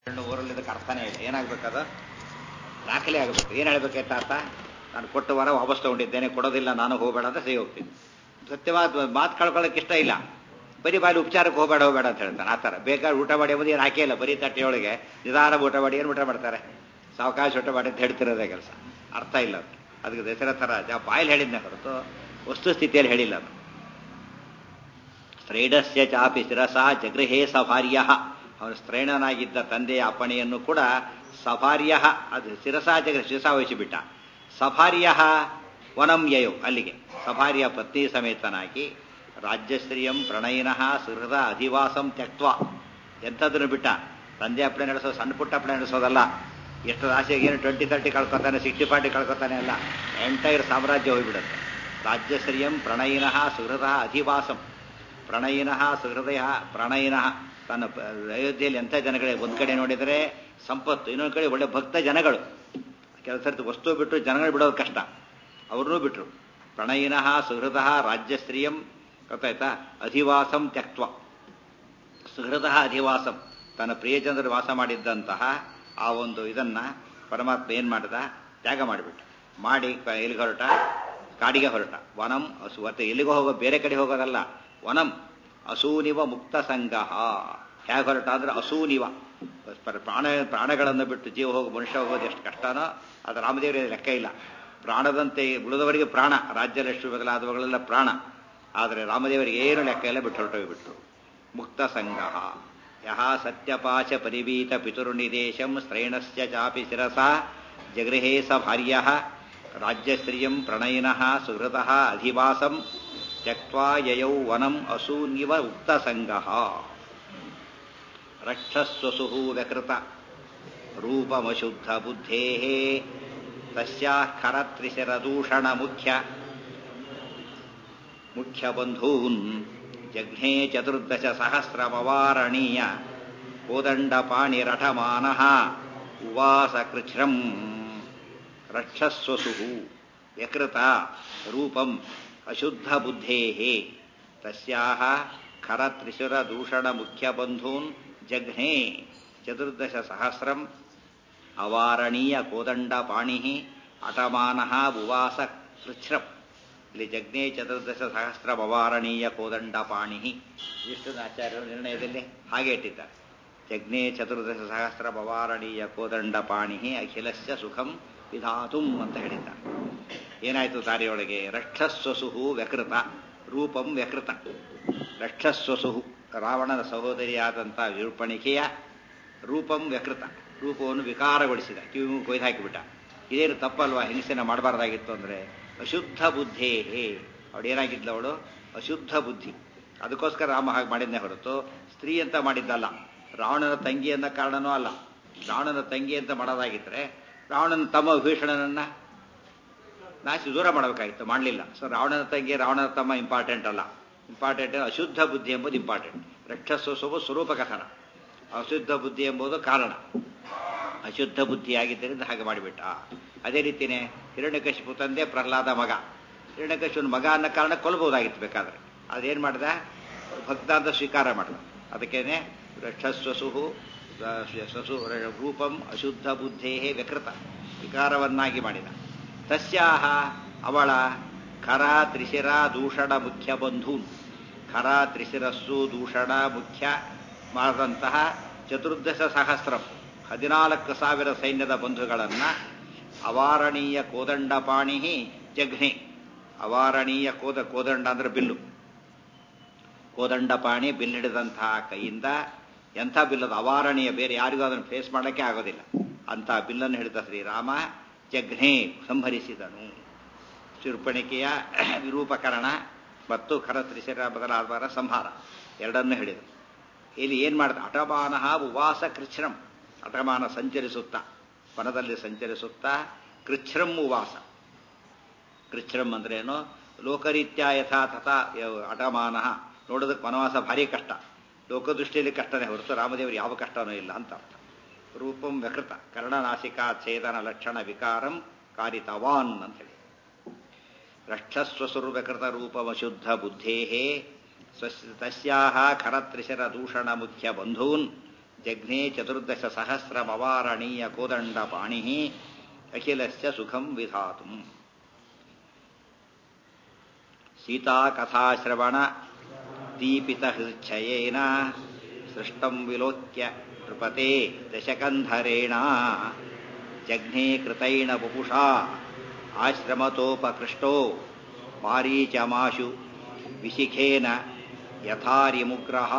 ಹೆಣ್ಣು ಊರಲ್ಲಿ ಇದಕ್ಕೆ ಅರ್ಥನೇ ಇಲ್ಲ ಏನಾಗಬೇಕದು ದಾಖಲೆ ಆಗಬೇಕು ಏನು ಹೇಳ್ಬೇಕಾಯ್ತ ಅರ್ಥ ನಾನು ಕೊಟ್ಟ ವಾರ ವಾಪಸ್ ತಗೊಂಡಿದ್ದೇನೆ ಕೊಡೋದಿಲ್ಲ ನಾನು ಹೋಗಬೇಡ ಅಂತ ಸರಿ ಹೋಗ್ತೀನಿ ಸತ್ಯವಾದ ಮಾತು ಕಳ್ಕೊಳ್ಳೋಕೆ ಇಷ್ಟ ಇಲ್ಲ ಬರೀ ಬಾಲಿ ಉಪಚಾರಕ್ಕೆ ಹೋಗಬೇಡ ಹೋಗಬೇಡ ಅಂತ ಹೇಳ್ತಾನೆ ಆ ಥರ ಬೇಕಾದ್ರೆ ಊಟ ಮಾಡಿ ಎಂಬುದು ಏನು ಹಾಕೇ ಇಲ್ಲ ಬರೀ ತಟ್ಟೆಯೊಳಗೆ ನಿಧಾನ ಊಟ ಮಾಡಿ ಏನು ಊಟ ಮಾಡ್ತಾರೆ ಸಾವಕಾಶ ಊಟ ಮಾಡಿ ಅಂತ ಹೇಳ್ತಿರೋದೇ ಕೆಲಸ ಅರ್ಥ ಇಲ್ಲ ಅದು ಅದಕ್ಕೆ ದಸರಾ ಥರ ಜಾ ಬಾಯಲ್ಲಿ ಹೇಳಿದ್ನೆ ಹೊರತು ವಸ್ತುಸ್ಥಿತಿಯಲ್ಲಿ ಹೇಳಿಲ್ಲ ಅದು ಸ್ತ್ರೈಡಸ್ಯ ಚಾಪಿ ಶಿರಸ ಜಗೃಹೇ ಸಭಾರ್ಯ ಅವನು ಸ್ತ್ರೈಣನಾಗಿದ್ದ ತಂದೆಯ ಅಪ್ಪಣೆಯನ್ನು ಕೂಡ ಸಭಾರ್ಯ ಅದು ಶಿರಸ ಜಗ್ರ ಶಿರಸ ವಹಿಸಿಬಿಟ್ಟ ಸಭಾರ್ಯ ವನಂ ಯಯೋ ಅಲ್ಲಿಗೆ ಸಭಾರ್ಯ ಪತ್ನಿ ಸಮೇತನಾಗಿ ರಾಜ್ಯಶ್ರೀಯಂ ಪ್ರಣಯಿನಃ ಸುಹೃದ ಅಧಿವಾಸಂ ತ್ಯಕ್ತ್ವ ಎಂಥದನ್ನು ಬಿಟ್ಟ ತಂದೆ ಅಪ್ಪಣೆ ನಡೆಸೋದು ಸಣ್ಣ ಪುಟ್ಟ ಅಪ್ಪಣೆ ನಡೆಸೋದಲ್ಲ ಎಷ್ಟು ರಾಶಿಯಾಗಿ ಏನು ಟ್ವೆಂಟಿ ತರ್ಟಿ ಕಳ್ಕೊತಾನೆ ಸಿಕ್ಸ್ಟಿ ಫಾರ್ಟಿ ಕಳ್ಕೊತಾನೆ ಅಲ್ಲ ಎಂಟೈರ್ ಸಾಮ್ರಾಜ್ಯ ಹೋಗಿಬಿಡುತ್ತೆ ರಾಜ್ಯಶ್ರೀಯಂ ಪ್ರಣಯಿನಃ ಸುಹೃದ ಅಧಿವಾಸಂ ಪ್ರಣಯಿನಃ ಸುಹೃದಯ ಪ್ರಣಯಿನಃ ತನ್ನ ಅಯೋಧ್ಯೆಯಲ್ಲಿ ಎಂಥ ಜನಗಳೇ ಒಂದು ಕಡೆ ನೋಡಿದರೆ ಸಂಪತ್ತು ಇನ್ನೊಂದು ಕಡೆ ಒಳ್ಳೆ ಭಕ್ತ ಜನಗಳು ಕೆಲಸ ವಸ್ತು ಬಿಟ್ಟು ಜನಗಳು ಬಿಡೋದು ಕಷ್ಟ ಅವ್ರನ್ನೂ ಬಿಟ್ರು ಪ್ರಣಯಿನಃ ಸುಹೃದ ರಾಜ್ಯಶ್ರೀಯಂ ಗೊತ್ತಾಯ್ತಾ ಅಧಿವಾಸಂ ತ್ಯಕ್ತ್ವ ಸುಹೃದ ಅಧಿವಾಸಂ ತನ್ನ ಪ್ರಿಯಜನರು ವಾಸ ಮಾಡಿದ್ದಂತಹ ಆ ಒಂದು ಇದನ್ನ ಪರಮಾತ್ಮ ಏನ್ ಮಾಡಿದ ತ್ಯಾಗ ಮಾಡಿಬಿಟ್ಟ ಮಾಡಿ ಎಲ್ಲಿಗೆ ಹೊರಟ ಕಾಡಿಗೆ ಹೊರಟ ವನಂ ಹಸು ಮತ್ತೆ ಎಲ್ಲಿಗೋ ಹೋಗೋ ಬೇರೆ ಕಡೆ ಹೋಗೋದಲ್ಲ ವನಂ ಅಸೂನಿವ ಮುಕ್ತ ಸಂಗಹ ಹೇಗೆ ಹೊರಟ ಅಂದ್ರೆ ಅಸೂನಿವ ಪ್ರಾಣ ಪ್ರಾಣಗಳನ್ನು ಬಿಟ್ಟು ಜೀವ ಹೋಗಿ ಮನುಷ್ಯ ಹೋಗೋದು ಎಷ್ಟು ಕಷ್ಟನೋ ಅದು ರಾಮದೇವರಿಗೆ ಲೆಕ್ಕ ಇಲ್ಲ ಪ್ರಾಣದಂತೆ ಉಳಿದವರಿಗೆ ಪ್ರಾಣ ರಾಜ್ಯಲಕ್ಷ್ಮಿ ಬದಲಾದವುಗಳೆಲ್ಲ ಪ್ರಾಣ ಆದರೆ ರಾಮದೇವರಿಗೆ ಏನು ಲೆಕ್ಕ ಇಲ್ಲ ಬಿಟ್ಟು ಹೊರಟೋಗಿಬಿಟ್ರು ಮುಕ್ತ ಸಂಗಹ ಯಹ ಸತ್ಯಪಾಚ ಪರಿವೀತ ಪಿತುರ್ನಿದೇಶಂ ಸ್ತ್ರೈಣಸ್ಯ ಚಾಪಿ ಶಿರಸ ಜಗೃಹೇ ಸ ಭಾರ್ಯ ರಾಜ್ಯಶ್ರಿಯಂ ಪ್ರಣಯಿನಃ ಸುಹೃತಃ ಅಧಿವಾಸಂ ತ್ಯಕ್ವಾ ಯಯೌ ವನಂ ಅಸೂನ್ಯವ ಉಕ್ತ ಸಂಗಹ ರಕ್ಷಸ್ವಸು ವ್ಯಕೃತ ರೂಪಮಶುದ್ಧ ಬುದ್ಧೇ ತಸ್ಯಾಖರತ್ರಿಶರದೂಷಣ ಮುಖ್ಯ ಮುಖ್ಯ ಬಂಧೂನ್ ಜಘ್ನೇ ಚತುರ್ದಶ ಸಹಸ್ರಮವಾರಣೀಯ ಕೋದಂಡಪಾಣಿರಠಮಾನಃ ಉವಾಸ ಕೃಚ್ಛ್ರಂ ರಕ್ಷಸ್ವಸು ವ್ಯಕೃತ ರೂಪಂ ಅಶುದ್ಧ ಬುದ್ಧೇ ತಸ್ಯಾಹ ಖರ ತ್ರಿಶುರ ದೂಷಣ ಮುಖ್ಯ ಬಂಧೂನ್ ಜಘ್ನೇ ಚತುರ್ದಶ ಸಹಸ್ರಂ ಅವಾರಣೀಯ ಕೋದಂಡ ಪಾಣಿ ಅಟಮಾನಃ ಉವಾಸ ಕೃಚ್ಛ್ರಂ ಇಲ್ಲಿ ಜಗ್ನೇ ಚತುರ್ದಶ ಸಹಸ್ರ ಅವಾರಣೀಯ ಕೋದಂಡ ಪಾಣಿ ವಿಷ್ಣು ಆಚಾರ್ಯರು ನಿರ್ಣಯದಲ್ಲಿ ಹಾಗೆ ಇಟ್ಟಿದ್ದಾರೆ ಜಗ್ನೇ ಚತುರ್ದಶ ಸಹಸ್ರ ಅವಾರಣೀಯ ಕೋದಂಡ ಪಾಣಿ ಅಖಿಲಸ್ಯ ಸುಖಂ ವಿಧಾತುಂ ಅಂತ ಹೇಳಿದ್ದಾರೆ ಏನಾಯ್ತು ದಾರಿಯೊಳಗೆ ರಕ್ಷಸ್ವಸುಹು ವ್ಯಕೃತ ರೂಪಂ ವ್ಯಕೃತ ರಕ್ಷಸ್ವಸುಹು ರಾವಣನ ಸಹೋದರಿಯಾದಂಥ ವಿರೂಪಣಿಕೆಯ ರೂಪಂ ವ್ಯಕೃತ ರೂಪವನ್ನು ವಿಕಾರಗೊಳಿಸಿದ ಕಿವಿ ಕೊಯ್ದು ಹಾಕಿಬಿಟ್ಟ ಇದೇನು ತಪ್ಪಲ್ವಾ ಹಿಂಸೆನ ಮಾಡಬಾರ್ದಾಗಿತ್ತು ಅಂದರೆ ಅಶುದ್ಧ ಬುದ್ಧೇ ಹೇ ಅವಳೇನಾಗಿದ್ಲು ಅವಳು ಅಶುದ್ಧ ಬುದ್ಧಿ ಅದಕ್ಕೋಸ್ಕರ ರಾಮ ಹಾಗೆ ಮಾಡಿದ್ನೇ ಹೊರತು ಸ್ತ್ರೀ ಅಂತ ಮಾಡಿದ್ದಲ್ಲ ರಾವಣನ ತಂಗಿ ಅನ್ನೋ ಕಾರಣನೂ ಅಲ್ಲ ರಾವಣನ ತಂಗಿ ಅಂತ ಮಾಡೋದಾಗಿದ್ರೆ ರಾವಣನ ತಮ್ಮ ವಿಭೀಷಣನನ್ನ ನಾಶಿ ದೂರ ಮಾಡಬೇಕಾಗಿತ್ತು ಮಾಡಲಿಲ್ಲ ಸೊ ರಾವಣನ ತಂಗಿ ರಾವಣನ ತಮ್ಮ ಇಂಪಾರ್ಟೆಂಟ್ ಅಲ್ಲ ಇಂಪಾರ್ಟೆಂಟ್ ಅಶುದ್ಧ ಬುದ್ಧಿ ಎಂಬುದು ಇಂಪಾರ್ಟೆಂಟ್ ರಕ್ಷಸ್ವಸವು ಸ್ವರೂಪ ಕಥನ ಅಶುದ್ಧ ಬುದ್ಧಿ ಎಂಬುದು ಕಾರಣ ಅಶುದ್ಧ ಬುದ್ಧಿಯಾಗಿದ್ದರಿಂದ ಹಾಗೆ ಮಾಡಿಬಿಟ್ಟ ಅದೇ ರೀತಿಯೇ ಹಿರಣ್ಯಕಶಿಪು ತಂದೆ ಪ್ರಹ್ಲಾದ ಮಗ ಹಿರಣ್ಯಕಶಿಪುನ ಮಗ ಅನ್ನೋ ಕಾರಣ ಕೊಲ್ಬಹುದಾಗಿತ್ತು ಬೇಕಾದ್ರೆ ಅದೇನು ಮಾಡ್ದ ಭಕ್ತ ಅಂತ ಸ್ವೀಕಾರ ಮಾಡ್ದ ಅದಕ್ಕೇನೆ ರಕ್ಷಸ್ವಸು ಸ್ವಸು ರೂಪಂ ಅಶುದ್ಧ ಬುದ್ಧೇ ವ್ಯಕೃತ ವಿಕಾರವನ್ನಾಗಿ ಮಾಡಿದ ತಸ್ಯಾಹ ಅವಳ ಖರ ತ್ರಿಶಿರ ದೂಷಣ ಮುಖ್ಯ ಬಂಧೂನ್ ಖರ ತ್ರಿಶಿರಸ್ಸು ದೂಷಣ ಮುಖ್ಯ ಮಾಡಿದಂತಹ ಚತುರ್ದಶ ಸಹಸ್ರಂ ಹದಿನಾಲ್ಕು ಸಾವಿರ ಸೈನ್ಯದ ಬಂಧುಗಳನ್ನು ಅವಾರಣೀಯ ಕೋದಂಡಪಾಣಿ ಜಘ್ನೆ ಅವಾರಣೀಯ ಕೋದ ಕೋದಂಡ ಅಂದ್ರೆ ಬಿಲ್ಲು ಕೋದಂಡಪಾಣಿ ಬಿಲ್ ಹಿಡಿದಂತಹ ಕೈಯಿಂದ ಎಂಥ ಬಿಲ್ಲದು ಅವಾರಣೀಯ ಬೇರೆ ಯಾರಿಗೂ ಅದನ್ನು ಫೇಸ್ ಮಾಡೋಕ್ಕೆ ಆಗೋದಿಲ್ಲ ಅಂಥ ಬಿಲ್ಲನ್ನು ಹಿಡಿದ ಶ್ರೀರಾಮ ಜಘ್ನೆ ಸಂಹರಿಸಿದನು ಚುರುಪಣಿಕೆಯ ವಿರೂಪಕರಣ ಮತ್ತು ಖರತ್ರಿಶರ ಬದಲಾದವರ ಸಂಹಾರ ಎರಡನ್ನೂ ಹಿಡಿದು ಇಲ್ಲಿ ಏನು ಮಾಡಿದ ಅಟಮಾನ ಉವಾಸ ಕೃಚ್ಛ್ರಂ ಅಟಮಾನ ಸಂಚರಿಸುತ್ತಾ ವನದಲ್ಲಿ ಸಂಚರಿಸುತ್ತಾ ಕೃಚ್ಛ್ರಂ ಉವಾಸ ಕೃಚ್ಛ್ರಂ ಅಂದ್ರೇನು ಲೋಕರೀತ್ಯ ಯಥಾ ತಥಾ ಅಟಮಾನ ನೋಡೋದಕ್ಕೆ ವನವಾಸ ಭಾರಿ ಕಷ್ಟ ಲೋಕದೃಷ್ಟಿಯಲ್ಲಿ ಕಷ್ಟನೇ ಹೊರತು ರಾಮದೇವರು ಯಾವ ಕಷ್ಟನೂ ಇಲ್ಲ ಅಂತ ಅರ್ಥ ರೂಪಂ ವ್ಯಕೃತ ಕರ್ಣನಾಸಿಕಾ ಛೇದನ ಲಕ್ಷಣ ವಿಕಾರಂ ಕಾರಿತವಾನ್ ಅಂತ ಹೇಳಿ ರಕ್ಷಸ್ವಸುರು ವ್ಯಕೃತ ರೂಪಮಶುದ್ಧ ಬುದ್ಧೇ ತಸ್ಯಾಹ ಖರತ್ರಿಶರ ದೂಷಣ ಮುಖ್ಯ ಬಂಧೂನ್ ಜಘ್ನೆ ಚತುರ್ದಶ ಸಹಸ್ರಮವಾರಣೀಯ ಕೋದಂಡ ಪಾಣಿ ಅಖಿಲಸ್ಯ ಸುಖಂ ವಿಧಾತು ಸೀತಾಕಥಾಶ್ರವಣ ದೀಪಿತ ಹೃಚ್ಛಯೇನ ಸೃಷ್ಟಂ ವಿಲೋಕ್ಯ ನೃಪತೆ ದಶಕಂಧರೇಣ ಜಘ್ನೆ ಕೃತೈಣ ವಪುಷಾ ಆಶ್ರಮತೋಪಕೃಷ್ಟೋ ಮಾರೀಚಮಾಶು ವಿಶಿಖೇನ ಯಥಾರಿಮುಗ್ರಹ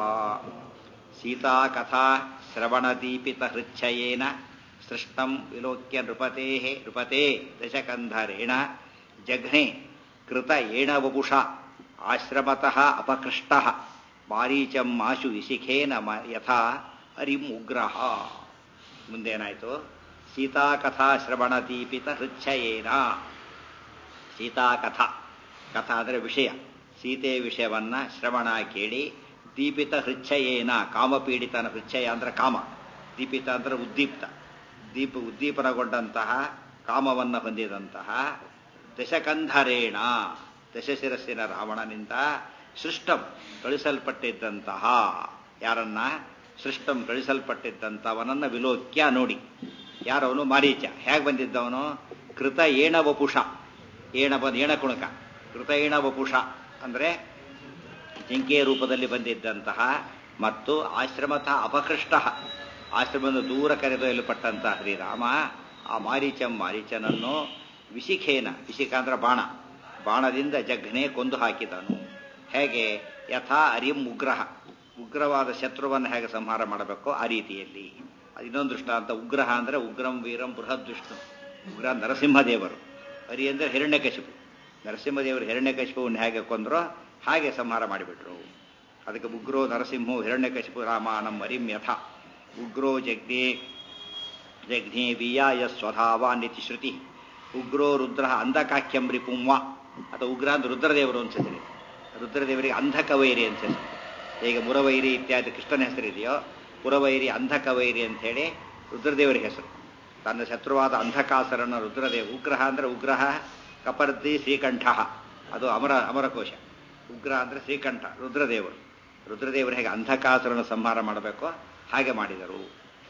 ಸೀತಾಕಥಾ ಶ್ರವಣದೀಪಿತ ಹೃಚ್ಛಯೇನ ಸೃಷ್ಟಂ ವಿಲೋಕ್ಯ ನೃಪತೆ ನೃಪತೆ ದಶಕಂಧರೇಣ ಜಘ್ನೆ ಕೃತ ಏಣ ವಪುಷ ಆಶ್ರಮತಃ ಅಪಕೃಷ್ಟ ಮಾರೀಚಂ ಮಾಶು ವಿಶಿಖೇನ ಯಥಾ ಅರಿಂ ಉಗ್ರಹ ಮುಂದೇನಾಯ್ತು ಸೀತಾಕಥಾ ಶ್ರವಣ ದೀಪಿತ ಹೃಚ್ಛಯೇನ ಸೀತಾಕಥಾ ಕಥಾ ಅಂದರೆ ವಿಷಯ ಸೀತೆಯ ವಿಷಯವನ್ನ ಶ್ರವಣ ಕೇಳಿ ದೀಪಿತ ಹೃಚ್ಛಯೇನ ಕಾಮಪೀಡಿತನ ಹೃಚ್ಛಯ ಅಂದ್ರೆ ಕಾಮ ದೀಪಿತ ಅಂದ್ರೆ ಉದ್ದೀಪ್ತ ದೀಪ ಉದ್ದೀಪನಗೊಂಡಂತಹ ಕಾಮವನ್ನು ಹೊಂದಿದಂತಹ ದಶಕಂಧರೇಣ ದಶಶಿರಸ್ಸಿನ ರಾವಣನಿಂದ ಸೃಷ್ಟಂ ಕಳಿಸಲ್ಪಟ್ಟಿದ್ದಂತಹ ಯಾರನ್ನ ಸೃಷ್ಟಂ ಕಳಿಸಲ್ಪಟ್ಟಿದ್ದಂಥವನನ್ನ ವಿಲೋಕ್ಯ ನೋಡಿ ಯಾರವನು ಮಾರೀಚ ಹೇಗೆ ಬಂದಿದ್ದವನು ಕೃತ ಏಣ ವಪುಷ ಏಣ ಬಂದ ಏಣ ಕುಣಕ ಕೃತ ಏಣ ವಪುಷ ಅಂದ್ರೆ ಜಿಂಕೆಯ ರೂಪದಲ್ಲಿ ಬಂದಿದ್ದಂತಹ ಮತ್ತು ಆಶ್ರಮತಃ ಅಪಕೃಷ್ಟ ಆಶ್ರಮದ ದೂರ ಕರೆದೊಯ್ಯಲ್ಪಟ್ಟಂತಹ ಶ್ರೀರಾಮ ಆ ಮಾರೀಚಂ ಮಾರೀಚನನ್ನು ವಿಶಿಖೇನ ವಿಶಿಖ ಅಂದ್ರೆ ಬಾಣ ಬಾಣದಿಂದ ಜಘ್ನೆ ಕೊಂದು ಹಾಕಿದನು ಹೇಗೆ ಯಥಾ ಅರಿಂ ಉಗ್ರಹ ಉಗ್ರವಾದ ಶತ್ರುವನ್ನು ಹೇಗೆ ಸಂಹಾರ ಮಾಡಬೇಕೋ ಆ ರೀತಿಯಲ್ಲಿ ಇನ್ನೊಂದು ದೃಷ್ಟಾಂತ ಉಗ್ರಹ ಅಂದ್ರೆ ಉಗ್ರಂ ವೀರಂ ಬೃಹದ್ ವಿಷ್ಣು ಉಗ್ರ ನರಸಿಂಹದೇವರು ಹರಿ ಅಂದ್ರೆ ಹಿರಣ್ಯಕಶಿಪು ನರಸಿಂಹದೇವರು ಹಿರಣ್ಯಕಶಿಪುವನ್ನು ಹೇಗೆ ಕೊಂದರೋ ಹಾಗೆ ಸಂಹಾರ ಮಾಡಿಬಿಟ್ರು ಅದಕ್ಕೆ ಉಗ್ರೋ ನರಸಿಂಹೋ ಹಿರಣ್ಯಕಶಿಪು ರಾಮ ನಮ್ಮ ಅರಿಂ ಯಥ ಉಗ್ರೋ ಜಗ್ನೇ ಜಗ್ನೇ ವಿಯಾಯ ಸ್ವಧಾವ ನಿತಿ ಶ್ರುತಿ ಉಗ್ರೋ ರುದ್ರ ಅಂಧಕಾಖ್ಯಂ ರಿಪುಂವ ಅಥವಾ ಉಗ್ರ ಅಂದ್ರೆ ರುದ್ರದೇವರು ಅಂತ ಹೆಸರಿ ರುದ್ರದೇವರಿಗೆ ಅಂಧಕವೈರಿ ಅಂತ ಹೆಸರು ಈಗ ಮುರವೈರಿ ಇತ್ಯಾದಿ ಕೃಷ್ಣನ ಹೆಸರಿದೆಯೋ ಪುರವೈರಿ ಅಂಧಕವೈರಿ ಅಂತ ಹೇಳಿ ರುದ್ರದೇವರ ಹೆಸರು ತನ್ನ ಶತ್ರುವಾದ ಅಂಧಕಾಸರನ ರುದ್ರದೇವ ಉಗ್ರಹ ಅಂದ್ರೆ ಉಗ್ರಹ ಕಪರ್ದಿ ಶ್ರೀಕಂಠ ಅದು ಅಮರ ಅಮರಕೋಶ ಉಗ್ರ ಅಂದ್ರೆ ಶ್ರೀಕಂಠ ರುದ್ರದೇವರು ರುದ್ರದೇವರು ಹೇಗೆ ಅಂಧಕಾಸುರನ ಸಂಹಾರ ಮಾಡಬೇಕೋ ಹಾಗೆ ಮಾಡಿದರು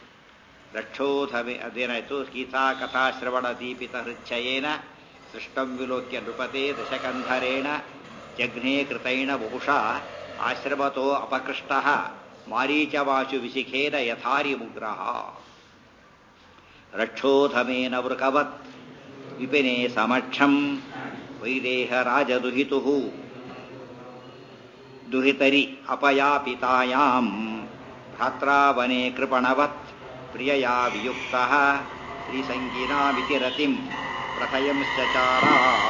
ರಕ್ಷೋಧಮೆ ಅದೇನಾಯ್ತು ಗೀತಾ ಕಥಾ ಶ್ರವಣ ದೀಪಿತ ಹೃಚ್ಛಯೇನ ಸೃಷ್ಟಂ ವಿಲೋಕ್ಯ ನೃಪತೆ ದಶಕಂಧರೇಣ ಜಘ್ನೇ ಕೃತೈಣ ಬಹುಶಃ ಆಶ್ರಮತೋ ಅಪಕೃಷ್ಟ ಮಾರೀಚವಾಶು ವಿಶಿಖೇನ ಯಥಾರಿ ಮುಗ್ರಹ ರಕ್ಷೋಧಮೇನ ವೃಕವತ್ ವಿಪಿನೆ ಸಮಕ್ಷಂ ವೈದೇಹ ರಾಜದುಹಿತು ದುಹಿತರಿ ಅಪಯಾಪಿತಾಯಾಂ ಭ್ರಾತ್ರಾವನೆ ಕೃಪಣವತ್ ಪ್ರಿಯಯಾ ವಿಯುಕ್ತ ಶ್ರೀಸಂಗೀನಾಮಿತಿ ರತಿಂ ಪ್ರಥಯಂಶ್ಚಚಾರ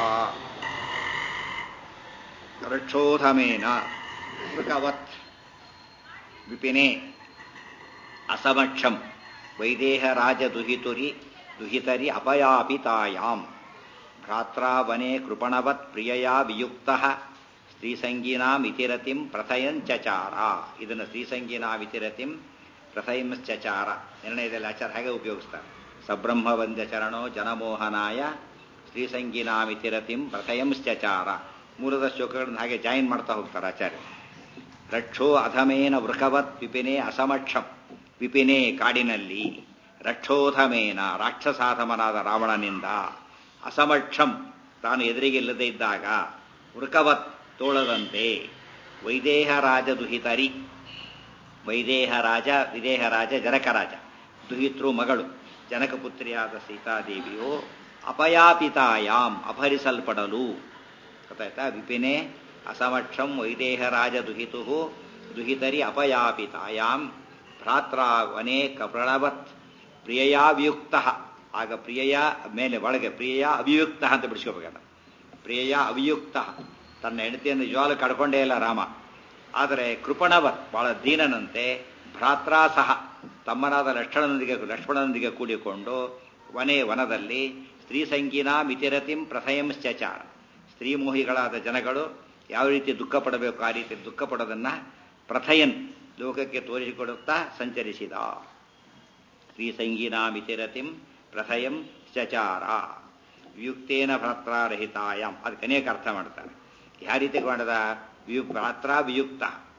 ರಕ್ಷೋಧಮೇನ ಮೃಗವತ್ ವಿಪಿನೆ ಅಸಮಕ್ಷಂ ವೈದೇಹ ರಾಜ ದುಹಿತುರಿ ದುಹಿತರಿ ಅಪಯಾಪಿತಾಯಾಂ ಭ್ರಾತ್ರಾವನೆ ಕೃಪಣವತ್ ಪ್ರಿಯಯಾ ವಿಯುಕ್ತ ಸ್ತ್ರೀಸಂಗೀನಾಮಿತಿರತಿಂ ಪ್ರಥಯಂಚಚಾರ ಇದನ್ನು ಸ್ತ್ರೀಸಂಗೀನಾಮಿತಿರತಿಂ ಪ್ರಥಯಂಶ್ಚಚಾರ ನಿರ್ಣಯದಲ್ಲಿ ಆಚಾರ ಹಾಗೆ ಉಪಯೋಗಿಸ್ತಾರೆ ಸಬ್ರಹ್ಮ ವಂದ್ಯ ಚರಣೋ ಜನಮೋಹನಾಯ ಸ್ತ್ರೀಸಂಗೀನಾಮಿತಿರತಿಂ ಪ್ರಥಯಂಶ್ಚಚಾರ ಮೂಲದ ಶ್ಲೋಕಗಳನ್ನು ಹಾಗೆ ಜಾಯಿನ್ ಮಾಡ್ತಾ ಹೋಗ್ತಾರೆ ಆಚಾರ್ಯ ರಕ್ಷೋ ಅಧಮೇನ ವೃಕವತ್ ವಿಪಿನೇ ಅಸಮಕ್ಷಂ ವಿಪಿನೇ ಕಾಡಿನಲ್ಲಿ ರಕ್ಷೋಧಮೇನ ರಾಕ್ಷಸಾಧಮನಾದ ರಾವಣನಿಂದ ಅಸಮಕ್ಷಂ ತಾನು ಎದುರಿಗಿಲ್ಲದೆ ಇದ್ದಾಗ ವೃಕವತ್ ತೋಳದಂತೆ ವೈದೇಹ ರಾಜ ದುಹಿತರಿ ವೈದೇಹ ರಾಜ ವಿದೇಹ ರಾಜ ಜನಕರಾಜ ದುಹಿತೃ ಮಗಳು ಜನಕಪುತ್ರಿಯಾದ ಸೀತಾದೇವಿಯು ಅಪಯಾಪಿತಾಯಾಮ್ ಅಪಹರಿಸಲ್ಪಡಲು ಗೊತ್ತಾಯ್ತಾ ವಿಪಿನೆ ಅಸಮಕ್ಷಂ ವೈದೇಹ ರಾಜ ದುಹಿತು ದುಹಿತರಿ ಅಪಯಾಪಿತಾಯಾಮ್ ಭ್ರಾತ್ರಾವನೆ ಕಪ್ರಣವತ್ ಪ್ರಿಯಯಾವಿಯುಕ್ತ ಆಗ ಪ್ರಿಯಯ ಮೇಲೆ ಒಳಗೆ ಪ್ರಿಯಯ ಅವಿಯುಕ್ತ ಅಂತ ಬಿಡಿಸ್ಕೋಬೇಕಲ್ಲ ಪ್ರಿಯಯ ಅವಿಯುಕ್ತ ತನ್ನ ಹೆಂಡತಿಯನ್ನು ಜ್ವಾಲ ಕಡ್ಕೊಂಡೇ ಇಲ್ಲ ರಾಮ ಆದರೆ ಕೃಪಣವತ್ ಬಹಳ ದೀನನಂತೆ ಭ್ರಾತ್ರಾ ಸಹ ತಮ್ಮನಾದ ಲಕ್ಷ್ಮಣನೊಂದಿಗೆ ಲಕ್ಷ್ಮಣನೊಂದಿಗೆ ಕೂಡಿಕೊಂಡು ವನೆ ವನದಲ್ಲಿ ಸ್ತ್ರೀ ಸಂಗೀನ ಮಿತಿರತಿಂ ಪ್ರಥಯಂಶ್ಚಚಾರ ಸ್ತ್ರೀ ಮೋಹಿಗಳಾದ ಜನಗಳು ಯಾವ ರೀತಿ ದುಃಖ ಪಡಬೇಕು ಆ ರೀತಿ ದುಃಖ ಪಡೋದನ್ನ ಪ್ರಥಯನ್ ಲೋಕಕ್ಕೆ ತೋರಿಸಿಕೊಡುತ್ತಾ ಸಂಚರಿಸಿದ ಸ್ತ್ರೀ ಸಂಗೀನ ಮಿತಿರತಿಂ ಪ್ರಥಯಂ ಚಚಾರ ವಿಯುಕ್ತೇನ ಭ್ರಾತ್ರಾರಹಿತಾಯಾಮ್ ಅದಕ್ಕೆ ಅನೇಕ ಅರ್ಥ ಮಾಡ್ತಾರೆ ಯಾವ ರೀತಿ ಮಾಡಿದ ವಿಯು ಭ್ರಾತ್ರ ವಿಯುಕ್ತ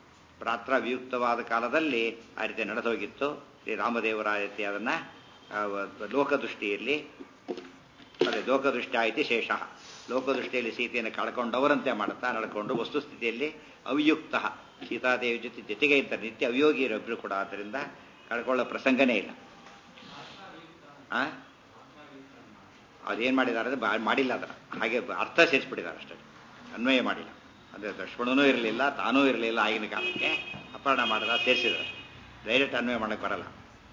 ರಾತ್ರ ವಿಯುಕ್ತವಾದ ಕಾಲದಲ್ಲಿ ಆ ರೀತಿ ನಡೆದೋಗಿತ್ತು ಶ್ರೀ ರಾಮದೇವರ ರೀತಿ ಅದನ್ನ ಆ, ವ- ಲೋಕದೃಷ್ಟಿಯಲ್ಲಿ ಅದೇ ಲೋಕದೃಷ್ಟಿ ಆಯ್ತು ಶೇಷ ಲೋಕದೃಷ್ಟಿಯಲ್ಲಿ ಸೀತೆಯನ್ನು ಕಳ್ಕೊಂಡವರಂತೆ ಮಾಡುತ್ತಾ ನಡ್ಕೊಂಡು ವಸ್ತುಸ್ಥಿತಿಯಲ್ಲಿ ಅವಿಯುಕ್ತ ಸೀತಾದೇವಿ ಜೊತೆ ಜೊತೆಗೆ ಇರ್ತಾರೆ ನಿತ್ಯ ಅವಿಯೋಗಿ ಇಬ್ಬರು ಕೂಡ ಆದ್ದರಿಂದ ಕಳ್ಕೊಳ್ಳೋ ಪ್ರಸಂಗನೇ ಇಲ್ಲ ಆ ಅದೇನು ಮಾಡಿದ್ದಾರೆ ಅಂದ್ರೆ ಬಾ- ಮಾಡಿಲ್ಲ ಅದರ ಹಾಗೆ ಬ- ಅರ್ಥ ಸೇರಿಸ್ಬಿಟ್ಟಿದ್ದಾರೆ ಅಷ್ಟೇ ಅನ್ವಯ ಮಾಡಿಲ್ಲ ಅಂದರೆ ಲಕ್ಷ್ಮಣನೂ ಇರಲಿಲ್ಲ ತಾನೂ ಇರಲಿಲ್ಲ ಆಗಿನ ಕಾಲಕ್ಕೆ ಅಪಹರಣ ಮಾಡಿದ ಸೇರಿಸಿದ್ರು ಡೈರೆಕ್ಟ್ ಅನ್ವಯ ಮಾಡಕ್ಕೆ ಬರಲ್ಲ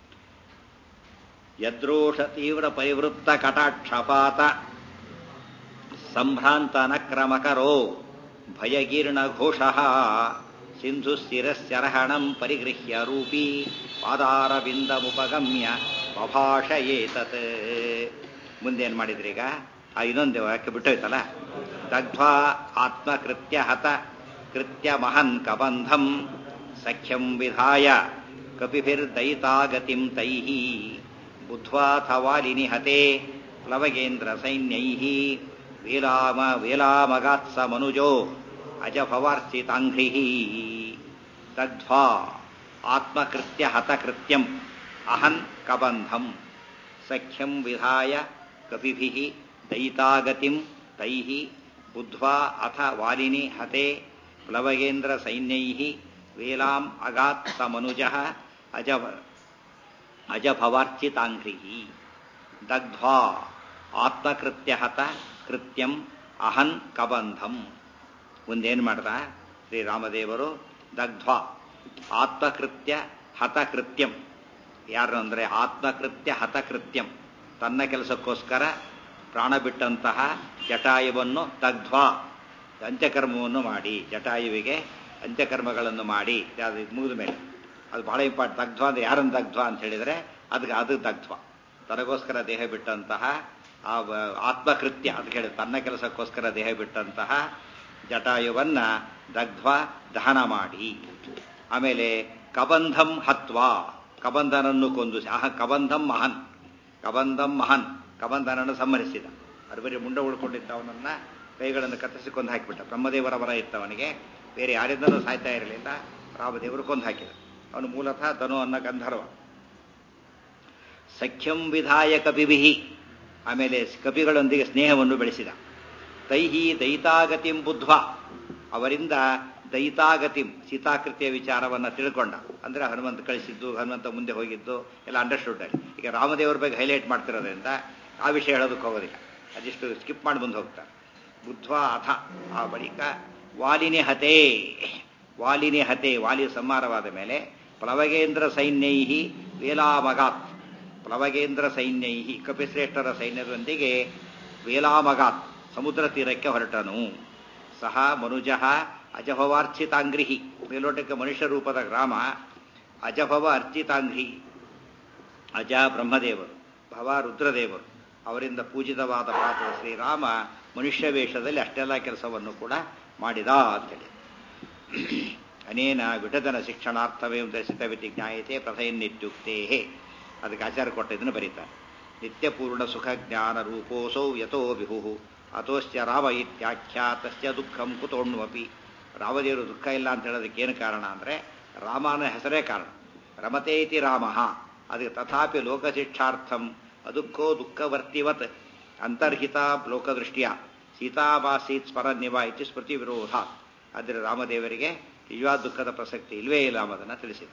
ಯದ್ರೋಷ ತೀವ್ರ ಪರಿವೃತ್ತ ಕಟಾಕ್ಷಪಾತ ಸಂಭ್ರಾಂತ ನಕ್ರಮಕರೋ ಭಯಗೀರ್ಣ ಘೋಷ ಸಿಂಧು ಸ್ಥಿರಸ್ಯರ್ಹಣಂ ಪರಿಗೃಹ್ಯ ರೂಪಿ ಪಾದಾರವಿಂದಮುಪಗಮ್ಯ ಬಭಾಷಯೇತತ್ ಮುಂದೇನು ಮಾಡಿದ್ರಿ ಈಗ ಆ ಇನ್ನೊಂದು ವಾಕ್ಯ ಬಿಟ್ಟೋಯ್ತಲ್ಲ ದಗ್ಧ್ವಾ ಆತ್ಮಕೃತ್ಯ ಹತ ಕೃತ್ಯ ಮಹನ್ ಕಬಂಧಂ ಸಖ್ಯಂ ವಿಧಾಯ ಕಪಿಭಿರ್ದಯಿತಾಗತಿಂ ತೈಃ ಬುದ್ಧ್ವಾಥ ವಾಲಿನಿ ಹತೆ ಪ್ಲವಗೇಂದ್ರ ಸೈನ್ಯೈಃ ವೇಲಾಮ ವೇಲಾಮಗಾತ್ಸ ಮನುಜೋ ಅಜಭವಾರ್ಚಿತಾಂಘ್ರಿಃ ದಗ್ಧ್ವಾ ಆತ್ಮಕೃತ್ಯ ಹತಕೃತ್ಯಂ ಅಹನ್ ಕಬಂಧಂ ಸಖ್ಯಂ ವಿಧಾಯ ಕಪಿಭಿಃ ದಯಿತಾಗತಿಂ ತೈಃ ಬುದ್ಧ್ವಾ ಅಥ ವಾಲಿನಿ ಹತೆ ಪ್ಲವಗೇಂದ್ರ ಸೈನ್ಯೈಃ ವೇಲಾಂ ಅಗಾತ್ ಸ ಮನುಜಃ ಅಜ ಅಜಭವಾರ್ಚಿತಾಂಘ್ರಿಃ ದಗ್ಧ್ವಾ ಆತ್ಮಕೃತ್ಯ ಹತ ಕೃತ್ಯಂ ಅಹನ್ ಕಬಂಧಂ ಮುಂದೇನು ಮಾಡ್ದ ಶ್ರೀರಾಮದೇವರು ದಗ್ಧ್ವಾ ಆತ್ಮಕೃತ್ಯ ಹತಕೃತ್ಯಂ ಯಾರು ಅಂದರೆ ಆತ್ಮಕೃತ್ಯ ಹತಕೃತ್ಯಂ ತನ್ನ ಕೆಲಸಕ್ಕೋಸ್ಕರ ಪ್ರಾಣ ಬಿಟ್ಟಂತಹ ಜಟಾಯುವನ್ನು ದಗ್ಧ್ವಾ ಅಂತ್ಯಕರ್ಮವನ್ನು ಮಾಡಿ ಜಟಾಯುವಿಗೆ ಅಂತ್ಯಕರ್ಮಗಳನ್ನು ಮಾಡಿ ಅದು ಮುಗಿದ ಮೇಲೆ ಅದು ಬಹಳ ಇಂಪಾರ್ಟ್ ದಗ್ಧ್ವ ಅಂದ್ರೆ ಯಾರನ್ನು ದಗ್ಧ್ವ ಅಂತ ಹೇಳಿದರೆ ಅದಕ್ಕೆ ಅದು ದಗ್ಧ್ವ ತನಗೋಸ್ಕರ ದೇಹ ಬಿಟ್ಟಂತಹ ಆ ವ- ಆತ್ಮಕೃತ್ಯ ಅಂತ ಹೇಳಿ ತನ್ನ ಕೆಲಸಕ್ಕೋಸ್ಕರ ದೇಹ ಬಿಟ್ಟಂತಹ ಜಟಾಯುವನ್ನ ದಗ್ಧ್ವ ದಹನ ಮಾಡಿ ಆಮೇಲೆ ಕಬಂಧಂ ಹತ್ವಾ ಕಬಂಧನನ್ನು ಕೊಂದು ಅಹ ಕಬಂಧಂ ಮಹನ್ ಕಬಂಧಂ ಮಹನ್ ಕಬಂಧನನ್ನು ಸಂಹರಿಸಿದ ಅದು ಬರೀ ಮುಂಡ ಉಳ್ಕೊಂಡಿದ್ದ ಅವನನ್ನ ಕೈಗಳನ್ನು ಕತ್ತರಿಸಿ ಕೊಂದು ಹಾಕಿಬಿಟ್ಟ ಬ್ರಹ್ಮದೇವರ ವರ ಇತ್ತವನಿಗೆ ಬೇರೆ ಯಾರಿಂದನೂ ಸಾಯ್ತಾ ಇರಲಿಲ್ಲ ರಾಮದೇವರು ಕೊಂದು ಹಾಕಿದ ಅವನು ಮೂಲತಃ ಧನು ಅನ್ನ ಗಂಧರ್ವ ಸಖ್ಯಂ ವಿಧಾಯ ಕಪಿಭಿಹಿ ಆಮೇಲೆ ಕಪಿಗಳೊಂದಿಗೆ ಸ್ನೇಹವನ್ನು ಬೆಳೆಸಿದ ತೈಹಿ ದೈತಾಗತಿಂ ಬುದ್ಧ್ವ ಅವರಿಂದ ದೈತಾಗತಿಂ ಸೀತಾಕೃತಿಯ ವಿಚಾರವನ್ನು ತಿಳ್ಕೊಂಡ ಅಂದ್ರೆ ಹನುಮಂತ ಕಳಿಸಿದ್ದು ಹನುಮಂತ ಮುಂದೆ ಹೋಗಿದ್ದು ಎಲ್ಲ ಅಂಡರ್ಸ್ಟುಡ್ ಅಲ್ಲಿ ಈಗ ರಾಮದೇವರ ಬಗ್ಗೆ ಹೈಲೈಟ್ ಮಾಡ್ತಿರೋದ್ರಿಂದ ಆ ವಿಷಯ ಹೇಳೋದಕ್ಕೆ ಹೋಗೋದಿಲ್ಲ ಅದಿಷ್ಟು ಸ್ಕಿಪ್ ಮಾಡಿ ಮುಂದೆ ಹೋಗ್ತಾರೆ ಬುದ್ಧ್ವ ಅಥ ಆ ಬಳಿಕ ವಾಲಿನಿ ಹತೆ ವಾಲಿನಿ ಹತೆ ವಾಲಿ ಸಂಹಾರವಾದ ಮೇಲೆ ಪ್ಲವಗೇಂದ್ರ ಸೈನ್ಯೈಹಿ ವೇಲಾಮಗಾತ್ ಪ್ಲವಗೇಂದ್ರ ಸೈನ್ಯೈಹಿ ಕಪಿಶ್ರೇಷ್ಠರ ಸೈನ್ಯದೊಂದಿಗೆ ವೇಲಾಮಗಾತ್ ಸಮುದ್ರ ತೀರಕ್ಕೆ ಹೊರಟನು ಸಹ ಮನುಜಃ ಅಜಭವಾರ್ಚಿತಾಂಗ್ರಿಹಿ ಮೇಲೋಟಕ್ಕೆ ಮನುಷ್ಯ ರೂಪದ ಗ್ರಾಮ ಅಜಭವ ಅರ್ಚಿತಾಂಗ್ರಿ ಅಜ ಬ್ರಹ್ಮದೇವರು ಭವ ರುದ್ರದೇವರು ಅವರಿಂದ ಪೂಜಿತವಾದ ಪಾತ್ರ ಶ್ರೀರಾಮ ಮನುಷ್ಯ ವೇಷದಲ್ಲಿ ಅಷ್ಟೆಲ್ಲ ಕೆಲಸವನ್ನು ಕೂಡ ಮಾಡಿದ ಅಂತೇಳಿ ಅನೇನ ವಿಡದನ ಶಿಕ್ಷಣಾರ್ಥವೇ ದರ್ಶಿತವಿತಿ ಜ್ಞಾಯತೆ ಪ್ರಥಯನ್ನಿತ್ಯುಕ್ತೇ ಅದಕ್ಕೆ ಆಚಾರ ಕೊಟ್ಟಿದ್ದನ್ನು ಬರೀತಾರೆ ನಿತ್ಯಪೂರ್ಣ ಸುಖ ಜ್ಞಾನ ರೂಪೋಸೌ ಯಥೋ ವಿಹು ಅಥೋಶ್ಚ ರಾಮ ಇತ್ಯಾಖ್ಯಾತಸ್ಯ ದುಃಖಂ ಕುತೋಣ್ವಪಿ ರಾಮದೇವರು ದುಃಖ ಇಲ್ಲ ಅಂತ ಹೇಳೋದಕ್ಕೆ ಏನು ಕಾರಣ ಅಂದರೆ ರಾಮನ ಹೆಸರೇ ಕಾರಣ ರಮತೆ ಇತಿ ರಾಮ ಅದಕ್ಕೆ ತಥಾಪಿ ಲೋಕಶಿಕ್ಷಾರ್ಥಂ ಅದುಃಖೋ ದುಃಖವರ್ತಿವತ್ ಅಂತರ್ಹಿತ ಲೋಕದೃಷ್ಟಿಯ ಸೀತಾಭಾಸೀತ್ ಸ್ಮರಣ್ಯವ ಇತಿ ಸ್ಮೃತಿ ವಿರೋಧ ಆದರೆ ರಾಮದೇವರಿಗೆ ನಿಜವಾದ ದುಃಖದ ಪ್ರಸಕ್ತಿ ಇಲ್ವೇ ಇಲ್ಲ ಎಂಬುದನ್ನು ತಿಳಿಸಿದೆ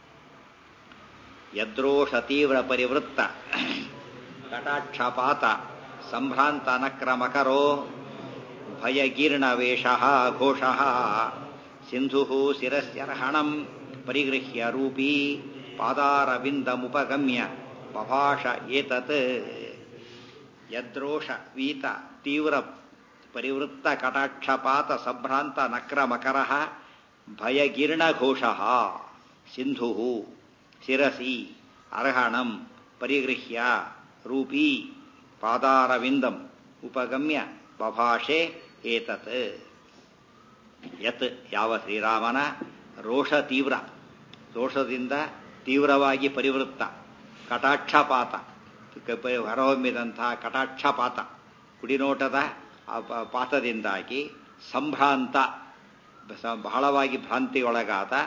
ಯದ್ರೋಷ ತೀವ್ರ ಪರಿವೃತ್ತ ಕಟಾಕ್ಷಪಾತ ಸಂಭ್ರಾಂತ ನಕ್ರಮಕರೋ ಭಯಗೀರ್ಣ ವೇಷ ಘೋಷ ಸಿಂಧು ಶಿರಸ್ಯರ್ಹಣಂ ಪರಿಗೃಹ್ಯ ರೂಪೀ ಪಾದಾರವಿಂದಮುಪಗಮ್ಯ ಬಭಾಷ ಏತತ್ ಯದ್ರೋಷ ವೀತ ತೀವ್ರ ಪರಿವೃತ್ತ ಕಟಾಕ್ಷಪಾತ ಸಂಭ್ರಾಂತ ನಕ್ರಮಕರ ಭಯಗೀರ್ಣ ಘೋಷ ಸಿಂಧು ಶಿರಸಿ ಅರ್ಹಣಂ ಪರಿಗೃಹ್ಯ ರೂಪೀ ಪಾದಾರವಿಂದಂ ಉಪಗಮ್ಯ ಬಭಾಷೆ ಏತತ್ ಯತ್ ಯಾವ ಶ್ರೀರಾಮನ ರೋಷ ತೀವ್ರ ರೋಷದಿಂದ ತೀವ್ರವಾಗಿ ಪರಿವೃತ್ತ ಕಟಾಕ್ಷಪಾತ ಹೊರಹೊಮ್ಮಿದಂತಹ ಕಟಾಕ್ಷಪಾತ ಕುಡಿನೋಟದ ಆ ಪ- ಪಾತದಿಂದಾಗಿ ಸಂಭ್ರಾಂತ ಬ- ಬಹಳವಾಗಿ ಭ್ರಾಂತಿಗೊಳಗಾದ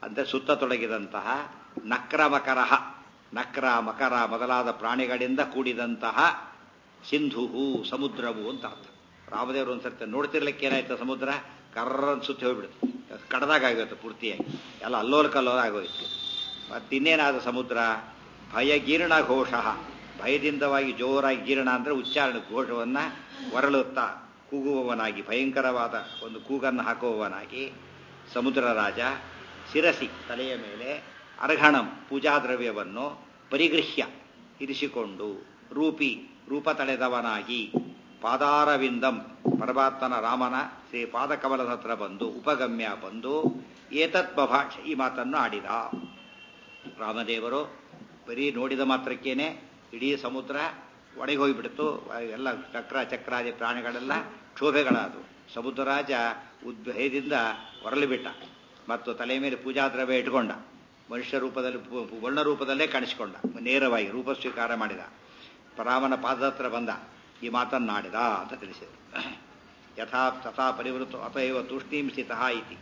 ಅಂದರೆ ಸುತ್ತ ತೊಡಗಿದಂತಹ ನಕ್ರ ಮಕರ ನಕ್ರ ಮಕರ ಮೊದಲಾದ ಪ್ರಾಣಿಗಳಿಂದ ಕೂಡಿದಂತಹ ಸಿಂಧು ಸಮುದ್ರವು ಅಂತ ಅರ್ಥ ರಾಮದೇವರು ಒಂದ್ಸರ್ತಿ ನೋಡ್ತಿರ್ಲಿಕ್ಕೆ ಏನಾಯ್ತು ಸಮುದ್ರ ಕರ್ರ ಸುತ್ತಿ ಹೋಗ್ಬಿಡುತ್ತೆ ಕಡದಾಗ ಆಗೋಯ್ತು ಪೂರ್ತಿಯಾಗಿ ಎಲ್ಲ ಅಲ್ಲೋಲ ಕಲ್ಲೋಲ ಆಗೋಯ್ತು ಮತ್ತಿನ್ನೇನಾದ ಸಮುದ್ರ ಭಯಗೀರ್ಣ ಘೋಷ ಭಯದಿಂದವಾಗಿ ಜೋರಾಗಿ ಗೀರ್ಣ ಅಂದರೆ ಉಚ್ಚಾರಣೆ ಘೋಷವನ್ನ ಹೊರಳುತ್ತಾ ಕೂಗುವವನಾಗಿ ಭಯಂಕರವಾದ ಒಂದು ಕೂಗನ್ನು ಹಾಕುವವನಾಗಿ ಸಮುದ್ರ ರಾಜ ಶಿರಸಿ ತಲೆಯ ಮೇಲೆ ಅರ್ಹಣಂ ಪೂಜಾ ದ್ರವ್ಯವನ್ನು ಪರಿಗೃಹ್ಯ ಇರಿಸಿಕೊಂಡು ರೂಪಿ ರೂಪ ತಳೆದವನಾಗಿ ಪಾದಾರವಿಂದಂ ಪರಮಾತ್ಮನ ರಾಮನ ಶ್ರೀ ಪಾದಕಮಲದ ಹತ್ರ ಬಂದು ಉಪಗಮ್ಯ ಬಂದು ಏತತ್ ಬಭಾಷ ಈ ಮಾತನ್ನು ಆಡಿದ ರಾಮದೇವರು ಬರೀ ನೋಡಿದ ಮಾತ್ರಕ್ಕೇನೆ ಇಡೀ ಸಮುದ್ರ ಒಡೆಗೆ ಹೋಗಿಬಿಡ್ತು ಎಲ್ಲ ಚಕ್ರ ಚಕ್ರಾದಿ ಪ್ರಾಣಿಗಳೆಲ್ಲ ಕ್ಷೋಭೆಗಳಾದವು ಸಮುದ್ರ ರಾಜ ಉದ್ಭಯದಿಂದ ಹೊರಳಿಬಿಟ್ಟ ಮತ್ತು ತಲೆ ಮೇಲೆ ಪೂಜಾ ದ್ರವ್ಯ ಇಟ್ಕೊಂಡ ಮನುಷ್ಯ ರೂಪದಲ್ಲಿ ವರ್ಣ ರೂಪದಲ್ಲೇ ಕಾಣಿಸಿಕೊಂಡ ನೇರವಾಗಿ ರೂಪ ಸ್ವೀಕಾರ ಮಾಡಿದ ರಾಮನ ಪಾದದ ಹತ್ರ ಬಂದ ಈ ಮಾತನ್ನಾಡಿದ ಅಂತ ತಿಳಿಸಿದರು ಯಥಾ ತಥಾ ಪರಿವೃತ್ತು ಅತಯವ ತೂಷ್ಣೀಂ ಸ್ಥಿತಃ ಇತಿ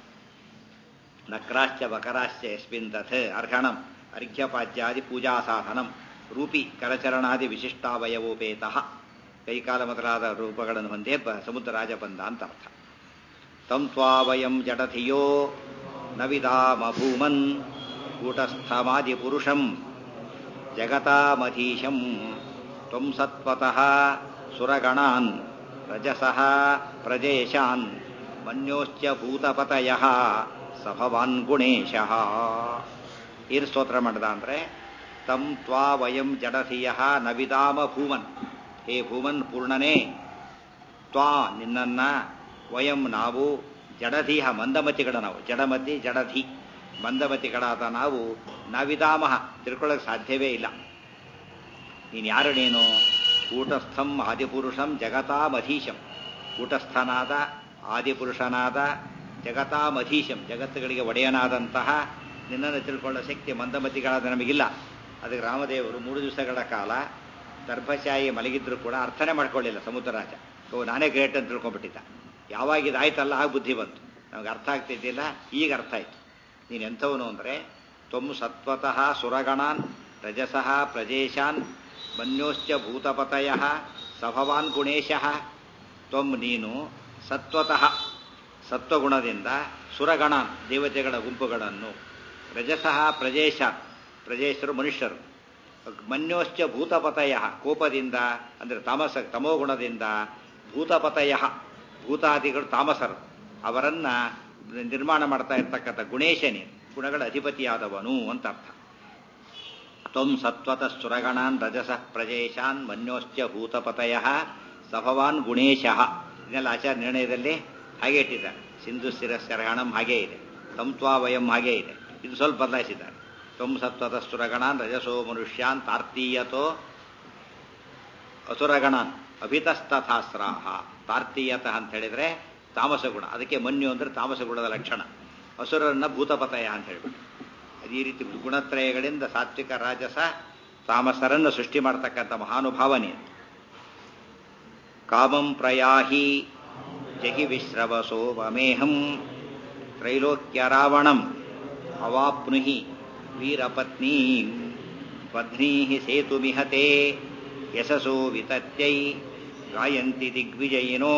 ನಕ್ರಾಶ್ಚ ಬಕರಾಶ್ಚ ಯಸ್ಮಿನ್ ತಥ್ ಅರ್ಹಣಂ ಅರ್ಘ್ಯಪಾದ್ಯಾದಿ ಪೂಜಾ ಸಾಧನಂ ರೂಪಿ ಕರಚರಣಾದಿ ವಿಶಿಷ್ಟಾವಯವೋಪೇತಃ ಕೈಕಾಲ ಮೊದಲಾದ ರೂಪಗಳನ್ನು ಹೊಂದೇ ಸಮುದ್ರ ರಾಜ ಬಂದ ಅಂತ ಅರ್ಥ ತಂ ತ್ವಾವಯಂ ಜಡಧಿಯೋ ನ ವಿದಾಮಭೂಮನ್ ಕೂಟಸ್ಥಮಾದಿಪುರುಷಂ ಜಗತಾಮಧೀಶಂ ತ್ವಂ ಸತ್ವತಃ ಸುರಗಣಾನ್ ರಜಸಃ ಪ್ರಜೇಶಾನ್ ಮನ್ಯೋಶ್ಚ ಭೂತಪತಯಃ ಸಭವಾನ್ ಗುಣೇಶಃ ಏನು ಸ್ತೋತ್ರ ಮಾಡ್ದ ಅಂದರೆ ತಂ ತ್ವಾ ವಯಂ ಜಡಧಿಯ ನವಿದಾಮ ಭೂಮನ್ ಹೇ ಭೂಮನ್ ಪೂರ್ಣನೇ ತ್ವಾ ನಿನ್ನನ್ನ ವಯಂ ನಾವು ಜಡಧಿಹ ಮಂದಮತಿಗಳ ನಾವು ಜಡಮತಿ ಜಡಧಿ ಮಂದಮತಿಗಳಾದ ನಾವು ನವಿದಾಮಹ ತಿಳ್ಕೊಳ್ಳೋಕೆ ಸಾಧ್ಯವೇ ಇಲ್ಲ ನೀನು ಯಾರು ನೀನು ಕೂಟಸ್ಥಂ ಆದಿಪುರುಷಂ ಜಗತಾಮಧೀಶಂ ಕೂಟಸ್ಥನಾದ ಆದಿಪುರುಷನಾದ ಜಗತಾಮಧೀಶಂ ಜಗತ್ತುಗಳಿಗೆ ಒಡೆಯನಾದಂತಹ ನಿನ್ನನ್ನು ತಿಳ್ಕೊಳ್ಳೋ ಶಕ್ತಿ ಮಂದಮತಿಗಳಾದ ನಮಗಿಲ್ಲ ಅದಕ್ಕೆ ರಾಮದೇವರು ಮೂರು ದಿವಸಗಳ ಕಾಲ ದರ್ಭಶಾಹಿ ಮಲಗಿದ್ರು ಕೂಡ ಅರ್ಥನೇ ಮಾಡ್ಕೊಳ್ಳಿಲ್ಲ ಸಮುದ್ರ ರಾಜ ಓ ನಾನೇ ಗ್ರೇಟ್ ಅಂತ ತಿಳ್ಕೊಂಡ್ಬಿಟ್ಟಿದ್ದ ಯಾವಾಗ ಇದಾಯ್ತಲ್ಲ ಆಗ ಬುದ್ಧಿ ಬಂತು ನಮ್ಗೆ ಅರ್ಥ ಆಗ್ತಿದ್ದಿಲ್ಲ ಈಗ ಅರ್ಥ ಆಯ್ತು ನೀನು ಎಂಥವನು ಅಂದರೆ ತ್ವಂ ಸತ್ವತಃ ಸುರಗಣಾನ್ ರಜಸಃ ಪ್ರಜೇಶಾನ್ ಮನ್ಯೋಶ್ಚ ಭೂತಪತಯ ಸಭವಾನ್ ಗುಣೇಶಃ ತ್ವಂ ನೀನು ಸತ್ವತಃ ಸತ್ವಗುಣದಿಂದ ಸುರಗಣಾನ್ ದೇವತೆಗಳ ಗುಂಪುಗಳನ್ನು ರಜಸಃ ಪ್ರಜೇಶಾನ್ ಪ್ರಜೇಶರು ಮನುಷ್ಯರು ಮನ್ಯೋಶ್ಚ ಭೂತಪತಯ ಕೋಪದಿಂದ ಅಂದರೆ ತಾಮಸ ತಮೋಗುಣದಿಂದ ಭೂತಪತಯ ಭೂತಾದಿಗಳು ತಾಮಸರು ಅವರನ್ನ ನಿರ್ಮಾಣ ಮಾಡ್ತಾ ಇರ್ತಕ್ಕಂಥ ಗುಣೇಶನೇ ಗುಣಗಳ ಅಧಿಪತಿಯಾದವನು ಅಂತ ಅರ್ಥ ತ್ವಂ ಸತ್ವತಃ ಸುರಗಣಾನ್ ರಜಸಃ ಪ್ರಜೇಶಾನ್ ಮನ್ಯೋಶ್ಚ ಭೂತಪತಯ ಸಭವಾನ್ ಗುಣೇಶಃ ಇದನ್ನೆಲ್ಲ ಆಚಾರ ನಿರ್ಣಯದಲ್ಲಿ ಹಾಗೆ ಇಟ್ಟಿದ್ದಾರೆ ಸಿಂಧು ಸ್ಥಿರಸ್ಕರಣಂ ಹಾಗೇ ಇದೆ ತಂತ್ವಾ ವಯಂ ಹಾಗೇ ಇದೆ ಇದು ಸ್ವಲ್ಪ ಬದಲಾಯಿಸಿದ್ದಾರೆ ತ್ವಂ ಸತ್ವತಃ ಸುರಗಣಾನ್ ರಜಸೋ ಮನುಷ್ಯಾನ್ ತಾರ್ತೀಯತೋ ಅಸುರಗಣಾನ್ ಅಭಿತಸ್ತಥಾಸ್ರಾಹ ತಾರ್ತೀಯತಃ ಅಂತ ಹೇಳಿದ್ರೆ ತಾಮಸ ಗುಣ ಅದಕ್ಕೆ ಮನ್ಯು ಅಂದ್ರೆ ತಾಮಸ ಗುಣದ ಲಕ್ಷಣ ಅಸುರನ್ನ ಭೂತಪತಯ ಅಂತ ಹೇಳ್ಬಿಟ್ಟು ಈ ರೀತಿ ಗುಣತ್ರಯಗಳಿಂದ ಸಾತ್ವಿಕ ರಾಜಸ ತಾಮಸರನ್ನು ಸೃಷ್ಟಿ ಮಾಡತಕ್ಕಂಥ ಮಹಾನುಭಾವನೆ ಕಾಮಂ ಪ್ರಯಾಹಿ ಜಗಿ ವಿಶ್ರವಸೋ ವಮೇಹಂ ತ್ರೈಲೋಕ್ಯ ರಾವಣಂ ಅವಾಪ್ನುಹಿ ವೀರಪತ್ನೀ ಪತ್ನೀ ಸೇತುಮಿಹತೆ ಯಶಸೋ ವಿತತ್ಯೈ ಗಾಯಂತಿ ದಿಗ್ವಿಜಯಿನೋ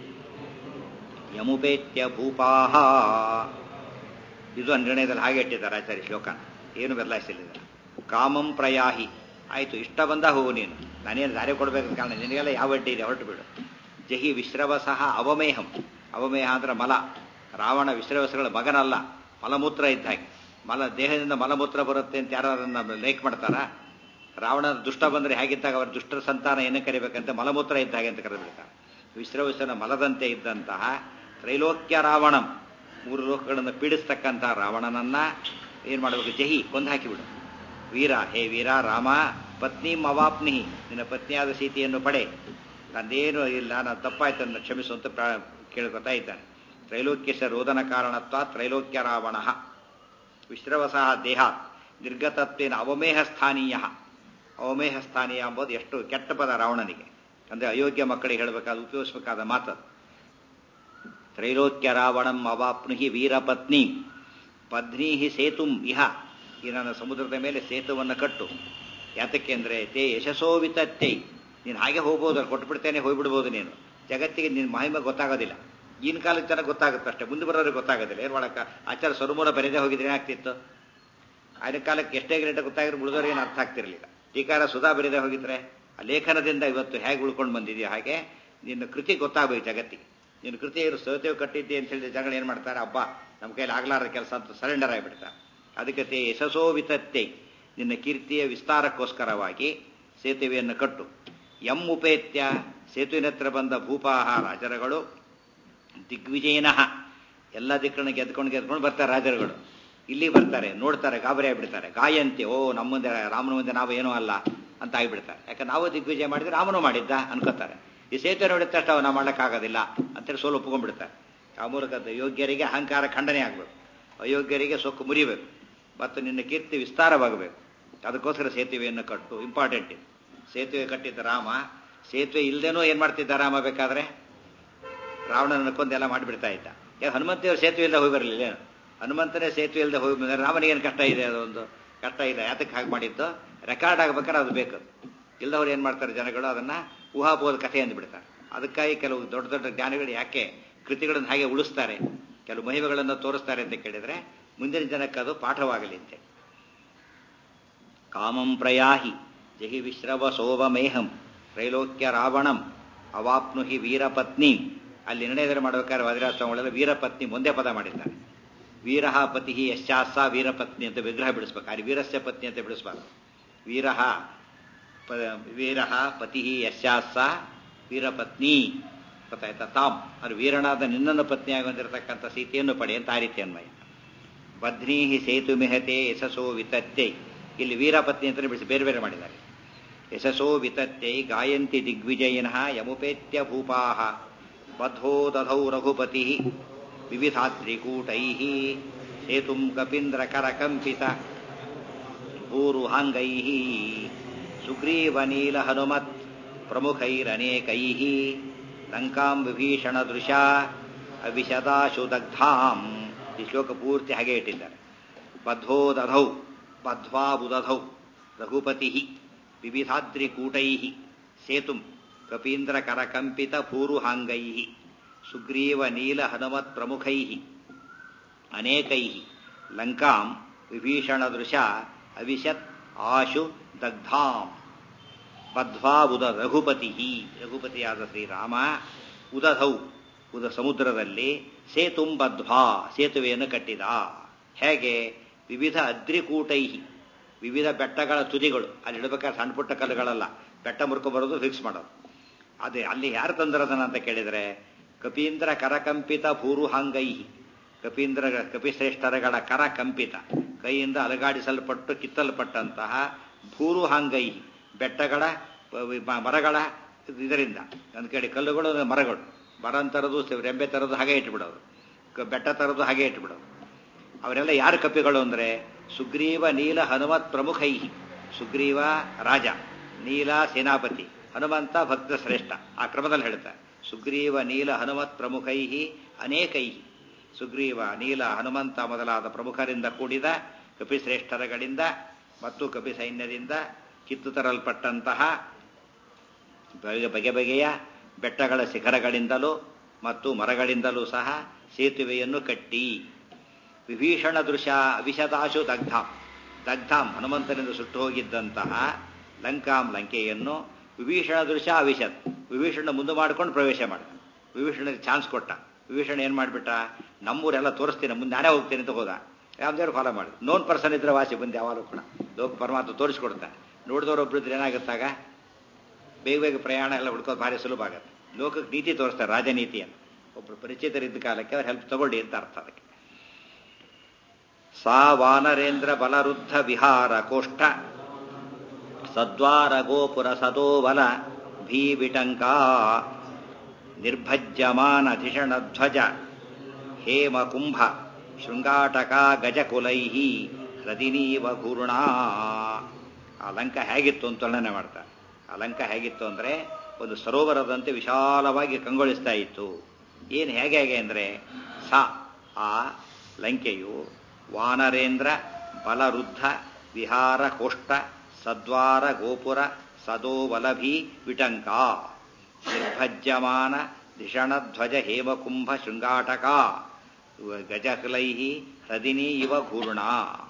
ಯಮುಪೇತ್ಯ ಭೂಪಾಹ ಇದು ನಿರ್ಣಯದಲ್ಲಿ ಹಾಗೆ ಇಟ್ಟಿದ್ದಾರೆ ಆಚಾರ್ಯ ಶ್ಲೋಕ ಏನು ಬದಲಾಯಿಸಲಿಲ್ಲ ಕಾಮಂ ಪ್ರಯಾಹಿ ಆಯಿತು ಇಷ್ಟ ಬಂದ ಹೋಗು ನೀನು ನಾನೇನು ದಾರಿ ಕೊಡಬೇಕು ಕಾರಣ ನಿನಗೆಲ್ಲ ಯಾವ ಅಡ್ಡಿ ಇದೆ ಹೊರಟು ಬಿಡು ಜಹಿ ವಿಶ್ರವ ಸಹ ಅವಮೇಹಂ ಅವಮೇಹ ಅಂದ್ರೆ ಮಲ ರಾವಣ ವಿಶ್ರವಸಗಳ ಮಗನಲ್ಲ ಮಲಮೂತ್ರ ಇದ್ದ ಹಾಗೆ ಮಲ ದೇಹದಿಂದ ಮಲಮೂತ್ರ ಬರುತ್ತೆ ಅಂತ ಯಾರನ್ನ ಲೇಖ ಮಾಡ್ತಾರ ರಾವಣ ದುಷ್ಟ ಬಂದರೆ ಹೇಗಿದ್ದಾಗ ಅವರ ದುಷ್ಟರ ಸಂತಾನ ಏನು ಕರಿಬೇಕಂತ ಮಲಮೂತ್ರ ಇದ್ದ ಹಾಗೆ ಅಂತ ಕರೆದಿರ್ತಾರೆ ವಿಶ್ರವಸನ ಮಲದಂತೆ ಇದ್ದಂತಹ ತ್ರೈಲೋಕ್ಯ ರಾವಣಂ ಮೂರು ಲೋಕಗಳನ್ನು ಪೀಡಿಸ್ತಕ್ಕಂತಹ ರಾವಣನನ್ನ ಏನ್ ಮಾಡಬೇಕು ಜಹಿ ಕೊಂದು ಹಾಕಿಬಿಡು ವೀರ ಹೇ ವೀರ ರಾಮ ಪತ್ನಿ ಮವಾಪ್ನಿ ನಿನ್ನ ಪತ್ನಿಯಾದ ಸೀತೆಯನ್ನು ಪಡೆ ನಂದೇನು ಇಲ್ಲ ನಾನು ತಪ್ಪಾಯ್ತು ನನ್ನ ಕ್ಷಮಿಸು ಅಂತ ಕೇಳ್ಕೊತಾ ಇದ್ದಾನೆ ತ್ರೈಲೋಕ್ಯಸ ರೋದನ ಕಾರಣತ್ವ ತ್ರೈಲೋಕ್ಯ ರಾವಣ ವಿಶ್ರವಸಃ ದೇಹ ನಿರ್ಗತತ್ವೇನ ಅವಮೇಹ ಸ್ಥಾನೀಯ ಅವಮೇಹ ಸ್ಥಾನೀಯ ಎಂಬುದು ಎಷ್ಟು ಕೆಟ್ಟ ಪದ ರಾವಣನಿಗೆ ಅಂದ್ರೆ ಅಯೋಗ್ಯ ಮಕ್ಕಳಿಗೆ ಹೇಳಬೇಕಾದ ಉಪಯೋಗಿಸಬೇಕಾದ ಮಾತದು ತ್ರೈಲೋಕ್ಯ ರಾವಣಂ ಅವಾಪ್ನುಹಿ ವೀರಪತ್ನಿ ಪದ್ನೀಹಿ ಸೇತುಂ ಇಹ ಈ ನನ್ನ ಸಮುದ್ರದ ಮೇಲೆ ಸೇತುವನ್ನು ಕಟ್ಟು ಯಾತಕ್ಕೆ ಅಂದರೆ ತೇ ಯಶಸ್ಸೋ ವಿತತ್ತೈ ನೀನು ಹಾಗೆ ಹೋಗ್ಬೋದು ಅಲ್ಲಿ ಕೊಟ್ಬಿಡ್ತೇನೆ ಹೋಗ್ಬಿಡ್ಬೋದು ನೀನು ಜಗತ್ತಿಗೆ ನಿನ್ನ ಮಹಿಮೆ ಗೊತ್ತಾಗೋದಿಲ್ಲ ಈಗಿನ ಕಾಲಕ್ಕೆ ಚೆನ್ನಾಗಿ ಗೊತ್ತಾಗುತ್ತೆ ಅಷ್ಟೇ ಮುಂದೆ ಬರೋರಿಗೆ ಗೊತ್ತಾಗೋದಿಲ್ಲ ಏನು ಮಾಡಕ್ಕ ಆಚಾರ ಸ್ವರಮೂಲ ಬರೆದೇ ಹೋಗಿದ್ರೆ ಏನಾಗ್ತಿತ್ತು ಆಗಿನ ಕಾಲಕ್ಕೆ ಎಷ್ಟೇ ಗ್ರೇಟ ಗೊತ್ತಾಗಿರೋ ಉಳಿದವ್ರಿಗೆ ಏನು ಅರ್ಥ ಆಗ್ತಿರಲಿಲ್ಲ ಟೀಕಾರ ಸುಧಾ ಬರೆದೇ ಹೋಗಿದ್ರೆ ಆ ಲೇಖನದಿಂದ ಇವತ್ತು ಹೇಗೆ ಉಳ್ಕೊಂಡು ಬಂದಿದೆಯೋ ಹಾಗೆ ನಿನ್ನ ಕೃತಿ ಗೊತ್ತಾಗಬೇಕು ಜಗತ್ತಿಗೆ ನಿನ್ನ ಕೃತಿ ಏನು ಸೌತೆವು ಕಟ್ಟಿದ್ದೆ ಅಂತ ಹೇಳಿದ ಜನಗಳು ಏನು ಮಾಡ್ತಾರೆ ಅಬ್ಬಾ ನಮ್ಮ ಕೈಲಿ ಆಗ್ಲಾರದ ಕೆಲಸ ಅಂತ ಸರೆಂಡರ್ ಆಗಿಬಿಡ್ತಾರೆ ಅದಕ್ಕೆ ತೇ ಯಶಸ್ಸೋ ವಿತತ್ತೆ ನಿನ್ನ ಕೀರ್ತಿಯ ವಿಸ್ತಾರಕ್ಕೋಸ್ಕರವಾಗಿ ಸೇತುವೆಯನ್ನು ಕಟ್ಟು ಎಂ ಉಪೇತ್ಯ ಸೇತುವಿನ ಹತ್ರ ಬಂದ ಭೂಪಾಹ ರಾಜರುಗಳು ದಿಗ್ವಿಜಯನಃ ಎಲ್ಲ ದಿಕ್ಕನ್ನು ಗೆದ್ಕೊಂಡು ಗೆದ್ಕೊಂಡು ಬರ್ತಾರೆ ರಾಜರುಗಳು ಇಲ್ಲಿ ಬರ್ತಾರೆ ನೋಡ್ತಾರೆ ಗಾಬರಿ ಆಗಿಬಿಡ್ತಾರೆ ಗಾಯಂತೆ ಓ ನಮ್ಮ ಮುಂದೆ ರಾಮನ ಮುಂದೆ ನಾವು ಏನೂ ಅಲ್ಲ ಅಂತ ಆಗಿಬಿಡ್ತಾರೆ ಯಾಕಂದ್ರೆ ನಾವು ದಿಗ್ವಿಜಯ ಮಾಡಿದ್ರೆ ರಾಮನು ಮಾಡಿದ್ದ ಅನ್ಕೋತಾರೆ ಈ ಸೇತುವೆ ನೋಡಿದ ತಕ್ಷಣ ನಾವು ಮಾಡೋಕ್ಕಾಗೋದಿಲ್ಲ ಅಂತೇಳಿ ಸೋಲು ಒಪ್ಕೊಂಡ್ಬಿಡ್ತಾರೆ ಆ ಮೂಲಕ ಯೋಗ್ಯರಿಗೆ ಅಹಂಕಾರ ಖಂಡನೆ ಆಗಬೇಕು ಅಯೋಗ್ಯರಿಗೆ ಸೊಕ್ಕು ಮುರಿಬೇಕು ಮತ್ತು ನಿನ್ನ ಕೀರ್ತಿ ವಿಸ್ತಾರವಾಗಬೇಕು ಅದಕ್ಕೋಸ್ಕರ ಸೇತುವೆಯನ್ನು ಕಟ್ಟು ಇಂಪಾರ್ಟೆಂಟ್ ಇದು ಸೇತುವೆ ಕಟ್ಟಿದ್ದ ರಾಮ ಸೇತುವೆ ಇಲ್ಲದೇನೂ ಏನು ಮಾಡ್ತಿದ್ದ ರಾಮ ಬೇಕಾದ್ರೆ ರಾವಣನ ಕೊಂದೆಲ್ಲ ಮಾಡಿಬಿಡ್ತಾ ಇದ್ದ ಯಾಕೆ ಹನುಮಂತೇವರು ಸೇತುವೆ ಇಲ್ಲದೆ ಹೋಗಿ ಬರಲಿಲ್ಲ ಏನು ಹನುಮಂತನೇ ಸೇತುವೆ ಇಲ್ಲದೆ ಹೋಗಿ ಬಂದರೆ ರಾಮನಿಗೇನು ಕಷ್ಟ ಇದೆ ಅದೊಂದು ಕಷ್ಟ ಇಲ್ಲ ಯಾತಕ್ಕೆ ಹಾಗೆ ಮಾಡಿದ್ದು ರೆಕಾರ್ಡ್ ಆಗ್ಬೇಕಾದ್ರೆ ಅದು ಬೇಕು ಇಲ್ಲದವ್ರು ಏನು ಮಾಡ್ತಾರೆ ಜನಗಳು ಅದನ್ನ ಊಹಾಪೋದ ಕಥೆ ಅಂದ್ಬಿಡ್ತಾರೆ ಅದಕ್ಕಾಗಿ ಕೆಲವು ದೊಡ್ಡ ದೊಡ್ಡ ಜ್ಞಾನಿಗಳು ಯಾಕೆ ಕೃತಿಗಳನ್ನು ಹಾಗೆ ಉಳಿಸ್ತಾರೆ ಕೆಲವು ಮಹಿಮೆಗಳನ್ನು ತೋರಿಸ್ತಾರೆ ಅಂತ ಕೇಳಿದ್ರೆ ಮುಂದಿನ ಜನಕ್ಕೆ ಅದು ಪಾಠವಾಗಲಿ ಅಂತೆ ಕಾಮಂ ಪ್ರಯಾಹಿ ಜಹಿ ವಿಶ್ರವ ಸೋವಮೇಹಂ ತ್ರೈಲೋಕ್ಯ ರಾವಣಂ ಅವಾಪ್ನುಹಿ ವೀರಪತ್ನಿ ಅಲ್ಲಿ ನಿರ್ಣಯ ಮಾಡಬೇಕಾದ್ರೆ ವಜ್ರಾಜ ಸ್ವಾಮಿಗಳೆಲ್ಲ ವೀರಪತ್ನಿ ಮುಂದೆ ಪದ ಮಾಡಿದ್ದಾರೆ ವೀರಹ ಪತಿ ಯಶ್ಚಾಸ ವೀರಪತ್ನಿ ಅಂತ ವಿಗ್ರಹ ಬಿಡಿಸ್ಬೇಕು ಅಲ್ಲಿ ವೀರಸ್ಯ ಪತ್ನಿ ಅಂತ ಬಿಡಿಸ್ಬಾರ್ದು ವೀರಹ ವೀರಹ ಪತಿ ಯಶ್ಚಾಸ ವೀರಪತ್ನಿ ಗೊತ್ತಾಯ್ತಾ ತಾಮ್ ಅದು ವೀರನಾದ ನಿನ್ನನ್ನು ಪತ್ನಿಯಾಗಿ ಹೊಂದಿರತಕ್ಕಂಥ ಸೀತೆಯನ್ನು ಪಡೆ ಅಂತ ಆ ರೀತಿ ಅನ್ವಯ ಬದ್ನೀಹಿ ಸೇತು ಮಿಹತೆ ಯಶಸೋ ವಿತತ್ತೆ ಇಲ್ಲಿ ವೀರಪತ್ನಿ ಅಂತ ಬಿಡಿಸಿ ಬೇರೆ ಬೇರೆ ಮಾಡಿದ್ದಾರೆ ಯಶಸೋ ವಿತತ್ತೆ ಗಾಯಂತಿ ದಿಗ್ವಿಜಯಿನಃ ಯಮುಪೇತ್ಯ ಭೂಪಾಹ ಬದ್ಧೋ ದಧೌ ರಘುಪತಿ ವಿವಿಧಾದ್ರಿಕೂಟೈ ಸೇತುಂ ಕಪೀಂದ್ರ ಕರಕಂಪಿತ ಭೂರುಹಾಂಗೈ ಸುಗ್ರೀವ ನೀಲ ಹನುಮತ್ ಪ್ರಮುಖೈರನೇಕೈ ಲಂಕಾಂ ವಿಭೀಷಣ ದೃಶ ಅವಿಶದಾಶು ದಗ್ಧಾಂ ಈ ಶ್ಲೋಕ ಪೂರ್ತಿ ಹಾಗೆ ಇಟ್ಟಿದ್ದಾರೆ ಬದ್ಧೋ ದಧೌ ಬದ್ಧ್ವಾ ಬುದಧೌ ರಘುಪತಿ ವಿವಿಧಾದ್ರಿಕೂಟೈ ಸೇತುಂ ಕಪೀಂದ್ರ ಕರಕಂಪಿತ ಭೂರುಹಾಂಗೈ ಸುಗ್ರೀವ ನೀಲ ಹನುಮತ್ ಪ್ರಮುಖೈ ಅನೇಕೈ ಲಂಕಾಂ ವಿಭೀಷಣದೃಶ ಅವಿಶತ್ ಆಶು ದಗ್ಧಾಂ ಬದ್ಧ್ವಾ ಉದ ರಘುಪತಿ ರಘುಪತಿಯಾದ ಶ್ರೀರಾಮ ಉದಧೌ ಉದ ಸಮುದ್ರದಲ್ಲಿ ಸೇತುಂ ಬದ್ಧ್ವಾ ಸೇತುವೆಯನ್ನು ಕಟ್ಟಿದ ಹೇಗೆ ವಿವಿಧ ಅದ್ರಿಕೂಟೈ ವಿವಿಧ ಬೆಟ್ಟಗಳ ತುದಿಗಳು ಅಲ್ಲಿ ಇಡಬೇಕಾದ್ರೆ ಸಣ್ಣ ಪುಟ್ಟ ಕಲ್ಲುಗಳಲ್ಲ ಬೆಟ್ಟ ಮುರ್ಕೊಂಬರೋದು ಫಿಕ್ಸ್ ಮಾಡೋದು ಅದೇ ಅಲ್ಲಿ ಯಾರು ತಂದಿರೋದನ್ನ ಅಂತ ಕೇಳಿದರೆ ಕಪೀಂದ್ರ ಕರಕಂಪಿತ ಭೂರುಹಾಂಗೈ ಕಪೀಂದ್ರ ಕಪಿಶ್ರೇಷ್ಠರಗಳ ಕರ ಕಂಪಿತ ಕೈಯಿಂದ ಅಲಗಾಡಿಸಲ್ಪಟ್ಟು ಕಿತ್ತಲ್ಪಟ್ಟಂತಹ ಭೂರುಹಾಂಗೈ ಬೆಟ್ಟಗಳ ಮರಗಳ ಇದರಿಂದ ಒಂದು ಕಡೆ ಕಲ್ಲುಗಳು ಮರಗಳು ಮರ ತರದು ರೆಂಬೆ ತರದು ಹಾಗೆ ಇಟ್ಬಿಡೋದು ಬೆಟ್ಟ ತರದು ಹಾಗೆ ಇಟ್ಬಿಡೋದು ಅವರೆಲ್ಲ ಯಾರು ಕಪಿಗಳು ಅಂದರೆ ಸುಗ್ರೀವ ನೀಲ ಹನುಮತ್ ಪ್ರಮುಖೈ ಸುಗ್ರೀವ ರಾಜ ನೀಲ ಸೇನಾಪತಿ ಹನುಮಂತ ಭಕ್ತ ಶ್ರೇಷ್ಠ ಆ ಕ್ರಮದಲ್ಲಿ ಹೇಳ್ತಾರೆ ಸುಗ್ರೀವ ನೀಲ ಹನುಮತ್ ಪ್ರಮುಖೈ ಅನೇಕೈ ಸುಗ್ರೀವ ನೀಲ ಹನುಮಂತ ಮೊದಲಾದ ಪ್ರಮುಖರಿಂದ ಕೂಡಿದ ಕಪಿಶ್ರೇಷ್ಠರಗಳಿಂದ ಮತ್ತು ಕಪಿ ಸೈನ್ಯದಿಂದ ಕಿತ್ತು ತರಲ್ಪಟ್ಟಂತಹ ಬಗೆ ಬಗೆಯ ಬೆಟ್ಟಗಳ ಶಿಖರಗಳಿಂದಲೂ ಮತ್ತು ಮರಗಳಿಂದಲೂ ಸಹ ಸೇತುವೆಯನ್ನು ಕಟ್ಟಿ ವಿಭೀಷಣ ದೃಶ್ಯ ಅವಿಶದಾಶು ದಗ್ಧಾಂ ದಗ್ಧಾಂ ಹನುಮಂತನಿಂದ ಸುಟ್ಟು ಹೋಗಿದ್ದಂತಹ ಲಂಕಾಂ ಲಂಕೆಯನ್ನು ವಿಭೀಷಣ ದೃಶ್ಯ ಅವಿಶತ್ ವಿಭೀಷಣ ಮುಂದೆ ಮಾಡ್ಕೊಂಡು ಪ್ರವೇಶ ಮಾಡ ವಿಭೀಷಣನಿಗೆ ಚಾನ್ಸ್ ಕೊಟ್ಟ ವಿಭೀಷಣ ಏನು ಮಾಡಿಬಿಟ್ಟ ನಮ್ಮೂರೆಲ್ಲ ತೋರಿಸ್ತೀನಿ ಮುಂದೆ ನಾನೇ ಹೋಗ್ತೀನಿ ಅಂತ ಹೋದ ಯಾವ್ದಾದ್ರು ಫಾಲೋ ಮಾಡಿ ನೋನ್ ಪರ್ಸನ್ ಇದ್ರೆ ವಾಸಿ ಬಂದು ಯಾವಾಗಲೂ ಕೂಡ ಲೋಕ ಪರಮಾತ್ಮ ತೋರಿಸ್ಕೊಡ್ತಾನೆ ನೋಡಿದವ್ರು ಒಬ್ರು ಇದ್ರೆ ಏನಾಗುತ್ತಾಗ ಬೇಗ ಬೇಗ ಪ್ರಯಾಣ ಎಲ್ಲ ಹುಡ್ಕೋದು ಭಾರಿ ಸುಲಭ ಆಗುತ್ತೆ ಲೋಕಕ್ಕೆ ನೀತಿ ತೋರಿಸ್ತಾರೆ ರಾಜನೀತಿಯನ್ನು ಒಬ್ರು ಪರಿಚಿತರಿದ್ದ ಕಾಲಕ್ಕೆ ಅವ್ರು ಹೆಲ್ಪ್ ತಗೊಳ್ಳಿ ಅಂತ ಅರ್ಥ ಅದಕ್ಕೆ ಸಾ ವಾನರೇಂದ್ರ ಬಲರುದ್ಧ ವಿಹಾರ ಕೋಷ್ಠ ಸದ್ವಾರ ಗೋಪುರ ಸದೋಬಲ ಭೀವಿಟಂಕಾ ನಿರ್ಭಜ್ಯಮಾನ ಧಿಷಣಧ್ವಜ ಹೇಮ ಕುಂಭ ಶೃಂಗಾಟಕ ಗಜಕುಲೈ ಹೃದಿನೀವ ಗುರುಣ ಆ ಲಂಕ ಹೇಗಿತ್ತು ಅಂತ ವರ್ಣನೆ ಮಾಡ್ತಾರೆ ಆ ಲಂಕ ಹೇಗಿತ್ತು ಅಂದರೆ ಒಂದು ಸರೋವರದಂತೆ ವಿಶಾಲವಾಗಿ ಕಂಗೊಳಿಸ್ತಾ ಇತ್ತು ಏನು ಹೇಗೆ ಹೇಗೆ ಅಂದರೆ ಸಾ ಆ ಲಂಕೆಯು ವಾನರೇಂದ್ರ ಬಲರುದ್ಧ ವಿಹಾರ ಕೋಷ್ಟ ಸದ್ವಾರ ಗೋಪುರ ಸದೋವಲಭಿ ವಿಟಂಕ ನಿರ್ಭಜ್ಯಮಾನ ಧಿಷಣಧ್ವಜ ಹೇಮಕುಂಭ ಶೃಂಗಾಟಕ ಗಜಕಲೈ ಹೃದಿನಿ ಇವ ಘೂರ್ಣ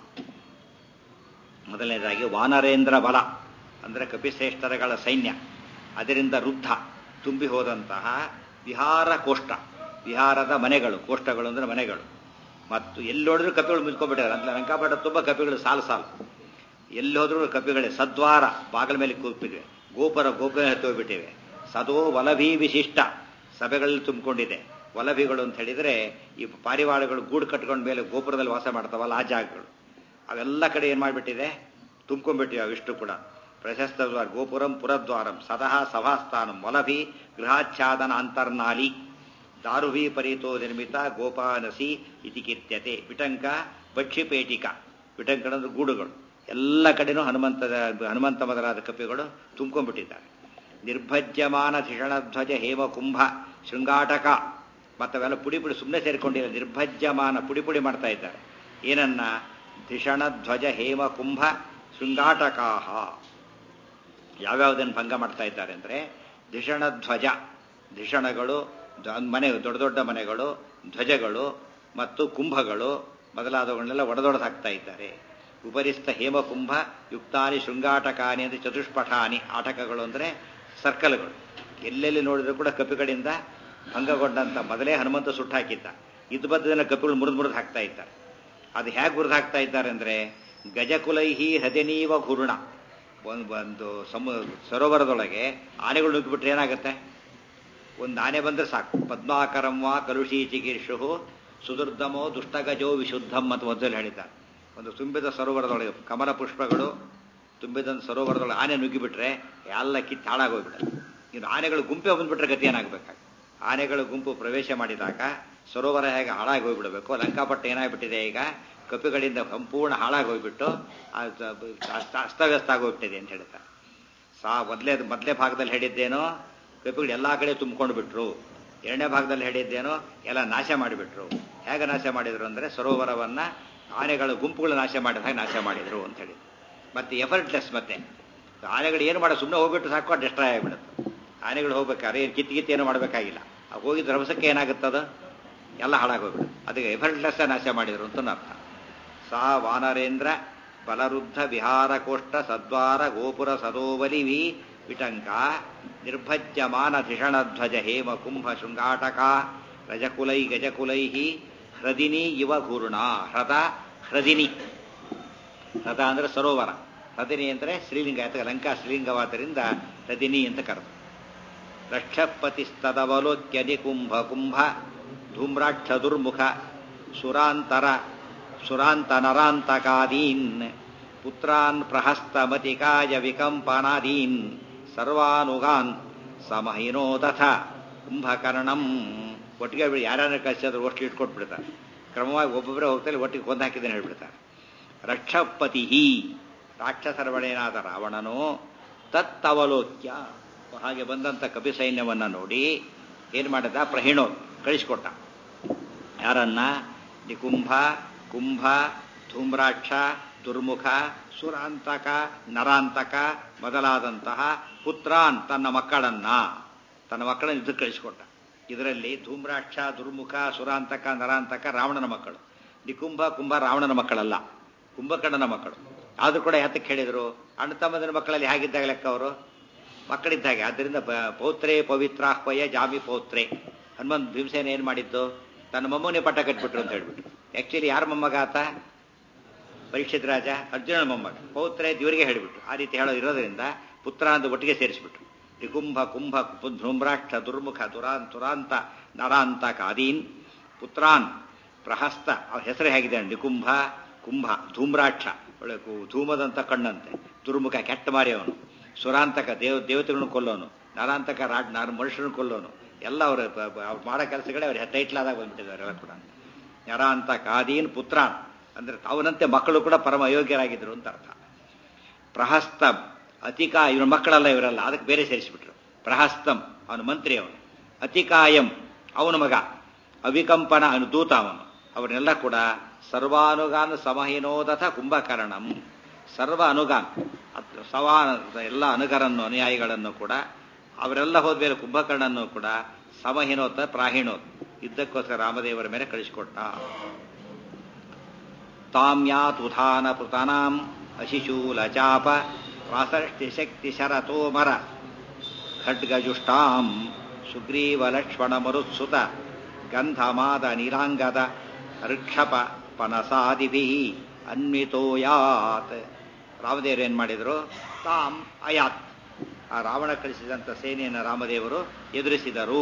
ಮೊದಲನೇದಾಗಿ ವಾನರೇಂದ್ರ ಬಲ ಅಂದರೆ ಕಪಿಶ್ರೇಷ್ಠರಗಳ ಸೈನ್ಯ ಅದರಿಂದ ವೃದ್ಧ ತುಂಬಿ ಹೋದಂತಹ ವಿಹಾರ ಕೋಷ್ಟ ವಿಹಾರದ ಮನೆಗಳು ಕೋಷ್ಟಗಳು ಅಂದರೆ ಮನೆಗಳು ಮತ್ತು ಎಲ್ಲೋಡಿದ್ರು ಕಪಿಗಳು ಮಿಲ್ಕೊಂಡ್ಬಿಟ್ಟಾರೆ ಅಂತ ಲಂಕಾಪಟ ತುಂಬ ಕಪಿಗಳು ಸಾಲು ಸಾಲು ಎಲ್ಲೋದ್ರೂ ಕಪಿಗಳೇ ಸದ್ವಾರ ಬಾಗಿಲ ಮೇಲೆ ಕೂಪಿದ್ವೆ ಗೋಪುರ ಗೋಪುರ ಹೋಗ್ಬಿಟ್ಟಿವೆ ಸದೋ ವಲಭಿ ವಿಶಿಷ್ಟ ಸಭೆಗಳಲ್ಲಿ ತುಂಬಿಕೊಂಡಿದೆ ವಲಭಿಗಳು ಅಂತ ಹೇಳಿದ್ರೆ ಈ ಪಾರಿವಾಳಗಳು ಗೂಡು ಕಟ್ಕೊಂಡ ಮೇಲೆ ಗೋಪುರದಲ್ಲಿ ವಾಸ ಮಾಡ್ತಾವಲ್ಲ ಆ ಜಾಗಗಳು ಅವೆಲ್ಲ ಕಡೆ ಏನು ಮಾಡಿಬಿಟ್ಟಿದೆ ತುಂಬ್ಕೊಂಡ್ಬಿಟ್ಟಿವೆ ಅವಿಷ್ಟು ಕೂಡ ಪ್ರಶಸ್ತ ದ್ವಾರ ಗೋಪುರಂ ಪುರದ್ವಾರಂ ಸದಾ ಸಭಾಸ್ಥಾನಂ ವಲಭಿ ಗೃಹಾಚ್ಛಾದನ ಅಂತರ್ನಾಲಿ ದಾರುಭಿ ಪರಿತೋ ನಿರ್ಮಿತ ಗೋಪಾನಸಿ ಇತಿ ಕೀರ್ತ್ಯತೆ ವಿಟಂಕ ಭಕ್ಷಿಪೇಟಿಕ ವಿಟಂಕಣಂದ್ರೆ ಗೂಡುಗಳು ಎಲ್ಲ ಕಡೆನೂ ಹನುಮಂತದ ಹನುಮಂತ ಮೊದಲಾದ ಕಪಿಗಳು ತುಂಬ್ಕೊಂಡ್ಬಿಟ್ಟಿದ್ದಾರೆ ನಿರ್ಭಜ್ಯಮಾನ ಧಿಷಣಧ್ವಜ ಹೇಮ ಕುಂಭ ಶೃಂಗಾಟಕ ಮತ್ತವೆಲ್ಲ ಪುಡಿ ಪುಡಿ ಸುಮ್ಮನೆ ಸೇರಿಕೊಂಡಿಲ್ಲ ನಿರ್ಭಜ್ಯಮಾನ ಪುಡಿ ಪುಡಿ ಮಾಡ್ತಾ ಇದ್ದಾರೆ ಏನನ್ನ ಧಿಷಣಧ್ವಜ ಹೇಮ ಕುಂಭ ಶೃಂಗಾಟಕಾಹ ಯಾವ್ಯಾವುದನ್ನು ಭಂಗ ಮಾಡ್ತಾ ಇದ್ದಾರೆ ಅಂದರೆ ಧಿಷಣಧ್ವಜ ಧಿಷಣಗಳು ಮನೆ ದೊಡ್ಡ ದೊಡ್ಡ ಮನೆಗಳು ಧ್ವಜಗಳು ಮತ್ತು ಕುಂಭಗಳು ಮೊದಲಾದವುಗಳನ್ನೆಲ್ಲ ಒಡೆದೊಡೆದು ಹಾಕ್ತಾ ಇದ್ದಾರೆ ಉಪರಿಸ್ಥ ಹೇಮಕುಂಭ ಯುಕ್ತಾನಿ ಶೃಂಗಾಟಕಾನಿ ಅಂದರೆ ಚತುಷ್ಪಠಾನಿ ಆಟಕಗಳು ಅಂದರೆ ಸರ್ಕಲ್ಗಳು ಎಲ್ಲೆಲ್ಲಿ ನೋಡಿದ್ರು ಕೂಡ ಕಪಿಗಳಿಂದ ಭಂಗಗೊಂಡಂತ ಮೊದಲೇ ಹನುಮಂತ ಸುಟ್ಟಾಕಿದ್ದ ಇದು ಬದ್ದದನ್ನ ಕಪಿಗಳು ಮುರಿದು ಮುರಿದು ಹಾಕ್ತಾ ಇದ್ದಾರೆ ಅದು ಹೇಗೆ ಮುರಿದು ಹಾಕ್ತಾ ಇದ್ದಾರೆ ಅಂದರೆ ಗಜಕುಲೈಹಿ ಹದಿನೀವ ಘೂರ್ಣ ಒಂದು ಒಂದು ಸಮ ಸರೋವರದೊಳಗೆ ಆನೆಗಳು ನುಗ್ಗಿಬಿಟ್ರೆ ಏನಾಗುತ್ತೆ ಒಂದು ಆನೆ ಬಂದರೆ ಸಾಕು ಪದ್ಮಾಕರಮ್ಮ ಕಲುಷಿ ಚಿಕೀರ್ಷು ಸುದುರ್ದಮೋ ದುಷ್ಟಗಜೋ ವಿಶುದ್ಧಂ ಅಂತ ಮೊದಲು ಹೇಳಿದ್ದಾರೆ ಒಂದು ತುಂಬಿದ ಸರೋವರದೊಳಗೆ ಕಮಲ ಪುಷ್ಪಗಳು ತುಂಬಿದ ಸರೋವರದೊಳಗೆ ಆನೆ ನುಗ್ಗಿಬಿಟ್ರೆ ಎಲ್ಲ ಕಿತ್ತು ಹಾಳಾಗೋಗ್ಬಿಡುತ್ತೆ ಇನ್ನು ಆನೆಗಳು ಗುಂಪೆ ಬಂದ್ಬಿಟ್ರೆ ಗತಿ ಏನಾಗಬೇಕಾಗ ಆನೆಗಳು ಗುಂಪು ಪ್ರವೇಶ ಮಾಡಿದಾಗ ಸರೋವರ ಹೇಗೆ ಹಾಳಾಗಿ ಹೋಗ್ಬಿಡಬೇಕು ಲಂಕಾಪಟ್ಟ ಏನಾಗ್ಬಿಟ್ಟಿದೆ ಈಗ ಕಪಿಗಳಿಂದ ಸಂಪೂರ್ಣ ಹಾಳಾಗಿ ಹೋಗ್ಬಿಟ್ಟು ಅಸ್ತವ್ಯಸ್ತ ಆಗೋಗ್ಬಿಟ್ಟಿದೆ ಅಂತ ಹೇಳ್ತಾರೆ ಸಾ ಮೊದಲೇ ಮೊದಲೇ ಭಾಗದಲ್ಲಿ ಹೇಳಿದ್ದೇನೋ ಕಪಿಗಳು ಎಲ್ಲ ಕಡೆ ತುಂಬಿಕೊಂಡು ಬಿಟ್ರು ಎರಡನೇ ಭಾಗದಲ್ಲಿ ಹೇಳಿದ್ದೇನೋ ಎಲ್ಲ ನಾಶ ಮಾಡಿಬಿಟ್ರು ಹೇಗೆ ನಾಶ ಮಾಡಿದ್ರು ಅಂದರೆ ಸರೋವರವನ್ನ ಆನೆಗಳ ಗುಂಪುಗಳು ನಾಶ ಮಾಡಿದ ಹಾಗೆ ನಾಶ ಮಾಡಿದ್ರು ಅಂತ ಹೇಳಿ ಮತ್ತೆ ಎಫರ್ಟ್ಲೆಸ್ ಮತ್ತೆ ಆನೆಗಳು ಏನು ಮಾಡೋ ಸುಮ್ಮನೆ ಹೋಗ್ಬಿಟ್ಟು ಸಾಕು ಡಿಸ್ಟ್ರಾಯ್ ಆಗಿಬಿಡುತ್ತೆ ಆನೆಗಳು ಹೋಗ್ಬೇಕಾದ್ರೆ ಏನು ಕಿತ್ತು ಕಿತ್ತು ಏನು ಮಾಡಬೇಕಾಗಿಲ್ಲ ಆ ಹೋಗಿದ್ದ ರಭಸಕ್ಕೆ ಏನಾಗುತ್ತದ ಎಲ್ಲ ಹಾಳಾಗೋಗ್ಬಿಡುತ್ತೆ ಅದಕ್ಕೆ ಎಫರ್ಟ್ಲೆಸ್ ನಾಶ ಮಾಡಿದ್ರು ಅಂತ ಅರ್ಥ ಸಾ ವಾನರೇಂದ್ರ ಬಲರುದ್ಧ ವಿಹಾರ ಕೋಷ್ಟ ಸದ್ವಾರ ಗೋಪುರ ಸದೋಬಲಿ ವಿ ವಿಟಂಕ ನಿರ್ಭಜ್ಯಮಾನ ಧಿಷಣಧ್ವಜ ಹೇಮ ಕುಂಭ ಶೃಂಗಾಟಕ ರಜಕುಲೈ ಗಜಕುಲೈ ಹೃದಿನಿ ಇವ ಘೂರ್ಣ ಹೃದ ಹೃದಿನಿ ಹೃದ ಅಂದ್ರೆ ಸರೋವರ ಹೃದಿನಿ ಅಂದರೆ ಶ್ರೀಲಿಂಗ ಅಥವಾ ಲಂಕಾ ಶ್ರೀಲಿಂಗವಾದ್ದರಿಂದ ಹೃದಿನಿ ಅಂತ ಕರೆದು ಲಕ್ಷಪತಿಸ್ತದವಲೋಕ್ಯ ನಿಕುಂಭ ಕುಂಭ ಧೂಮ್ರಾಕ್ಷ ದುರ್ಮುಖ ಸುರಾಂತರ ಸುರಾಂತ ನರಾಂತಕಾದೀನ್ ಪುತ್ರಾನ್ ಪ್ರಹಸ್ತಮತಿಕಾಯ ವಿಕಂಪನಾದೀನ್ ಸರ್ವಾನುಗಾನ್ ಸಮಹಿನೋ ತಥ ಕುಂಭಕರ್ಣಂ ಒಟ್ಟಿಗೆ ಯಾರ್ಯಾರು ಕಳಿಸಿದ್ರು ಒಟ್ಟಿಗೆ ಇಟ್ಕೊಟ್ಬಿಡ್ತಾರೆ ಕ್ರಮವಾಗಿ ಒಬ್ಬೊಬ್ಬರೇ ಹೋಗ್ತಾರೆ ಒಟ್ಟಿಗೆ ಕೊಂದು ಹಾಕಿದ್ದೇನೆ ಹೇಳ್ಬಿಡ್ತಾರೆ ರಕ್ಷಪತಿ ರಾಕ್ಷಸರ ಒಡೆಯನಾದ ರಾವಣನು ತತ್ತವಲೋಕ್ಯ ಹಾಗೆ ಬಂದಂಥ ಕಪಿ ಸೈನ್ಯವನ್ನ ನೋಡಿ ಏನು ಮಾಡಿದ ಪ್ರಹಿಣೋ ಕಳಿಸ್ಕೊಟ್ಟ ಯಾರನ್ನ ನಿಕುಂಭ ಕುಂಭ ಧೂಮ್ರಾಕ್ಷ ದುರ್ಮುಖ ಸುರಾಂತಕ ನರಾಂತಕ ಮೊದಲಾದಂತಹ ಪುತ್ರಾನ್ ತನ್ನ ಮಕ್ಕಳನ್ನ ತನ್ನ ಮಕ್ಕಳನ್ನ ಯುದ್ಧಕ್ಕೆ ಕಳಿಸಿಕೊಟ್ಟ ಇದರಲ್ಲಿ ಧೂಮ್ರಾಕ್ಷ ದುರ್ಮುಖ ಸುರಾಂತಕ ನರಾಂತಕ ರಾವಣನ ಮಕ್ಕಳು ನಿಕುಂಭ ಕುಂಭ ರಾವಣನ ಮಕ್ಕಳಲ್ಲ ಕುಂಭಕರ್ಣನ ಮಕ್ಕಳು ಆದ್ರೂ ಕೂಡ ಯಾತಕ್ಕೆ ಹೇಳಿದ್ರು ಅಣ್ಣ ತಮ್ಮದನ ಮಕ್ಕಳಲ್ಲಿ ಹೇಗಿದ್ದಾಗ ಲೆಕ್ಕ ಅವರು ಮಕ್ಕಳಿದ್ದಾಗೆ ಆದ್ದರಿಂದ ಪೌತ್ರೆ ಪವಿತ್ರಾಹ್ವಯ ಜಾಮಿ ಪೌತ್ರೆ ಹನುಮಂತ್ ಭೀಮಸೇನ ಏನ್ ಮಾಡಿದ್ದು ತನ್ನ ಮೊಮ್ಮನೆ ಪಟ್ಟ ಕಟ್ಬಿಟ್ರು ಅಂತ ಹೇಳ್ಬಿಟ್ಟು ಆಕ್ಚುಲಿ ಯಾರ ಮೊಮ್ಮಗ ಆತ ಪರೀಕ್ಷಿತ್ ರಾಜ ಅರ್ಜುನನ ಮೊಮ್ಮಗ ಪೌತ್ರೆ ದೇವರಿಗೆ ಹೇಳಿಬಿಟ್ರು ಆ ರೀತಿ ಹೇಳೋ ಇರೋದ್ರಿಂದ ಪುತ್ರ ಅಂತ ಒಟ್ಟಿಗೆ ಸೇರಿಸ್ಬಿಟ್ರು ತ್ರಿಕುಂಭ ಕುಂಭ ಧೂಮ್ರಾಕ್ಷ ದುರ್ಮುಖ ದುರಾನ್ ತುರಾಂತ ನರಾಂತ ಕಾದೀನ್ ಪುತ್ರಾನ್ ಪ್ರಹಸ್ತ ಅವ್ರ ಹೆಸರು ಹೇಗಿದೆ ನಿಕುಂಭ ಕುಂಭ ಧೂಮ್ರಾಕ್ಷ ಒಳ್ಳೆ ಧೂಮದಂತ ಕಣ್ಣಂತೆ ದುರ್ಮುಖ ಕೆಟ್ಟ ಮಾರಿ ಅವನು ಸುರಾಂತಕ ದೇವ ದೇವತೆಗಳನ್ನು ಕೊಲ್ಲೋನು ನರಾಂತಕ ರಾಡ್ ನಾರ ಮನುಷ್ಯರನ್ನು ಕೊಲ್ಲೋನು ಎಲ್ಲ ಅವ್ರ ಅವ್ರು ಮಾಡೋ ಕೆಲಸಗಳೇ ಅವ್ರ ಟೈಟ್ಲಾದಾಗ ಬಂದ್ಬಿಟ್ಟಿದ್ದಾರೆ ಎಲ್ಲ ಕೂಡ ನರಾಂತ ಕಾದೀನ್ ಪುತ್ರಾನ್ ಅಂದ್ರೆ ಅವನಂತೆ ಮಕ್ಕಳು ಕೂಡ ಪರಮ ಅಯೋಗ್ಯರಾಗಿದ್ರು ಅಂತ ಅರ್ಥ ಪ್ರಹಸ್ತಂ ಅತಿಕಾ ಇವನ ಮಕ್ಕಳಲ್ಲ ಇವರಲ್ಲ ಅದಕ್ಕೆ ಬೇರೆ ಸೇರಿಸಿಬಿಟ್ರು ಪ್ರಹಸ್ತಂ ಅವನ ಮಂತ್ರಿ ಅವನು ಅತಿಕಾಯಂ ಅವನ ಮಗ ಅವಿಕಂಪನ ಅವನು ದೂತ ಅವನು ಅವರನ್ನೆಲ್ಲ ಕೂಡ ಸರ್ವಾನುಗಾನ್ ಸಮಹಿನೋದಥ ಕುಂಭಕರ್ಣಂ ಸರ್ವ ಅನುಗಾನ್ ಅತ್- ಸವಾನ ಎಲ್ಲ ಅನುಗರನ್ನು ಅನುಯಾಯಿಗಳನ್ನು ಕೂಡ ಅವರೆಲ್ಲ ಹೋದ್ಮೇಲೆ ಕುಂಭಕರ್ಣನ್ನು ಕೂಡ ಸಮಹಿನೋತ ಪ್ರಾಹಿಣೋತ್ ಯುದ್ಧಕ್ಕೋಸ್ಕರ ರಾಮದೇವರ ಮೇಲೆ ಕಳಿಸಿಕೊಟ್ಟ ತಾಮ್ಯಾತುಧಾನ ಪೃತನಾಂ ಅಶಿಶೂಲ ಚಾಪ ಪ್ರಾಸಷ್ಟಿ ಶಕ್ತಿ ಶರತೋಮರ ಖಡ್ಗಜುಷ್ಟಾಂ ಸುಗ್ರೀವ ಲಕ್ಷ್ಮಣ ಮರುತ್ಸುತ ಗಂಧಮಾದ ನೀಲಾಂಗದ ಋಕ್ಷಪ ಪನಸಾದಿಭಿ ಅನ್ವಿತೋಯಾತ್ ರಾಮದೇವರು ಏನ್ ಮಾಡಿದ್ರು ತಾಂ ಅಯಾತ್ ಆ ರಾವಣ ಕಳಿಸಿದಂಥ ಸೇನೆಯನ್ನು ರಾಮದೇವರು ಎದುರಿಸಿದರು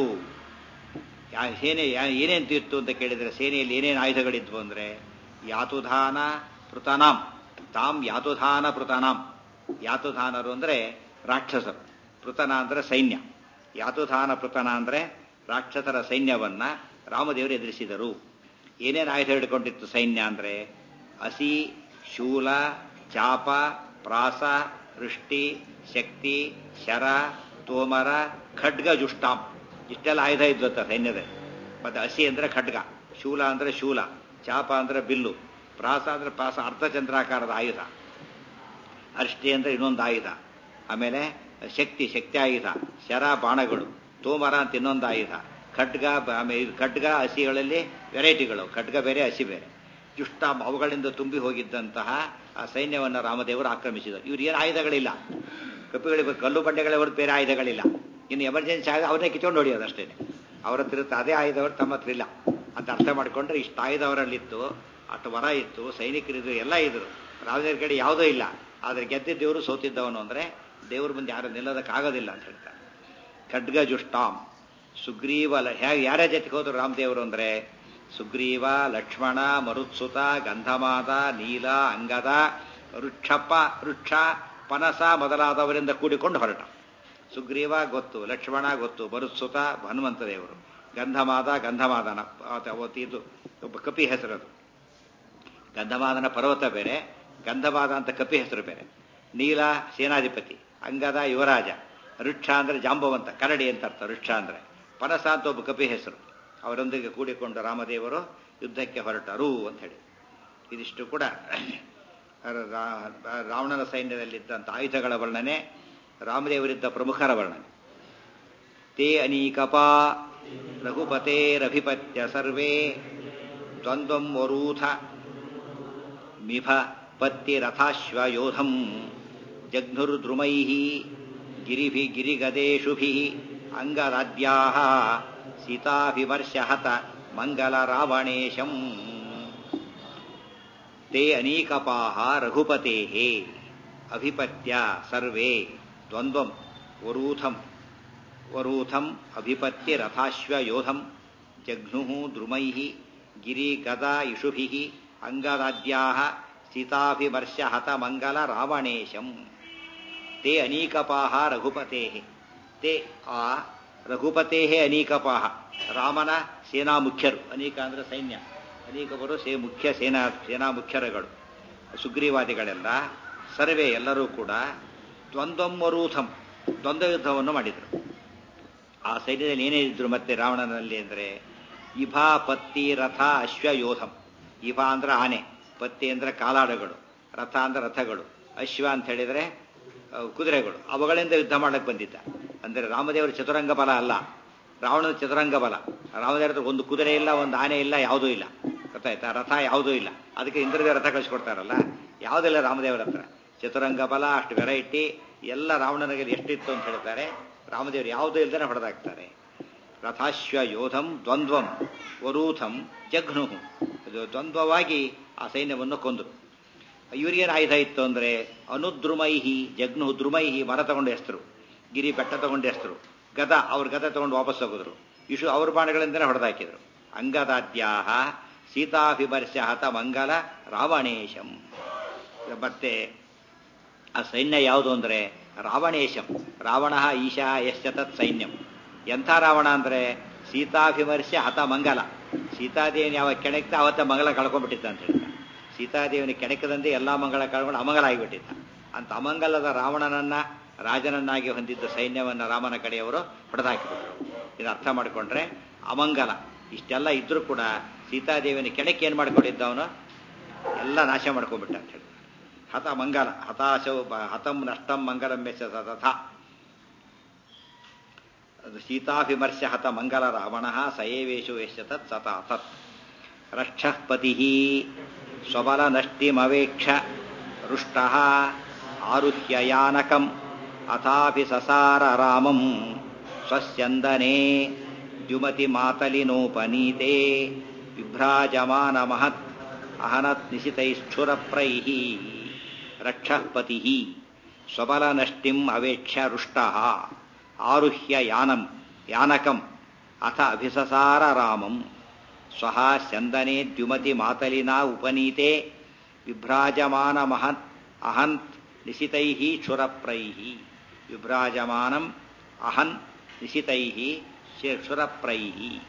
ಯಾ- ಸೇನೆ ಯಾ- ಏನೇನ್ ತೀರ್ತು ಅಂತ ಕೇಳಿದ್ರೆ ಸೇನೆಯಲ್ಲಿ ಏನೇನು ಆಯುಧಗಳಿದ್ವು ಅಂದ್ರೆ ಯಾತುಧಾನ ಪೃತನಾಂ ತಾಂ ಯಾತುಧಾನ ಪೃತನಾಂ ಯಾತುಧಾನರು ಅಂದ್ರೆ ರಾಕ್ಷಸರು ಪೃತನ ಅಂದ್ರೆ ಸೈನ್ಯ ಯಾತುಧಾನ ಪೃತನ ಅಂದ್ರೆ ರಾಕ್ಷಸರ ಸೈನ್ಯವನ್ನ ರಾಮದೇವರು ಎದುರಿಸಿದರು ಏನೇನು ಆಯುಧ ಹಿಡ್ಕೊಂಡಿತ್ತು ಸೈನ್ಯ ಅಂದ್ರೆ ಹಸಿ ಶೂಲ ಚಾಪ ಪ್ರಾಸ ವೃಷ್ಟಿ ಶಕ್ತಿ ಶರ ತೋಮರ ಖಡ್ಗ ಜುಷ್ಟಾಂ ಇಷ್ಟೆಲ್ಲ ಆಯುಧ ಇದ್ವತ್ತ ಸೈನ್ಯದಲ್ಲಿ ಮತ್ತೆ ಹಸಿ ಅಂದ್ರೆ ಖಡ್ಗ ಶೂಲ ಅಂದ್ರೆ ಶೂಲ ಚಾಪ ಅಂದ್ರೆ ಬಿಲ್ಲು ಪ್ರಾಸ ಅಂದ್ರೆ ಪ್ರಾಸ ಅರ್ಧಚಂದ್ರಾಕಾರದ ಆಯುಧ ಅರ್ಷ್ಟಿ ಅಂದ್ರೆ ಇನ್ನೊಂದು ಆಯುಧ ಆಮೇಲೆ ಶಕ್ತಿ ಶಕ್ತಿ ಆಯುಧ ಶರ ಬಾಣಗಳು ತೋಮರ ಅಂತ ಇನ್ನೊಂದು ಆಯುಧ ಖಡ್ಗ ಬ- ಆಮೇಲೆ ಇದು ಖಡ್ಗ ಹಸಿಗಳಲ್ಲಿ ವೆರೈಟಿಗಳು ಖಡ್ಗ ಬೇರೆ ಹಸಿ ಬೇರೆ ಜುಷ್ಟ ಅವುಗಳಿಂದ ತುಂಬಿ ಹೋಗಿದ್ದಂತಹ ಆ ಸೈನ್ಯವನ್ನು ರಾಮದೇವರು ಆಕ್ರಮಿಸಿದರು ಇವ್ರು ಏನು ಆಯುಧಗಳಿಲ್ಲ ಕಪಿಗಳಿಗೆ ಕಲ್ಲು ಬಂಡೆಗಳೇ ಹೊರತು ಬೇರೆ ಆಯುಧಗಳಿಲ್ಲ ಇನ್ನು ಎಮರ್ಜೆನ್ಸಿ ಆಗ ಅವ್ರನ್ನೇ ಕಿತ್ಕೊಂಡು ಹೊಡಿಯೋದು ಅಷ್ಟೇ ಅವ್ರ ಹತ್ರ ಇರುತ್ತೆ ಅದೇ ಆಯುಧವರು ತಮ್ಮ ಹತ್ರ ಇಲ್ಲ ಅಂತ ಅರ್ಥ ಮಾಡ್ಕೊಂಡ್ರೆ ಇಷ್ಟು ಆಯುಧ ಅವರಲ್ಲಿತ್ತು ಅಷ್ಟು ವರ ಇತ್ತು ಸೈನಿಕರಿದ್ರು ಎಲ್ಲ ಇದ್ರು ರಾಮದೇವ್ರ ಕಡೆ ಯಾವುದೂ ಇಲ್ಲ ಆದ್ರೆ ಗೆದ್ದಿದ್ದ ದೇವರು ಸೋತಿದ್ದವನು ಅಂದ್ರೆ ದೇವ್ರ ಮುಂದೆ ಯಾರು ನಿಲ್ಲೋದಕ್ಕಾಗೋದಿಲ್ಲ ಅಂತ ಹೇಳ್ತಾರೆ ಖಡ್ಗ ಜುಷ್ಟಾಂ ಸುಗ್ರೀವ ಲ- ಹೇಗೆ ಯಾರ ಜೊತೆಗೆ ಹೋದ್ರು ರಾಮದೇವರು ಅಂದ್ರೆ ಸುಗ್ರೀವ ಲಕ್ಷ್ಮಣ ಮರುತ್ಸುತ ಗಂಧಮಾದ ನೀಲ ಅಂಗದ ವೃಕ್ಷಪ್ಪ ವೃಕ್ಷ ಪನಸ ಮೊದಲಾದವರಿಂದ ಕೂಡಿಕೊಂಡು ಹೊರಟ ಸುಗ್ರೀವ ಗೊತ್ತು ಲಕ್ಷ್ಮಣ ಗೊತ್ತು ಮರುತ್ಸುತ ಹನುಮಂತ ದೇವರು ಗಂಧಮಾದ ಗಂಧಮಾದನ ಆತ ಅವತ್ತು ಇದು ಒಬ್ಬ ಕಪಿ ಹೆಸರದು ಗಂಧಮಾದನ ಪರ್ವತ ಬೇರೆ ಗಂಧಮಾದ ಅಂತ ಕಪಿ ಹೆಸರು ಬೇರೆ ನೀಲ ಸೇನಾಧಿಪತಿ ಅಂಗದ ಯುವರಾಜ ವೃಕ್ಷ ಅಂದ್ರೆ ಜಾಂಬವಂತ ಕರಡಿ ಅಂತ ಅರ್ಥ ವೃಕ್ಷ ಅಂದ್ರೆ ಪನಸ ಅಂತ ಒಬ್ಬ ಕಪಿ ಹೆಸರು ಅವರೊಂದಿಗೆ ಕೂಡಿಕೊಂಡು ರಾಮದೇವರು ಯುದ್ಧಕ್ಕೆ ಹೊರಟರು ಅಂತ ಹೇಳಿ ಇದಿಷ್ಟು ಕೂಡ ರಾ- ರಾವಣನ ಸೈನ್ಯದಲ್ಲಿದ್ದಂಥ ಆಯುಧಗಳ ವರ್ಣನೆ ರಾಮದೇವರಿದ್ದ ಪ್ರಮುಖರ ವರ್ಣನೆ ತೇ ಅನೀಕಪಾ ರಘುಪತೇರಭಿಪತ್ಯ ಸರ್ವೇ ದ್ವಂದ್ವಂ ವರೂಥ ಮಿಭ ಪತ್ತಿರಥಾಶ್ವಯೋಧಂ ಜಘ್ನುರ್ದ್ರುಮೈ ಗಿರಿಭಿ ಗಿರಿಗದೇಶುಭಿ ಅಂಗರಾಜ್ಯಾ ಸೀತಾಭಿಮರ್ಶಹತ ಮಂಗಲ ರಾವಣೇಶಂ ತೇ ಅನೀಕಪಾಹ ರಘುಪತೆ ಅಭಿಪತ್ಯ ಸರ್ವೇ ದ್ವಂದ್ವಂ ವರೂಥಂ ವರೂಥಂ ಅಭಿಪತ್ಯ ರಥಾಶ್ವಯೋಧಂ ಜಘ್ನು ದ್ರುಮೈ ಗಿರಿ ಗದಾ ಇಷುಭಿ ಅಂಗರಾಜ್ಯಾ ಸೀತಾಭಿಮರ್ಶ ಹತ ಮಂಗಲ ರಾವಣೇಶಂ ತೇ ಅನೀಕಪಾಹ ರಘುಪತೆ ತೇ ಆ ರಘುಪತೆ ಅನೀಕಪಾಹ ರಾಮನ ಸೇನಾ ಮುಖ್ಯರು ಅನೀಕ ಅಂದ್ರೆ ಸೈನ್ಯ ಅನೀಕವರು ಸೇ ಮುಖ್ಯ ಸೇನಾ ಸೇನಾ ಮುಖ್ಯರುಗಳು ಸುಗ್ರೀವಾದಿಗಳೆಲ್ಲ ಸರ್ವೇ ಎಲ್ಲರೂ ಕೂಡ ದ್ವಂದ್ವಮರೂಥಂ ದ್ವಂದ್ವ ಯುದ್ಧವನ್ನು ಮಾಡಿದರು ಆ ಸೈನ್ಯದಲ್ಲಿ ಏನೇ ಇದ್ರು ಮತ್ತೆ ರಾವಣನಲ್ಲಿ ಅಂದ್ರೆ ಇಭಾ ಪತ್ತಿ ರಥ ಅಶ್ವ ಯೋಧಂ ಇಭಾ ಅಂದ್ರೆ ಆನೆ ಪತ್ತಿ ಅಂದ್ರೆ ಕಾಲಾಡುಗಳು ರಥ ಅಂದ್ರೆ ರಥಗಳು ಅಶ್ವ ಅಂತ ಹೇಳಿದ್ರೆ ಆ, ಕುದುರೆಗಳು ಅವುಗಳಿಂದ ಯುದ್ಧ ಮಾಡಕ್ಕೆ ಬಂದಿದ್ದ ಅಂದ್ರೆ ರಾಮದೇವರ ಚತುರಂಗ ಬಲ ಅಲ್ಲ ರಾವಣನ ಚತುರಂಗ ಬಲ ರಾಮದೇವರ ಹತ್ರ ಒಂದು ಕುದುರೆ ಇಲ್ಲ ಒಂದು ಆನೆ ಇಲ್ಲ ಯಾವುದೂ ಇಲ್ಲ ಗೊತ್ತಾಯ್ತಾ ರಥ ಯಾವುದೂ ಇಲ್ಲ ಅದಕ್ಕೆ ಇಂದ್ರದೇವ ರಥ ಕಳಿಸ್ಕೊಡ್ತಾರಲ್ಲ ಯಾವುದಿಲ್ಲ ರಾಮದೇವರ ಹತ್ರ ಚತುರಂಗ ಬಲ ಅಷ್ಟು ವೆರೈಟಿ ಎಲ್ಲ ರಾವಣನಿಗೆ ಎಷ್ಟಿತ್ತು ಅಂತ ಹೇಳ್ತಾರೆ ರಾಮದೇವರು ಯಾವುದೂ ಇಲ್ದೇನೆ ಹೊಡೆದಾಕ್ತಾರೆ ರಥಾಶ್ವ ಯೋಧಂ ದ್ವಂದ್ವಂ ವರೂಥಂ ಜಘ್ನು ಇದು ದ್ವಂದ್ವವಾಗಿ ಆ ಸೈನ್ಯವನ್ನು ಕೊಂದರು ಇವ್ರಿಗೇನು ಆಯುಧ ಇತ್ತು ಅಂದ್ರೆ ಅನುದ್ರುಮೈಹಿ ಜಗ್ನು ದ್ರುಮೈಹಿ ಮರ ತಗೊಂಡು ಹೆಸರು ಗಿರಿ ಬೆಟ್ಟ ತಗೊಂಡು ಹೆಸರು ಗದ ಅವ್ರ ಗದ ತಗೊಂಡು ವಾಪಸ್ ಹೋಗಿದ್ರು ಇಶು ಅವ್ರ ಬಾಣಗಳಿಂದನೇ ಹೊಡೆದಾಕಿದ್ರು ಅಂಗದಾದ್ಯಾಹ ಸೀತಾಭಿಮರ್ಶ ಹತ ಮಂಗಲ ರಾವಣೇಶಂ ಮತ್ತೆ ಆ ಸೈನ್ಯ ಯಾವುದು ಅಂದ್ರೆ ರಾವಣೇಶಂ ರಾವಣ ಈಶಾ ಯಶ್ಚ ತತ್ ಸೈನ್ಯಂ ಎಂಥ ರಾವಣ ಅಂದ್ರೆ ಸೀತಾಭಿಮರ್ಶ ಹತ ಮಂಗಲ ಸೀತಾದೇವಿನ ಯಾವ ಕೆಣಕ್ತ ಅವತ್ತ ಮಂಗಲ ಕಳ್ಕೊಂಡ್ಬಿಟ್ಟಿದ್ದ ಅಂತ ಹೇಳ್ತಾರೆ ಸೀತಾದೇವಿನ ಕೆಣಕದಂತೆ ಎಲ್ಲಾ ಮಂಗಳ ಕಳ್ಕೊಂಡು ಅಮಂಗಲ ಆಗಿಬಿಟ್ಟಿದ್ದ ಅಂತ ಅಮಂಗಲದ ರಾವಣನನ್ನ ರಾಜನನ್ನಾಗಿ ಹೊಂದಿದ್ದ ಸೈನ್ಯವನ್ನ ರಾಮನ ಕಡೆಯವರು ಹೊಡೆದಾಕಿಬಿಟ್ರು ಇದು ಅರ್ಥ ಮಾಡಿಕೊಂಡ್ರೆ ಅಮಂಗಲ ಇಷ್ಟೆಲ್ಲ ಇದ್ರೂ ಕೂಡ ಸೀತಾದೇವಿನ ಕೆಣಕ್ಕೆ ಏನ್ ಮಾಡ್ಕೊಂಡಿದ್ದ ಅವನು ಎಲ್ಲ ನಾಶ ಮಾಡ್ಕೊಂಡ್ಬಿಟ್ಟ ಅಂತ ಹೇಳಿ ಹತ ಮಂಗಲ ಹತಾಶೌ ಬ- ಹತಂ ನಷ್ಟಂ ಮಂಗಲಂ ಮೆಚ್ಚ ತಥಾ ಅದು ಸೀತಾಭಿಮರ್ಶ ಹತ ಮಂಗಲ ರಾವಣ ಸಯೇವೇಶು ಯಶ್ಚ ತತ್ ಸತಾ ತತ್ ರಕ್ಷಃ ಪತಿ ಸ್ವಬಲ ನಷ್ಟಿಮವೇಕ್ಷ ರುಷ್ಟ ಆರುಹ್ಯ ಯಾನಕಂ ಅಥಾಪಿ ಸಸಾರ ರಾಮಂ ಸ್ವಸ್ಯಂದನೆ ದ್ಯುಮತಿ ಮಾತಲಿನೋಪನೀತೆ ವಿಭ್ರಾಜಮಾನ ಮಹತ್ ಅಹನತ್ ನಿಶಿತೈಶ್ಚುರಪ್ರೈಃ ರಕ್ಷಃ ಪತಿ ಸ್ವಬಲ ನಷ್ಟಿಂ ಅವೇಕ್ಷ ರುಷ್ಟ ಆರುಹ್ಯ ಯಾನಂ ಯಾನಕಂ ಅಥ ಅಭಿಸಸಾರ ರಾಮಂ ಸ್ವಹ ಸ್ಯಂದನೆ ದ್ಯುಮತಿ ಮಾತಲಿನಾ ಉಪನೀತೆ ವಿಭ್ರಾಜಮಾನ ಮಹತ್ ಅಹಂತ್ ನಿಶಿತೈ ಕ್ಷುರಪ್ರೈ ವಿಭ್ರಾಜಮಾನಂ ಅಹನ್ ನಿಶಿತೈ ಕ್ಷುರಪ್ರೈ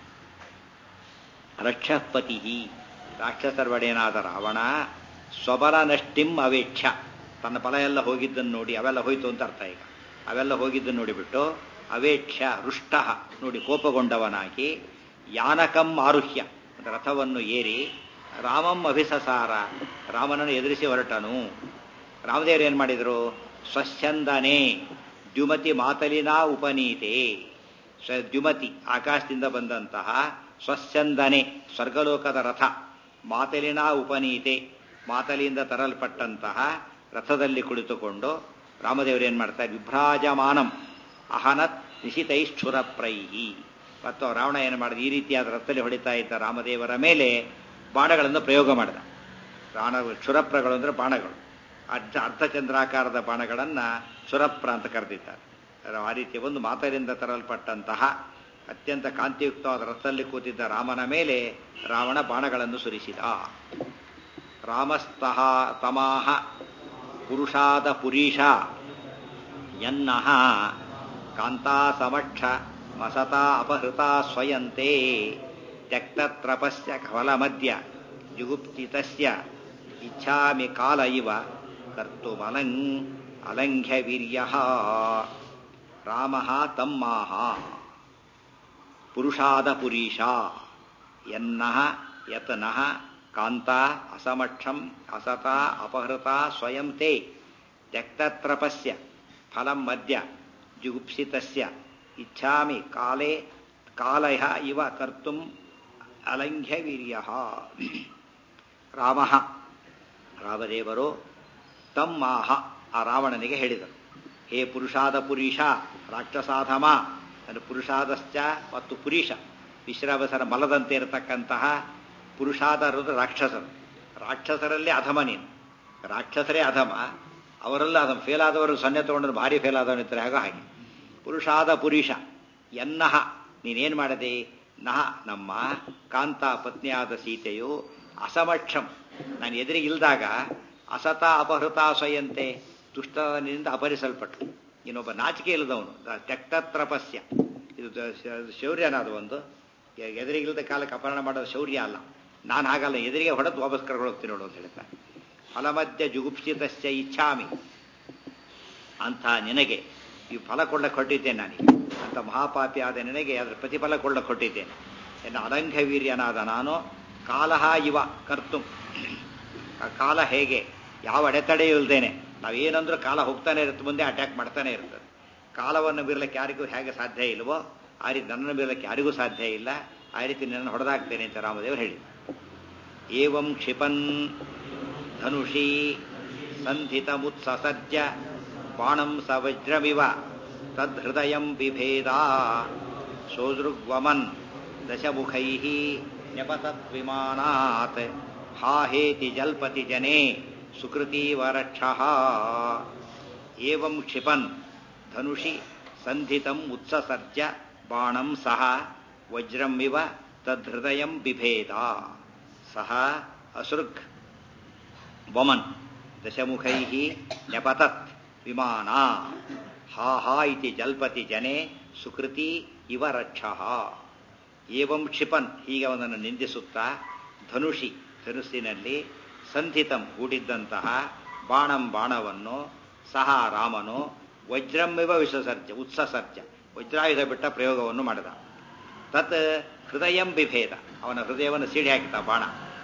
ರಕ್ಷಪತಿ ರಾಕ್ಷಸರ್ವಡೇನಾದ ರಾವಣ ಸ್ವಬಲ ನಷ್ಟಿಂ ಅವೇಕ್ಷ ತನ್ನ ಬಲ ಎಲ್ಲ ಹೋಗಿದ್ದನ್ನು ನೋಡಿ ಅವೆಲ್ಲ ಹೋಯ್ತು ಅಂತ ಅರ್ಥ ಈಗ ಅವೆಲ್ಲ ಹೋಗಿದ್ದನ್ನು ನೋಡಿಬಿಟ್ಟು ಅವೇಕ್ಷ ರುಷ್ಟ ನೋಡಿ ಕೋಪಗೊಂಡವನಾಗಿ ಯಾನಕಂ ಆರುಹ್ಯ ಅಂದ್ರೆ ರಥವನ್ನು ಏರಿ ರಾಮಂ ಅಭಿಸಸಾರ ರಾಮನನ್ನು ಎದುರಿಸಿ ಹೊರಟನು ರಾಮದೇವರು ಏನು ಮಾಡಿದರು ಸ್ವಚ್ಛಂದನೆ ದ್ಯುಮತಿ ಮಾತಲಿನಾ ಉಪನೀತೆ ಸ್ವ ದ್ಯುಮತಿ ಆಕಾಶದಿಂದ ಬಂದಂತಹ ಸ್ವಚ್ಛಂದನೆ ಸ್ವರ್ಗಲೋಕದ ರಥ ಮಾತಲಿನಾ ಉಪನೀತೆ ಮಾತಲಿಯಿಂದ ತರಲ್ಪಟ್ಟಂತಹ ರಥದಲ್ಲಿ ಕುಳಿತುಕೊಂಡು ರಾಮದೇವರು ಏನು ಮಾಡ್ತಾರೆ ವಿಭ್ರಾಜಮಾನಂ ಅಹನತ್ ನಿಶಿತೈಶ್ಚುರಪ್ರೈಹಿ ಮತ್ತು ರಾವಣ ಏನು ಮಾಡಿದ ಈ ರೀತಿಯಾದ ರಥದಲ್ಲಿ ಹೊಡಿತಾ ಇದ್ದ ರಾಮದೇವರ ಮೇಲೆ ಬಾಣಗಳನ್ನು ಪ್ರಯೋಗ ಮಾಡಿದ ಬಾಣ ಕ್ಷುರಪ್ರಗಳು ಅಂದರೆ ಬಾಣಗಳು ಅರ್ಧ ಅರ್ಧಚಂದ್ರಾಕಾರದ ಬಾಣಗಳನ್ನು ಕ್ಷುರಪ್ರ ಅಂತ ಕರೆದಿದ್ದಾರೆ ಆ ರೀತಿ ಒಂದು ಮಾತರಿಂದ ತರಲ್ಪಟ್ಟಂತಹ ಅತ್ಯಂತ ಕಾಂತಿಯುಕ್ತವಾದ ರಥದಲ್ಲಿ ಕೂತಿದ್ದ ರಾಮನ ಮೇಲೆ ರಾವಣ ಬಾಣಗಳನ್ನು ಸುರಿಸಿದ ರಾಮಸ್ತಃ ತಮಾಹ ಪುರುಷಾದ ಪುರೀಷ ಯನ್ನಃ ಕಾಂತಾ ಸಮಕ್ಷ ಮಸತಾ ಅಪಹೃತಾ ಸ್ವಯಂತೆ ತ್ಯಕ್ತತ್ರಪಸ್ಯ ಕವಲಮದ್ಯ ಜುಗುಪ್ತಿತಸ್ಯ ಇಚ್ಛಾಮಿ ಕಾಲ ಇವ ಕರ್ತುಮಲಂ ಅಲಂಘ್ಯ ವೀರ್ಯ ರಾಮ ತಮ್ಮಾಹ ಪುರುಷಾದ ಪುರೀಷ ಯನ್ನಃ ಯತನಃ ಕಾಂತ ಅಸಮಕ್ಷಂ ಅಸತ ಅಪಹೃತ ಸ್ವಯಂ ತೇ ತ್ಯಕ್ತತ್ರಪಸ್ಯ ಫಲಂ ಮದ್ಯ ಜುಗುಪ್ಸಿತಸ್ಯ ಇಚ್ಛಾಮಿ ಕಾಲೇ ಕಾಲಯ ಇವ ಕರ್ತುಂ ಅಲಂಘ್ಯ ವೀರ್ಯ ರಾಮ ರಾಮದೇವರು ತಮ್ಮಾಹ ಆ ರಾವಣನಿಗೆ ಹೇಳಿದರು ಹೇ ಪುರುಷಾದ ಪುರೀಷ ರಾಕ್ಷಸಾಧಮ ಅಂದರೆ ಪುರುಷಾದಶ್ಚ ಮತ್ತು ಪುರೀಷ ವಿಶ್ರಾವಸರ ಮಲದಂತೆ ಇರತಕ್ಕಂತಹ ಪುರುಷಾದರು ರಾಕ್ಷಸರು ರಾಕ್ಷಸರಲ್ಲಿ ಅಧಮ ನೀನು ರಾಕ್ಷಸರೇ ಅಧಮ ಅವರೆಲ್ಲ ಅಧಮ ಫೇಲ್ ಆದವರು ಸೊನ್ನೆ ತಗೊಂಡ್ರೆ ಭಾರಿ ಫೇಲ್ ಆದವನಿರ್ತಾರೆ ಆಗ ಹಾಗೆ ಪುರುಷಾದ ಪುರುಷ ಎನ್ನಹ ನೀನೇನು ಮಾಡದೆ ನಹ ನಮ್ಮ ಕಾಂತ ಪತ್ನಿಯಾದ ಸೀತೆಯು ಅಸಮಕ್ಷಂ ನಾನು ಎದುರಿಗಿಲ್ದಾಗ ಅಸತ ಅಪಹೃತ ಸ್ವಯಂತೆ ದುಷ್ಟನಿಂದ ಅಪಹರಿಸಲ್ಪಟ್ಟು ಇನ್ನೊಬ್ಬ ನಾಚಿಕೆ ಇಲ್ಲದವನು ತ್ಯಕ್ತತ್ರಪಸ್ಯ ಇದು ಶೌರ್ಯನಾದ ಒಂದು ಎದುರಿಗಿಲ್ಲದ ಕಾಲಕ್ಕೆ ಅಪಹರಣ ಮಾಡೋದು ಶೌರ್ಯ ಅಲ್ಲ ನಾನು ಹಾಗಲ್ಲ ಎದುರಿಗೆ ಹೊಡೆದು ವಾಪಸ್ ಕರ್ಕೊಂಡು ಹೋಗ್ತೀನಿ ನೋಡು ಅಂತ ಹೇಳ್ತಾರೆ ಫಲಮಧ್ಯ ಜುಗುಪ್ಸಿತಸ್ಯ ಇಚ್ಛಾಮಿ ಅಂಥ ನಿನಗೆ ಈ ಫಲ ಕೊಳ್ಳಕ್ಕೆ ಹೊಟ್ಟಿದ್ದೇನೆ ನಾನೀಗ ಅಂತ ಮಹಾಪಾಪಿ ಆದ ನಿನಗೆ ಅದರ ಪ್ರತಿಫಲ ಕೊಳ್ಳಕ್ಕೆ ಹೊಟ್ಟಿದ್ದೇನೆ ಎನ್ನ ಅಲಂಘ ವೀರ್ಯನಾದ ನಾನು ಕಾಲಹ ಇವ ಕರ್ತು ಆ ಕಾಲ ಹೇಗೆ ಯಾವ ಅಡೆತಡೆ ಇಲ್ದೇನೆ ನಾವೇನಂದ್ರೂ ಕಾಲ ಹೋಗ್ತಾನೆ ಇರುತ್ತೆ ಮುಂದೆ ಅಟ್ಯಾಕ್ ಮಾಡ್ತಾನೆ ಇರ್ತದೆ ಕಾಲವನ್ನು ಬೀರ್ಲಿಕ್ಕೆ ಯಾರಿಗೂ ಹೇಗೆ ಸಾಧ್ಯ ಇಲ್ವೋ ಆ ರೀತಿ ನನ್ನನ್ನು ಬೀರ್ಲಿಕ್ಕೆ ಯಾರಿಗೂ ಸಾಧ್ಯ ಇಲ್ಲ ಆ ರೀತಿ ನನ್ನನ್ನು ಹೊಡೆದಾಗ್ತೇನೆ ಅಂತ ರಾಮದೇವರು ಹೇಳಿ ಏವಂ ಕ್ಷಿಪನ್ ಧನುಷಿ ಸಂಧಿತ ಮುತ್ಸಸಜ್ಜ ಬಾಣಂ ಸ ವಜ್ರಮಿವ ತದ್ಹೃದಯಂ ಬಿಭೇದ ಸೋದೃಗ್ವಮನ್ ದಶಮುಖೈ ನ್ಯಪತದ್ವಿಮಾನಾತ್ ಹಾಹೇತಿ ಜಲ್ಪತಿ ಜನೇ ಸುಕೃತೀವರಕ್ಷ ಏವಂ ಕ್ಷಿಪನ್ ಧನುಷಿ ಸಂಧಿತಂ ಉತ್ಸಸರ್ಜ ಬಾಣಂ ಸಹ ವಜ್ರಮಿವ ತದ್ಹೃದಯಂ ಬಿಭೇದ ಸಹ ಅಸೃಗ್ ವಮನ್ ದಶಮುಖೈ ನ್ಯಪತತ್ ವಿಮಾನ ಹಾ ಹಾ ಇತಿ ಜಲ್ಪತಿ ಜನೆ ಸುಕೃತಿ ಇವ ರಕ್ಷ ಏವಂ ಕ್ಷಿಪನ್ ಹೀಗೆ ಅವನನ್ನು ನಿಂದಿಸುತ್ತಾ ಧನುಷಿ ಧನುಸ್ಸಿನಲ್ಲಿ ಸಂಧಿತಂ ಹೂಡಿದ್ದಂತಹ ಬಾಣಂ ಬಾಣವನ್ನು ಸಹ ರಾಮನು ವಜ್ರಮಿವ ವಿಶ್ವಸರ್ಜ ಉತ್ಸಸರ್ಜ ವಜ್ರಾಯುಧ ಬಿಟ್ಟ ಪ್ರಯೋಗವನ್ನು ಮಾಡಿದ ತತ್ ಹೃದಯಂ ಬಿಭೇದ ಅವನ ಹೃದಯವನ್ನು ಸೀಡಿ ಹಾಕಿದ ಬಾಣ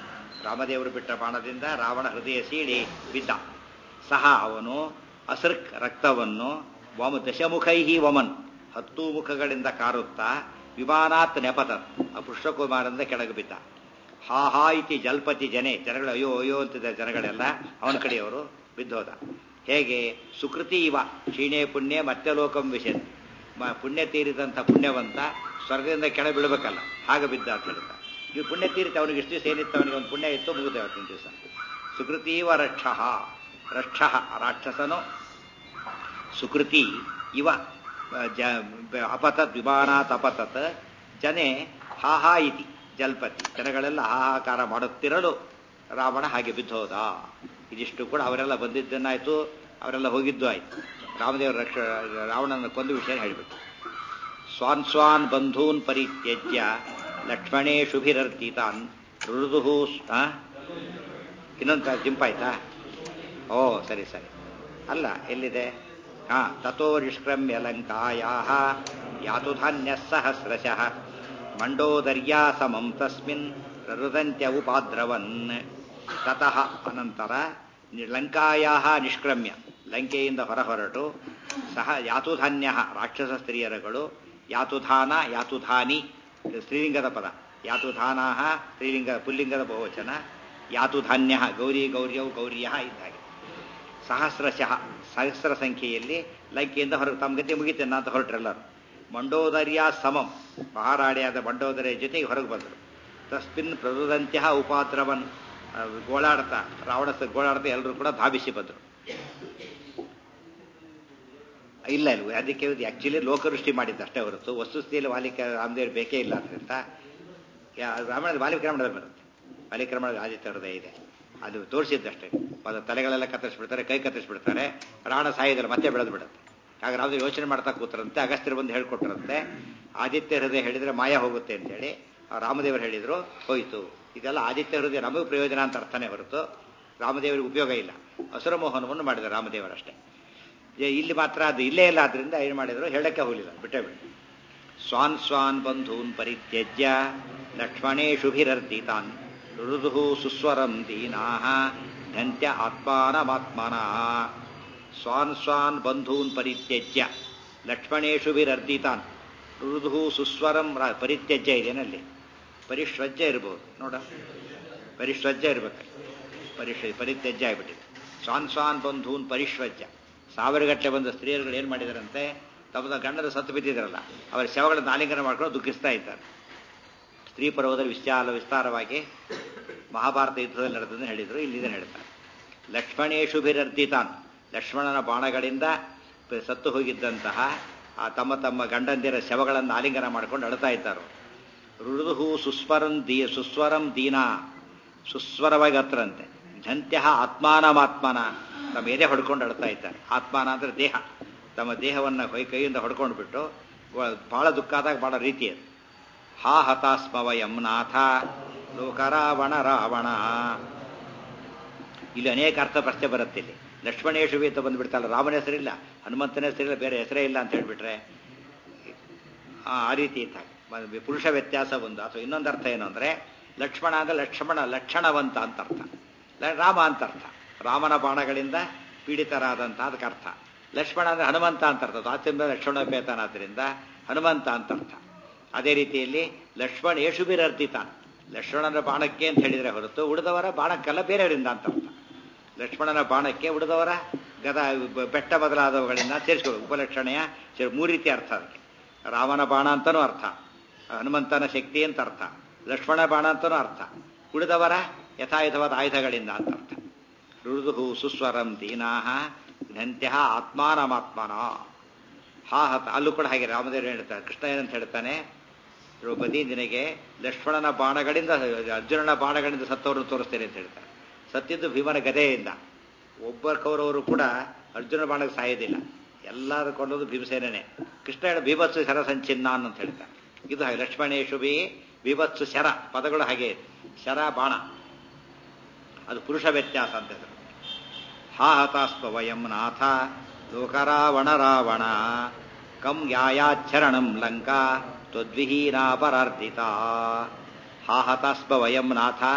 ರಾಮದೇವರು ಬಿಟ್ಟ ಬಾಣದಿಂದ ರಾವಣ ಹೃದಯ ಸೀಳಿ ಬಿದ್ದ ಸಹ ಅವನು ಅಸೃಕ್ ರಕ್ತವನ್ನು ವಮ ದಶಮುಖೈಹಿ ವಮನ್ ಹತ್ತು ಮುಖಗಳಿಂದ ಕಾರುತ್ತಾ ವಿಮಾನಾತ್ ನೆಪತತ್ ಆ ಪುಷ್ಪಕುಮಾರದಿಂದ ಕೆಳಗೆ ಬಿದ್ದ ಹಾ ಹಾ ಇತಿ ಜಲ್ಪತಿ ಜನೆ ಜನಗಳು ಅಯ್ಯೋ ಅಯ್ಯೋ ಅಂತಿದ್ದ ಜನಗಳೆಲ್ಲ ಅವನ ಕಡೆಯವರು ಬಿದ್ದೋದ ಹೇಗೆ ಸುಕೃತಿ ಇವ ಕ್ಷೀಣೆ ಪುಣ್ಯ ಮತ್ತೆ ಲೋಕಂ ವಿಷಯ ಪುಣ್ಯ ತೀರಿದಂಥ ಪುಣ್ಯವಂತ ಸ್ವರ್ಗದಿಂದ ಕೆಳ ಬೀಳ್ಬೇಕಲ್ಲ ಹಾಗೆ ಬಿದ್ದ ಅಂತ ಹೇಳ್ತಾ ಇವು ಪುಣ್ಯ ತೀರಿತ ಅವನಿಗೆ ಇಷ್ಟು ದಿವಸ ಏನಿತ್ತು ಅವನಿಗೆ ಒಂದು ಪುಣ್ಯ ಇತ್ತು ಮುಗಿದ ಅವತ್ತಿನ ದಿವಸ ಸುಕೃತೀವ ರಕ್ಷ ರಕ್ಷ ರಾಕ್ಷಸನು ಸುಕೃತಿ ಇವ ಜ ಅಪತತ್ ವಿಮಾನಾತ್ ಅಪತತ್ ಜನೆ ಹಾಹಾ ಇತಿ ಜಲ್ಪತಿ ಜನಗಳೆಲ್ಲ ಹಾಹಾಕಾರ ಮಾಡುತ್ತಿರಲು ರಾವಣ ಹಾಗೆ ಬಿದ್ದೋದ ಇದಿಷ್ಟು ಕೂಡ ಅವರೆಲ್ಲ ಬಂದಿದ್ದನ್ನಾಯ್ತು ಅವರೆಲ್ಲ ಹೋಗಿದ್ದು ಆಯ್ತು ರಾಮದೇವರ ರಕ್ಷ ರಾವಣನ ಕೊಂದು ವಿಷಯ ಹೇಳಿಬಿಟ್ಟು ಸ್ವಾನ್ ಸ್ವಾನ್ ಬಂಧೂನ್ ಪರಿತ್ಯಜ್ಯ ಲಕ್ಷ್ಮಣೇಶುಭಿರರ್ತಿತಾನ್ ಮೃದು ಇನ್ನೊಂದು ಜಿಂಪಾಯ್ತಾ ಓ ಸರಿ ಸರಿ ಅಲ್ಲ ಎಲ್ಲಿದೆ ಹಾ ತಥೋ ನಿಷ್ಕ್ರಮ್ಯ ಲಂಕಾಯಾ ಯಾತುಧಾನ್ಯ ಸಹಸ್ರಶಃ ಮಂಡೋದರ್ಯಾ ಸಮಂ ತಸ್ಮಿನ್ ಪ್ರರುದಂತ್ಯ ಉಪಾದ್ರವನ್ ತತಃ ಅನಂತರ ಲಂಕಾಯಾ ನಿಷ್ಕ್ರಮ್ಯ ಲಂಕೆಯಿಂದ ಹೊರಹೊರಟು ಸಹ ಯಾತುಧಾನ್ಯ ರಾಕ್ಷಸ ಸ್ತ್ರೀಯರುಗಳು ಯಾತುಧಾನ ಯಾತುಧಾನಿ ಸ್ತ್ರೀಲಿಂಗದ ಪದ ಯಾತುಧಾನಾ ಸ್ತ್ರೀಲಿಂಗ ಪುಲ್ಲಿಂಗದ ಬಹುವಚನ ಯಾತುಧಾನ್ಯ ಗೌರಿ ಗೌರ್ಯವು ಗೌರ್ಯ ಇದ್ದಾಗೆ ಸಹಸ್ರಶಃ ಸಹಸ್ರ ಸಂಖ್ಯೆಯಲ್ಲಿ ಲಂಕೆಯಿಂದ ಹೊರಗೆ ತಮ್ಮ ಗತಿ ಮುಗಿತೇನೆ ಅಂತ ಹೊರಟ್ರೆಲ್ಲರು ಮಂಡೋದರ್ಯ ಸಮಂ ಮಹಾರಾಣಿಯಾದ ಮಂಡೋದರಿಯ ಜೊತೆಗೆ ಹೊರಗೆ ಬಂದರು ತಸ್ಮಿನ್ ಪ್ರರುದಂತ್ಯ ಉಪಾದ್ರವನ್ ಗೋಳಾಡ್ತಾ ರಾವಣ ಗೋಳಾಡ್ತಾ ಎಲ್ಲರೂ ಕೂಡ ಧಾವಿಸಿ ಬಂದರು ಇಲ್ಲ ಇಲ್ಲ ಅದಕ್ಕೆ ಆಕ್ಚುಲಿ ಲೋಕದೃಷ್ಟಿ ಮಾಡಿದ್ದ ಅಷ್ಟೇ ಹೊರತು ವಸ್ತುಸ್ಥಿತಿಯಲ್ಲಿ ವಾಲಿಕ ರಾಮದೇವರು ಬೇಕೇ ಇಲ್ಲ ಅಂತ ರಾಮಾಯಣದ ವಾಲಿಕ್ರಮಣದಲ್ಲಿ ಬರುತ್ತೆ ವಾಲಿಕ್ರಮಣದ ಆದಿತ್ಯ ಹೃದಯ ಇದೆ ಅದು ತೋರಿಸಿದ್ದಷ್ಟೇ ಅದು ತಲೆಗಳೆಲ್ಲ ಕತ್ತರಿಸ್ಬಿಡ್ತಾರೆ ಕೈ ಕತ್ತರಿಸ್ಬಿಡ್ತಾರೆ ರಾವಣ ಸಾಯೋದಿಲ್ಲ ಮತ್ತೆ ಬೆಳೆದು ಬಿಡುತ್ತೆ ಆಗ ರಾಮದೇವ್ ಯೋಚನೆ ಮಾಡ್ತಾ ಕೂತರಂತೆ ಅಗಸ್ತ್ಯರು ಬಂದು ಹೇಳ್ಕೊಟ್ರಂತೆ ಆದಿತ್ಯ ಹೃದಯ ಹೇಳಿದ್ರೆ ಮಾಯ ಹೋಗುತ್ತೆ ಅಂತೇಳಿ ರಾಮದೇವರು ಹೇಳಿದ್ರು ಹೋಯ್ತು ಇದೆಲ್ಲ ಆದಿತ್ಯ ಹೃದಯ ನಮಗೆ ಪ್ರಯೋಜನ ಅಂತ ಅರ್ಥನೇ ಹೊರತು ರಾಮದೇವರಿಗೆ ಉಪಯೋಗ ಇಲ್ಲ ಹಸುರ ಮೋಹನವನ್ನು ಮಾಡಿದ ರಾಮದೇವರಷ್ಟೇ ಇಲ್ಲಿ ಮಾತ್ರ ಅದು ಇಲ್ಲೇ ಇಲ್ಲ ಆದ್ರಿಂದ ಏನು ಮಾಡಿದ್ರು ಹೇಳಕ್ಕೆ ಹೋಗಲಿಲ್ಲ ಬಿಟ್ಟೇ ಬಿಟ್ಟು ಸ್ವಾನ್ ಸ್ವಾನ್ ಬಂಧೂನ್ ಪರಿತ್ಯಜ್ಯ ಲಕ್ಷ್ಮಣೇಶುಭಿರರ್ದಿತಾನ್ ಮೃದು ಸುಸ್ವರಂ ದೀನಾ ಧಂತ್ಯ ಆತ್ಮಾನಮಾತ್ಮನ ಸ್ವಾನ್ ಸ್ವಾನ್ ಬಂಧೂನ್ ಪರಿತ್ಯಜ್ಯ ಲಕ್ಷ್ಮಣೇಶುಭಿರರ್ದಿತಾನ್ ಮೃದು ಸುಸ್ವರಂ ಪರಿತ್ಯಜ್ಯ ಇದೆನಲ್ಲಿ ಪರಿಶ್ವಜ್ಯ ಇರಬಹುದು ನೋಡ ಪರಿಶ್ವಜ್ಯ ಇರ್ಬೇಕು ಪರಿಶ್ ಪರಿತ್ಯಜ್ಯ ಆಗ್ಬಿಟ್ಟಿದೆ ಸ್ವಾನ್ ಸ್ವಾನ್ ಬಂಧೂನ್ ಪರಿಶ್ವಜ್ಯ ಸಾವಿರಗಟ್ಟಲೆ ಬಂದ ಸ್ತ್ರೀಯರುಗಳು ಏನು ಮಾಡಿದಾರಂತೆ ತಮ್ಮ ಗಂಡನ ಸತ್ತು ಬಿದ್ದಿದ್ರಲ್ಲ ಅವರ ಶವಗಳನ್ನು ಆಲಿಂಗನ ಮಾಡ್ಕೊಂಡು ದುಃಖಿಸ್ತಾ ಇದ್ದಾರೆ ಸ್ತ್ರೀ ಪರ್ವದಲ್ಲಿ ವಿಶಾಲ ವಿಸ್ತಾರವಾಗಿ ಮಹಾಭಾರತ ಯುದ್ಧದಲ್ಲಿ ನಡೆದನ್ನು ಹೇಳಿದರು ಇಲ್ಲಿದನ್ನು ಹೇಳ್ತಾರೆ ಲಕ್ಷ್ಮಣೇಶುಭಿರರ್ಧಿತಾನ್ ಲಕ್ಷ್ಮಣನ ಬಾಣಗಳಿಂದ ಸತ್ತು ಹೋಗಿದ್ದಂತಹ ಆ ತಮ್ಮ ತಮ್ಮ ಗಂಡಂದಿರ ಶವಗಳನ್ನು ಆಲಿಂಗನ ಮಾಡ್ಕೊಂಡು ಅಳ್ತಾ ಇದ್ದಾರೆ ಮೃದು ಸುಸ್ವರಂ ದೀ ಸುಸ್ವರಂ ದೀನಾ ಸುಸ್ವರವಾಗಿ ಹತ್ರಂತೆ ಧಂತ್ಯ ಆತ್ಮಾನಮಾತ್ಮನ ತಮ್ಮ ಎದೆ ಹೊಡ್ಕೊಂಡು ಅಳ್ತಾ ಇದ್ದಾರೆ ಆತ್ಮಾನ ಅಂದ್ರೆ ದೇಹ ತಮ್ಮ ದೇಹವನ್ನು ಕೈ ಕೈಯಿಂದ ಹೊಡ್ಕೊಂಡು ಬಿಟ್ಟು ಬಹಳ ದುಃಖ ಆದಾಗ ಬಹಳ ರೀತಿ ಅದು ಹಾ ಹತಾಸ್ಮವಯಂ ನಾಥ ಲೋಕರಾವಣ ರಾವಣ ಇಲ್ಲಿ ಅನೇಕ ಅರ್ಥ ಪ್ರಶ್ನೆ ಬರುತ್ತೆ ಇಲ್ಲಿ ಲಕ್ಷ್ಮಣೇಶುವಿ ಅಂತ ಬಂದ್ಬಿಡ್ತಲ್ಲ ರಾಮನ ಹೆಸರಿಲ್ಲ ಹನುಮಂತನ ಹೆಸರಿಲ್ಲ ಬೇರೆ ಹೆಸರೇ ಇಲ್ಲ ಅಂತ ಹೇಳ್ಬಿಟ್ರೆ ಆ ರೀತಿ ಇದ್ದಾಗ ಪುರುಷ ವ್ಯತ್ಯಾಸ ಒಂದು ಅಥವಾ ಇನ್ನೊಂದು ಅರ್ಥ ಏನು ಅಂದ್ರೆ ಲಕ್ಷ್ಮಣ ಅಂದ್ರೆ ಲಕ್ಷ್ಮಣ ಲಕ್ಷಣವಂತ ಅಂತ ಅರ್ಥ ರಾಮ ಅಂತ ಅರ್ಥ ರಾಮನ ಬಾಣಗಳಿಂದ ಪೀಡಿತರಾದಂತ ಅದಕ್ಕೆ ಅರ್ಥ ಲಕ್ಷ್ಮಣ ಅಂದ್ರೆ ಹನುಮಂತ ಅಂತ ಅರ್ಥ ಆಚೆಂಬ ಲಕ್ಷ್ಮಣೋಪೇತನಾದ್ರಿಂದ ಹನುಮಂತ ಅಂತ ಅರ್ಥ ಅದೇ ರೀತಿಯಲ್ಲಿ ಲಕ್ಷ್ಮಣ ಯೇಷುಬಿರರ್ಧಿತ ಲಕ್ಷ್ಮಣನ ಬಾಣಕ್ಕೆ ಅಂತ ಹೇಳಿದರೆ ಹೊರತು ಉಳಿದವರ ಬಾಣಕ್ಕೆಲ್ಲ ಬೇರೆಯವರಿಂದ ಅಂತ ಅರ್ಥ ಲಕ್ಷ್ಮಣನ ಬಾಣಕ್ಕೆ ಉಳಿದವರ ಗದ ಬೆಟ್ಟ ಬದಲಾದವುಗಳಿಂದ ಸೇರಿಸ್ಕೋಬೇಕು ಉಪಲಕ್ಷಣೆಯ ಮೂರು ರೀತಿ ಅರ್ಥ ಅದಕ್ಕೆ ರಾಮನ ಬಾಣ ಅಂತನೂ ಅರ್ಥ ಹನುಮಂತನ ಶಕ್ತಿ ಅಂತ ಅರ್ಥ ಲಕ್ಷ್ಮಣ ಬಾಣ ಅಂತನೂ ಅರ್ಥ ಉಳಿದವರ ಯಥಾಯುಧವಾದ ಆಯುಧಗಳಿಂದ ಅಂತ ಅರ್ಥ ಮೃದು ಸುಸ್ವರಂ ದೀನಾಹ ಘಂತ್ಯ ಆತ್ಮಾನಮಾತ್ಮನ ಹಾ ಹತ ಅಲ್ಲೂ ಕೂಡ ಹಾಗೆ ರಾಮದೇವರು ಹೇಳ್ತಾರೆ ಕೃಷ್ಣ ಏನಂತ ಹೇಳ್ತಾನೆ ದ್ರೌಪದಿ ನಿನಗೆ ಲಕ್ಷ್ಮಣನ ಬಾಣಗಳಿಂದ ಅರ್ಜುನನ ಬಾಣಗಳಿಂದ ಸತ್ತವರನ್ನು ತೋರಿಸ್ತೇನೆ ಅಂತ ಹೇಳ್ತಾರೆ ಸತ್ತಿದ್ದು ಭೀಮನ ಗದೆಯಿಂದ ಒಬ್ಬ ಕೌರವರು ಕೂಡ ಅರ್ಜುನ ಬಾಣಕ್ಕೆ ಸಾಯೋದಿಲ್ಲ ಎಲ್ಲರೂ ಕೊಂಡೋದು ಭೀಮಸೇನೇ ಕೃಷ್ಣ ಹೇಳ ಭೀಭತ್ಸು ಶರ ಸಂಚಿನ್ನ ಅಂತ ಹೇಳ್ತಾರೆ ಇದು ಹಾಗೆ ಲಕ್ಷ್ಮಣೇಶು ಬಿ ಭೀಭತ್ಸು ಶರ ಪದಗಳು ಹಾಗೆ ಶರ ಬಾಣ ಅದು ಪುರುಷ ವ್ಯತ್ಯಾಸ ಅಂತ ಹೆಸರು ಹಾ ಹತಾಸ್ಪ ವಯಂ ನಾಥ ಲೋಕರಾವಣ ರಾವಣ ಕಂ ಯಾಯಾಚ್ಛರಣಂ ಲಂಕಾ ತ್ವದ್ವಿಹೀನಾಪರಾರ್ಧಿತ ಹಾ ಹತಾಸ್ಪ ವಯಂ ನಾಥ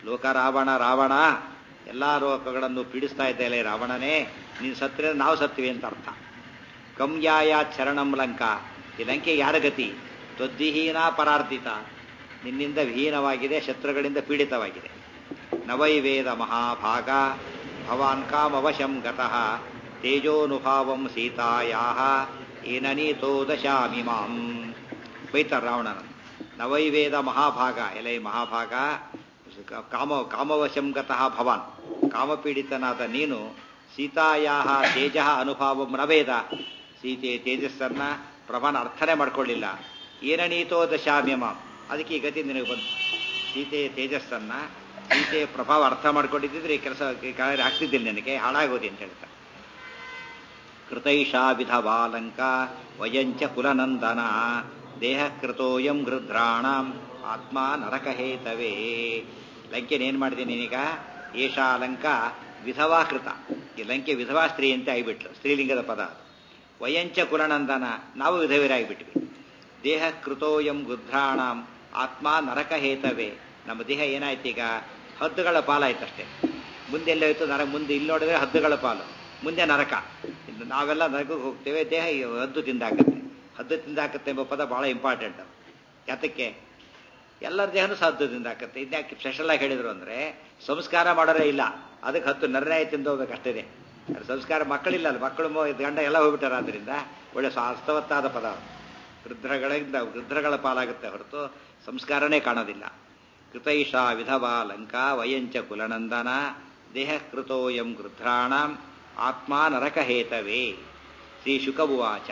ಲೋಕ ರಾವಣ ರಾವಣ ಎಲ್ಲ ಲೋಕಗಳನ್ನು ಪೀಡಿಸ್ತಾ ಇದ್ದಲ್ಲ ರಾವಣನೇ ನೀನು ಸತ್ತರೆ ನಾವು ಸತ್ತೀವಿ ಅಂತ ಅರ್ಥ ಕಂಯಾಯ ಚರಣಂ ಲಂಕಾ ಈ ಲಂಕೆ ಯಾರ ಗತಿ ತ್ವದ್ವಿಹೀನ ಪರಾರ್ಧಿತ ನಿನ್ನಿಂದ ವಿಹೀನವಾಗಿದೆ ಶತ್ರುಗಳಿಂದ ಪೀಡಿತವಾಗಿದೆ ನವೈವೇದ ಮಹಾಭಾಗ ಭವಾನ್ ಕಾಮವಶಂ ಗತಃ ತೇಜೋನುಭಾವಂ ಸೀತಾಯಾ ಏನನೀತೋ ದಶಾಮಿ ಮಾಂ ಬೈತಾರ ರಾವಣನ ನವೈವೇದ ಮಹಾಭಾಗ ಎಲೆ ಮಹಾಭಾಗ ಕಾಮ ಕಾಮವಶಂ ಗತಃ ಭವಾನ್ ಕಾಮಪೀಡಿತನಾದ ನೀನು ಸೀತಾಯಾ ತೇಜ ಅನುಭಾವಂ ನವೇದ ಸೀತೆ ತೇಜಸ್ಸನ್ನ ಪ್ರಭಾನ ಅರ್ಥನೆ ಮಾಡ್ಕೊಳ್ಳಿಲ್ಲ ಏನನೀತೋ ದಶಾಮ್ಯ ಮಾಂ ಅದಕ್ಕೆ ಈ ಗತಿ ನಿನಗೆ ಬಂತು ಸೀತೆಯ ತೇಜಸ್ಸನ್ನ ಸೀತೆಯ ಪ್ರಭಾವ ಅರ್ಥ ಮಾಡ್ಕೊಂಡಿದ್ದಿದ್ರೆ ಈ ಕೆಲಸ ಕಾರ್ಯ ಆಗ್ತಿದ್ದಿಲ್ಲ ನನಗೆ ಹಾಳಾಗೋದಿ ಅಂತ ಹೇಳ್ತಾರೆ ಕೃತೈಷಾ ವಿಧವಾಲಂಕ ವಯಂಚ ಕುಲನಂದನ ದೇಹ ಕೃತೋಯಂ ಗೃಧ್ರಾಣಂ ಆತ್ಮ ನರಕಹೇತವೇ ಲಂಕೆನೇನು ಮಾಡಿದೆ ನೀನೀಗ ಏಷಾ ಲಂಕ ವಿಧವಾ ಕೃತ ಈ ಲಂಕೆ ವಿಧವಾ ಸ್ತ್ರೀ ಅಂತ ಆಗಿಬಿಟ್ಲು ಸ್ತ್ರೀಲಿಂಗದ ಪದ ವಯಂಚ ಕುಲನಂದನ ನಾವು ವಿಧವರಾಗಿಬಿಟ್ವಿ ದೇಹ ಕೃತೋಯಂ ಗೃಧ್ರಾಣಂ ಆತ್ಮ ನರಕಹೇತವೇ ನಮ್ಮ ದೇಹ ಏನಾಯ್ತು ಈಗ ಹದ್ದುಗಳ ಪಾಲಾಯ್ತಷ್ಟೇ ಮುಂದೆ ಎಲ್ಲೋಯ್ತು ನರ ಮುಂದೆ ಇಲ್ಲಿ ನೋಡಿದ್ರೆ ಹದ್ದುಗಳ ಪಾಲು ಮುಂದೆ ನರಕ ಇನ್ನು ನಾವೆಲ್ಲ ನರಕಕ್ಕೆ ಹೋಗ್ತೇವೆ ದೇಹ ಹದ್ದು ತಿಂದಾಕತ್ತೆ ಹದ್ದು ತಿಂದಾಕತ್ತೆ ಎಂಬ ಪದ ಬಹಳ ಇಂಪಾರ್ಟೆಂಟ್ ಯಾತಕ್ಕೆ ಎಲ್ಲರ ದೇಹನೂ ಸಹ ಹದ್ದು ತಿಂದಾಕತ್ತೆ ಇದ್ಯಾಕೆ ಸ್ಪೆಷಲ್ ಆಗಿ ಹೇಳಿದ್ರು ಅಂದ್ರೆ ಸಂಸ್ಕಾರ ಮಾಡೋರೇ ಇಲ್ಲ ಅದಕ್ಕೆ ಹತ್ತು ನರ್ನಾಯ ತಿಂದು ಹೋಗ್ಬೇಕಷ್ಟೇ ಸಂಸ್ಕಾರ ಮಕ್ಕಳಿಲ್ಲ ಅಲ್ಲ ಮಕ್ಕಳು ಗಂಡ ಎಲ್ಲ ಹೋಗ್ಬಿಟ್ಟಾರ ಆದ್ರಿಂದ ಒಳ್ಳೆ ಅರ್ಥವತ್ತಾದ ಪದ ವೃದ್ಧಗಳಿಂದ ವೃದ್ಧಗಳ ಪಾಲಾಗುತ್ತೆ ಹೊರತು ಸಂಸ್ಕಾರನೇ ಕಾಣೋದಿಲ್ಲ ಕೃತೈಷಾ ವಿಧವಾ ಲಂಕಾ ವಯಂಚ ಕುಲನಂದನ ದೇಹ ಕೃತೋಯಂ ಗೃಧ್ರಾಣಂ ಆತ್ಮ ನರಕಹೇತವೇ ಶ್ರೀ ಶುಕವುವಾಚ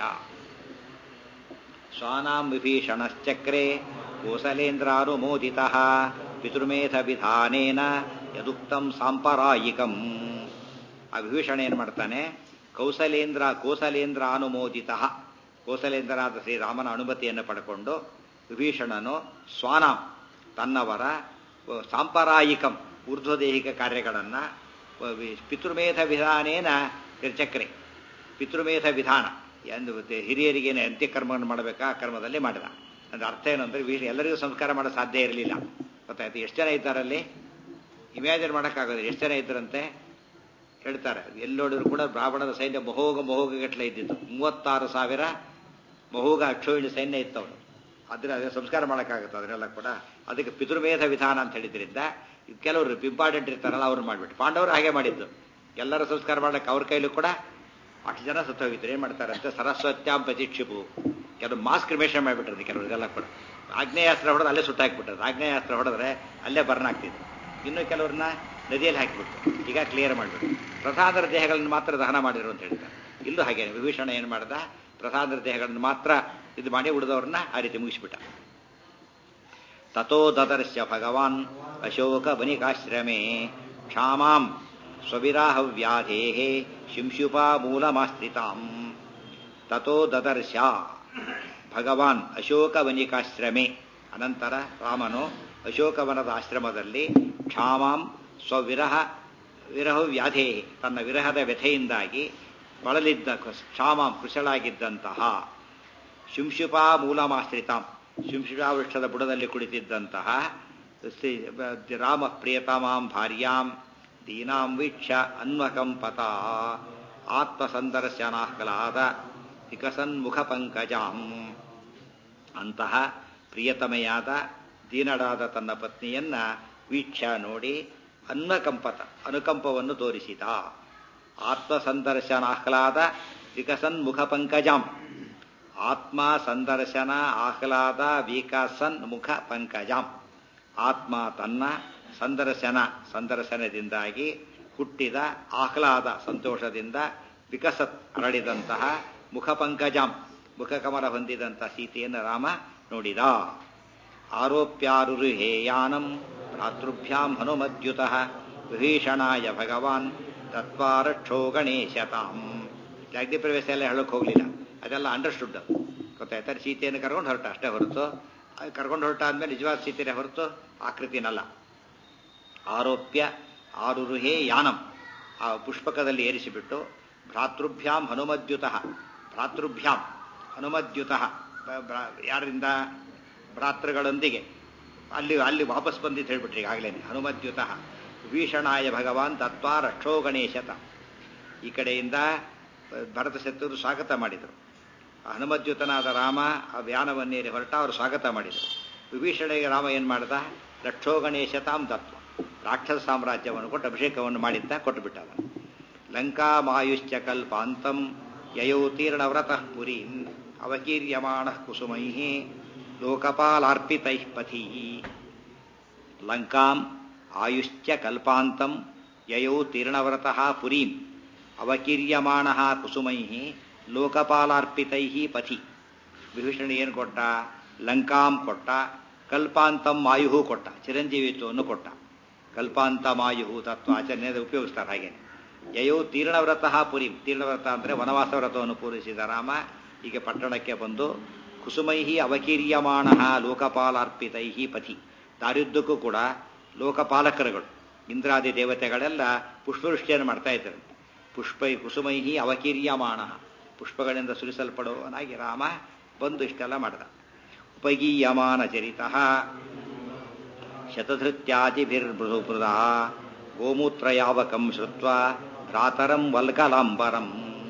ಸ್ವಾನಾಂ ವಿಭೀಷಣಶ್ಚಕ್ರೆ ಕೋಸಲೇಂದ್ರಾನುಮೋದಿತ ಪಿತೃಮೇಧ ವಿಧಾನೇನ ಯದುಕ್ತಂ ಸಾಂಪರಾಯಿಕಂ ಆ ವಿಭೀಷಣ ಏನು ಮಾಡ್ತಾನೆ ಕೌಸಲೇಂದ್ರ ಕೋಸಲೇಂದ್ರ ಅನುಮೋದಿತ ಕೋಸಲೇಂದ್ರನಾದ ಶ್ರೀರಾಮನ ಅನುಮತಿಯನ್ನು ಪಡ್ಕೊಂಡು ವಿಭೀಷಣನು ಸ್ವಾನಾಂ ತನ್ನವರ ಸಾಂಪರಾಯಿಕಂ ಊರ್ಧ್ವದೇಹಿಕ ಕಾರ್ಯಗಳನ್ನು ಪಿತೃಮೇಧ ವಿಧಾನೇನ ಚಕ್ರೆ ಪಿತೃಮೇಧ ವಿಧಾನ ಎಂದು ಹಿರಿಯರಿಗೇನೆ ಅಂತ್ಯಕರ್ಮವನ್ನು ಮಾಡಬೇಕಾ ಆ ಕರ್ಮದಲ್ಲಿ ಮಾಡಿದ ಅಂದ್ರೆ ಅರ್ಥ ಏನು ಅಂದರೆ ವೀರ ಎಲ್ಲರಿಗೂ ಸಂಸ್ಕಾರ ಮಾಡೋ ಸಾಧ್ಯ ಇರಲಿಲ್ಲ ಗೊತ್ತಾಯ್ತು ಎಷ್ಟು ಜನ ಇದ್ದಾರಲ್ಲಿ ಇಮ್ಯಾಜಿನ್ ಮಾಡೋಕ್ಕಾಗೋದಿಲ್ಲ ಎಷ್ಟು ಜನ ಇದ್ದರಂತೆ ಹೇಳ್ತಾರೆ ಎಲ್ಲೋಡಿದ್ರು ಕೂಡ ಬ್ರಾಹ್ಮಣರ ಸೈನ್ಯ ಮಹೋಗ ಮಹೋಗಗಟ್ಟಲೆ ಇದ್ದಿತ್ತು ಮೂವತ್ತಾರು ಸಾವಿರ ಮಹೋಗ ಅಕ್ಷೋಹಿಣಿ ಸೈನ್ಯ ಇತ್ತವರು ಅದ್ರ ಅದೇ ಸಂಸ್ಕಾರ ಮಾಡೋಕ್ಕಾಗುತ್ತೆ ಅದನ್ನೆಲ್ಲ ಕೂಡ ಅದಕ್ಕೆ ಪಿತೃಮೇಧ ವಿಧಾನ ಅಂತ ಹೇಳಿದ್ರಿಂದ ಕೆಲವರು ಇಂಪಾರ್ಟೆಂಟ್ ಇರ್ತಾರಲ್ಲ ಅವ್ರು ಮಾಡಿಬಿಟ್ಟು ಪಾಂಡವರು ಹಾಗೆ ಮಾಡಿದ್ದು ಎಲ್ಲರ ಸಂಸ್ಕಾರ ಮಾಡಕ್ಕೆ ಅವ್ರ ಕೈಲೂ ಕೂಡ ಅಷ್ಟು ಜನ ಸತ್ತೋಗಿದ್ರು ಏನು ಮಾಡ್ತಾರಂತೆ ಸರಸ್ವತ್ಯಾಂ ಪ್ರತಿಕ್ಷಿಪು ಕೆಲವು ಮಾಸ್ ಕ್ರಿಮೇಷನ್ ಮಾಡಿಬಿಟ್ರದು ಕೆಲವರಿಗೆಲ್ಲ ಕೂಡ ಆಗ್ನೇಯಾಸ್ತ್ರ ಹೊಡೆದು ಅಲ್ಲೇ ಸುಟ್ಟಾಕ್ಬಿಟ್ರದು ಆಗ್ನೇಯಾಸ್ತ್ರ ಹೊಡೆದ್ರೆ ಅಲ್ಲೇ ಬರ್ನ್ ಆಗ್ತಿದ್ರು ಇನ್ನು ಕೆಲವ್ರನ್ನ ನದಿಯಲ್ಲಿ ಹಾಕಿಬಿಟ್ರು ಈಗ ಕ್ಲಿಯರ್ ಮಾಡಿಬಿಟ್ರು ಪ್ರಸಾದರ ದೇಹಗಳನ್ನು ಮಾತ್ರ ದಹನ ಮಾಡಿದ್ರು ಅಂತ ಹೇಳ್ತಾರೆ ಇಲ್ಲೂ ಹಾಗೆ ವಿಭೀಷಣ ಏನು ಮಾಡ್ದ ಪ್ರಸಾದರ ದೇಹಗಳನ್ನು ಮಾತ್ರ ಇದು ಮಾಡಿ ಉಳಿದವ್ರನ್ನ ಆ ರೀತಿ ಮುಗಿಸ್ಬಿಟ್ಟ ತಥೋ ದದರ್ಶ ಭಗವಾನ್ ಅಶೋಕ ಬನಿಕಾಶ್ರಮೇ ಕ್ಷಾಮಾಂ ಸ್ವವಿರಾಹವ್ಯಾಧೇ ಶಿಂಶುಪಾ ಮೂಲಮಾಶ್ರಿತಾಂ ತಥೋ ದದರ್ಶ ಭಗವಾನ್ ಅಶೋಕವನಿಕಾಶ್ರಮೆ ಅನಂತರ ರಾಮನು ಅಶೋಕವನದ ಆಶ್ರಮದಲ್ಲಿ ಕ್ಷಾಮಾಂ ಸ್ವವಿರಹ ವಿರಹ ವ್ಯಾಧೇ ತನ್ನ ವಿರಹದ ವ್ಯಥೆಯಿಂದಾಗಿ ಬಳಲಿದ್ದ ಕ್ಷಾಮಾಂ ಕುಶಲಾಗಿದ್ದಂತಹ ಶಿಂಶುಪಾ ಮೂಲಮಾಶ್ರಿತಾಂ ಶಿಂಶುಪಾ ವೃಕ್ಷದ ಬುಡದಲ್ಲಿ ಕುಳಿತಿದ್ದಂತಹ ರಾಮ ಪ್ರಿಯತಮಾಂ ಭಾರ್ಯಾಂ ದೀನಾಂ ವೀಕ್ಷ ಅನ್ವಕಂಪತ ಆತ್ಮಸಂದರ್ಶನಾಹ್ಲಾದ ವಿಕಸನ್ಮುಖ ಪಂಕಜಾಂ ಅಂತಹ ಪ್ರಿಯತಮೆಯಾದ ದೀನಡಾದ ತನ್ನ ಪತ್ನಿಯನ್ನ ವೀಕ್ಷ ನೋಡಿ ಅನ್ವಕಂಪತ ಅನುಕಂಪವನ್ನು ತೋರಿಸಿದ ಆತ್ಮಸಂದರ್ಶನಾಹ್ಲಾದ ವಿಕಸನ್ ಮುಖ ಪಂಕಜಾಂ ಆತ್ಮ ಸಂದರ್ಶನ ಆಹ್ಲಾದ ವಿಕಸನ್ ಮುಖ ಪಂಕಜಾಂ ಆತ್ಮ ತನ್ನ ಸಂದರ್ಶನ ಸಂದರ್ಶನದಿಂದಾಗಿ ಹುಟ್ಟಿದ ಆಹ್ಲಾದ ಸಂತೋಷದಿಂದ ವಿಕಸತ್ ಅರಳಿದಂತಹ ಮುಖ ಪಂಕಜಾಂ ಮುಖಕಮಲ ಹೊಂದಿದಂತಹ ಸೀತೆಯನ್ನು ರಾಮ ನೋಡಿದ ಆರೋಪ್ಯಾರುರುಹೇಯಾನಂ ಭ್ರಾತೃಭ್ಯಾಂ ಹನುಮದ್ಯುತಃ ವಿಭೀಷಣಾಯ ಭಗವಾನ್ ತತ್ವಾರಕ್ಷೋ ಗಣೇಶತಾಂ ಜಾಗದಿ ಪ್ರವೇಶ ಎಲ್ಲ ಹೇಳೋಕೆ ಹೋಗಲಿಲ್ಲ ಅದೆಲ್ಲ ಅಂಡರ್ಸ್ಟುಡ್ ಗೊತ್ತಾಯ್ತಾರೆ ಸೀತೆಯನ್ನು ಕರ್ಕೊಂಡು ಹೊರಟ ಅಷ್ಟೇ ಹೊರತು ಕರ್ಕೊಂಡು ಹೊರಟ ಆದ್ಮೇಲೆ ನಿಜವಾದ ಸೀತೆನೇ ಹೊರತು ಆಕೃತಿನಲ್ಲ ಆರೋಪ್ಯ ಆರುರುಹೇ ಯಾನಂ ಆ ಪುಷ್ಪಕದಲ್ಲಿ ಏರಿಸಿಬಿಟ್ಟು ಭ್ರಾತೃಭ್ಯಾಂ ಹನುಮದ್ಯುತಃ ಭ್ರಾತೃಭ್ಯಾಂ ಹನುಮದ್ಯುತಃ ಯಾರಿಂದ ಭ್ರಾತೃಗಳೊಂದಿಗೆ ಅಲ್ಲಿ ಅಲ್ಲಿ ವಾಪಸ್ ಬಂದಿದ್ದು ಹೇಳ್ಬಿಟ್ರಿ ಈಗಾಗಲೇ ಹನುಮದ್ಯುತ ವಿಭೀಷಣಾಯ ಭಗವಾನ್ ತತ್ವ ರಕ್ಷೋ ಗಣೇಶತ ಈ ಕಡೆಯಿಂದ ಭರತ ಶತ್ರು ಸ್ವಾಗತ ಮಾಡಿದರು ಹನುಮದ್ಯುತನಾದ ರಾಮ ಆ ವ್ಯಾನವನ್ನೇರಿ ಹೊರಟ ಅವರು ಸ್ವಾಗತ ಮಾಡಿದರು ವಿಭೀಷಣಿಗೆ ರಾಮ ಏನು ಮಾಡ್ದ ರಕ್ಷೋ ಗಣೇಶತಾಂ ತತ್ವ ರಾಕ್ಷಸ ಸಾಮ್ರಾಜ್ಯವನ್ನು ಕೊಟ್ಟು ಅಭಿಷೇಕವನ್ನು ಮಾಡಿದ್ದ ಕೊಟ್ಟುಬಿಟ್ಟ ಅವನು ಲಂಕಾಮಾಯುಶ್ಚ ಕಲ್ಪಾಂತಂ ಯಯೋತೀರ್ಣವ್ರತಃ ಪುರೀಂ ಅವಕೀರ್ಯಮಾಣ ಕುಸುಮೈ ಲೋಕಪಾಲಾರ್ಪಿತೈ ಪಥಿ ಲಂಕಾಂ ಆಯುಶ್ಚ ಕಲ್ಪಾಂತಂ ಯಯೌ ತೀರ್ಣವ್ರತಃ ಪುರೀಂ ಅವಕೀರ್ಯಮಾಣ ಕುಸುಮೈ ಲೋಕಪಾಲಾರ್ಪಿತೈ ಪಥಿ ವಿಭೀಷಣ ಏನು ಕೊಟ್ಟ ಲಂಕಾಂ ಕೊಟ್ಟ ಕಲ್ಪಾಂತಂ ಮಾಯು ಕೊಟ್ಟ ಚಿರಂಜೀವಿತ್ವವನ್ನು ಕೊಟ್ಟ ಕಲ್ಪಾಂತ ಮಾಯು ತತ್ವ ಆಚರಣೆ ಉಪಯೋಗಿಸ್ತಾರೆ ಹಾಗೆ ಯಯೋ ತೀರ್ಣವ್ರತಃ ಪುರೀಂ ತೀರ್ಣವ್ರತ ಅಂದರೆ ವನವಾಸ ವ್ರತವನ್ನು ಪೂರೈಸಿದ ರಾಮ ಹೀಗೆ ಪಟ್ಟಣಕ್ಕೆ ಬಂದು ಕುಸುಮೈಹಿ ಅವಕೀರ್ಯಮಾಣ ಲೋಕಪಾಲಾರ್ಪಿತೈ ಪಥಿ ದಾರಿದ್ದಕ್ಕೂ ಕೂಡ ಲೋಕಪಾಲಕರುಗಳು ಇಂದ್ರಾದಿ ದೇವತೆಗಳೆಲ್ಲ ಪುಷ್ಪವೃಷ್ಟಿಯನ್ನು ಮಾಡ್ತಾ ಇದ್ದಾರೆ ಪುಷ್ಪೈ ಕುಸುಮೈಹಿ ಅವಕೀರ್ಯಮಾಣ ಪುಷ್ಪಗಳಿಂದ ಸುರಿಸಲ್ಪಡುವನಾಗಿ ರಾಮ ಬಂದು ಇಷ್ಟೆಲ್ಲ ಮಾಡಿದ ಉಪಗೀಯಮಾನ ಚರಿತಃ ಶತಧೃತ್ಯಾದಿಭಿರ್ಮೃದ ಗೋಮೂತ್ರಯಾವಕಂ ಶ್ರುತ್ವ ಭ್ರಾತರಂ ವಲ್ಕಲಾಂಬರಂ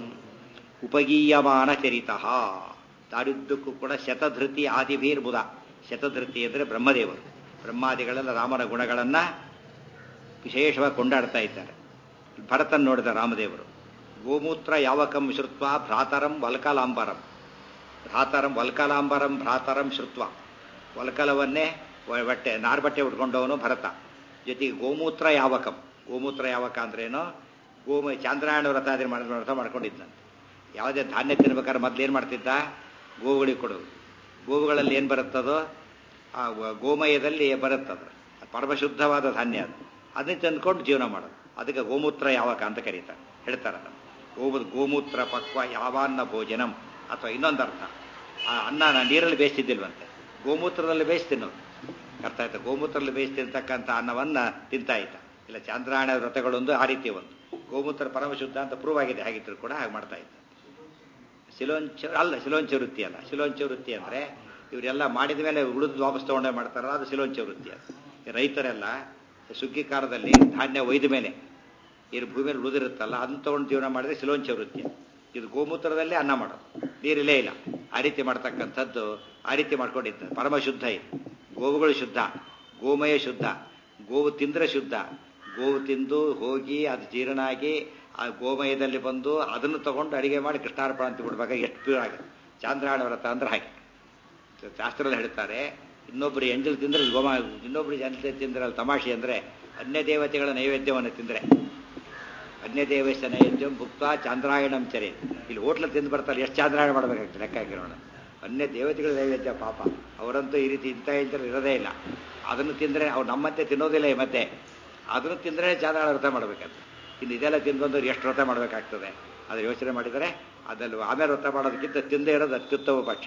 ಉಪಗೀಯಮಾನ ಚರಿತಃ ದಾರಿದ್ದಕ್ಕೂ ಕೂಡ ಶತಧೃತಿ ಆದಿಭೀರ್ಬುಧ ಶತಧೃತಿ ಅಂದರೆ ಬ್ರಹ್ಮದೇವರು ಬ್ರಹ್ಮಾದಿಗಳೆಲ್ಲ ರಾಮನ ಗುಣಗಳನ್ನು ವಿಶೇಷವಾಗಿ ಕೊಂಡಾಡ್ತಾ ಇದ್ದಾರೆ ಭರತನ್ ನೋಡಿದ ರಾಮದೇವರು ಗೋಮೂತ್ರ ಯಾವಕಂ ಶ್ರುತ್ವ ಭ್ರಾತರಂ ವಲ್ಕಲಾಂಬರಂ ಭ್ರಾತರಂ ವಲ್ಕಲಾಂಬರಂ ಭ್ರಾತರಂ ಶ್ರುತ್ವ ವಲ್ಕಲವನ್ನೇ ಬಟ್ಟೆ ನಾರ್ ಬಟ್ಟೆ ಉಟ್ಕೊಂಡವನು ಭರತ ಜೊತೆಗೆ ಗೋಮೂತ್ರ ಯಾವಕಂ ಗೋಮೂತ್ರ ಯಾವಕ ಅಂದ್ರೇನು ಗೋಮ ಚಾಂದ್ರಾಯಣ ವ್ರತಾದಿ ಮಾಡಿದ ವ್ರತ ಮಾಡ್ಕೊಂಡಿದ್ದಂತೆ ಯಾವುದೇ ಧಾನ್ಯ ತಿನ್ಬೇಕಾದ್ರೆ ಮೊದಲು ಏನು ಮಾಡ್ತಿದ್ದ ಗೋವುಗಳಿಗೆ ಕೊಡೋದು ಗೋವುಗಳಲ್ಲಿ ಏನು ಬರುತ್ತದೋ ಆ ಗೋಮಯದಲ್ಲಿ ಬರುತ್ತದು ಪರಮಶುದ್ಧವಾದ ಧಾನ್ಯ ಅದು ಅದನ್ನ ತಂದ್ಕೊಂಡು ಜೀವನ ಮಾಡೋದು ಅದಕ್ಕೆ ಗೋಮೂತ್ರ ಯಾವಕ ಅಂತ ಕರೀತಾರೆ ಹೇಳ್ತಾರೆ ಗೋ ಗೋಮೂತ್ರ ಪಕ್ವ ಯಾವಾನ್ನ ಭೋಜನಂ ಅಥವಾ ಇನ್ನೊಂದು ಅರ್ಥ ಆ ಅನ್ನ ನೀರಲ್ಲಿ ಬೇಯಿಸ್ತಿದ್ದಿಲ್ವಂತೆ ಗೋಮೂತ್ರದಲ್ಲಿ ಬೇಯಿಸಿ ತಿನ್ನೋದು ಅರ್ಥ ಆಯ್ತಾ ಗೋಮೂತ್ರದಲ್ಲಿ ಬೇಯಿಸಿ ತಿಂತಕ್ಕಂಥ ಅನ್ನವನ್ನ ತಿಂತಾ ಇದ್ದ ಇಲ್ಲ ಚಾಂದ್ರಾಯಣ ವ್ರತಗಳೊಂದು ಆ ರೀತಿ ಒಂದು ಗೋಮೂತ್ರ ಪರಮಶುದ್ಧ ಅಂತ ಪ್ರೂವ್ ಆಗಿದೆ ಹಾಗಿದ್ರು ಕೂಡ ಹಾಗೆ ಮಾಡ್ತಾ ಇದ್ದ ಶಿಲೋಂಚ ಅಲ್ಲ ಶಿಲೋಂಚ ವೃತ್ತಿ ಅಲ್ಲ ಶಿಲೋಂಚ ವೃತ್ತಿ ಅಂದ್ರೆ ಇವರೆಲ್ಲ ಮಾಡಿದ ಮೇಲೆ ಉಳಿದು ವಾಪಸ್ ತಗೊಂಡೇ ಮಾಡ್ತಾರಲ್ಲ ಅದು ಶಿಲೋಂಚ ವೃತ್ತಿ ಅದು ರೈತರೆಲ್ಲ ಸುಗ್ಗಿ ಕಾಲದಲ್ಲಿ ಧಾನ್ಯ ಒಯ್ದ ಮೇಲೆ ಏನು ಭೂಮಿಯಲ್ಲಿ ಉಳಿದಿರುತ್ತಲ್ಲ ಅದನ್ನ ತಗೊಂಡು ಜೀವನ ಮಾಡಿದ್ರೆ ಶಿಲೋಂಚ ವೃತ್ತಿ ಇದು ಗೋಮೂತ್ರದಲ್ಲೇ ಅನ್ನ ಮಾಡೋದು ನೀರಿಲ್ಲೇ ಇಲ್ಲ ಆ ರೀತಿ ಮಾಡ್ತಕ್ಕಂಥದ್ದು ಆ ರೀತಿ ಮಾಡ್ಕೊಂಡಿದ್ದ ಪರಮ ಶುದ್ಧ ಇದು ಗೋವುಗಳು ಶುದ್ಧ ಗೋಮಯ ಶುದ್ಧ ಗೋವು ತಿಂದ್ರೆ ಶುದ್ಧ ಗೋವು ತಿಂದು ಹೋಗಿ ಅದು ಜೀರ್ಣ ಆಗಿ ಆ ಗೋಮಯದಲ್ಲಿ ಬಂದು ಅದನ್ನು ತಗೊಂಡು ಅಡಿಗೆ ಮಾಡಿ ಕೃಷ್ಣಾರ್ಪಣ ಅಂತ ಬಿಡ್ಬೇಕಾಗ ಎಷ್ಟು ಪ್ಯೂರ್ ಆಗುತ್ತೆ ಚಾಂದ್ರಾಯಣ ವ್ರತ ಅಂದ್ರೆ ಹಾಗೆ ಶಾಸ್ತ್ರದಲ್ಲಿ ಹೇಳ್ತಾರೆ ಇನ್ನೊಬ್ಬರು ಎಂಜಲ್ ತಿಂದ್ರೆ ಗೋಮ ಇನ್ನೊಬ್ರು ಎಂಜಲ್ ತಿಂದ್ರೆ ಅಲ್ಲಿ ತಮಾಷೆ ಅಂದ್ರೆ ಅನ್ಯ ದೇವತೆಗಳ ನೈವೇದ್ಯವನ್ನು ತಿಂದ್ರೆ ಅನ್ಯ ದೇವಸ್ಯ ನೈವೇದ್ಯಂ ಭುಕ್ತ ಚಾಂದ್ರಾಯಣಂ ಚರೆ ಇಲ್ಲಿ ಹೋಟ್ಲ ತಿಂದು ಬರ್ತಾರೆ ಎಷ್ಟು ಚಾಂದ್ರಾಯಣ ಮಾಡಬೇಕಾಗ್ತದೆ ಲೆಕ್ಕ ಹಾಕಿರೋಣ ಅನ್ಯ ದೇವತೆಗಳ ನೈವೇದ್ಯ ಪಾಪ ಅವರಂತೂ ಈ ರೀತಿ ಇಂಥ ಇಂಥ ಇರೋದೇ ಇಲ್ಲ ಅದನ್ನು ತಿಂದರೆ ಅವ್ರು ನಮ್ಮಂತೆ ತಿನ್ನೋದಿಲ್ಲ ಈ ಮತ್ತೆ ಅದನ್ನು ತಿಂದರೆ ಚಾಂದ್ರಾಯಣ ವ್ರತ ಮಾಡಬೇಕಂತ ಇನ್ನು ಇದೆಲ್ಲ ತಿಂದು ಎಷ್ಟು ವ್ರತ ಮಾಡಬೇಕಾಗ್ತದೆ ಅದು ಯೋಚನೆ ಮಾಡಿದರೆ ಅದನ್ನು ಆಮೇಲೆ ವ್ರತ ಮಾಡೋದಕ್ಕಿಂತ ತಿಂದೇ ಇರೋದು ಅತ್ಯುತ್ತಮ ಪಕ್ಷ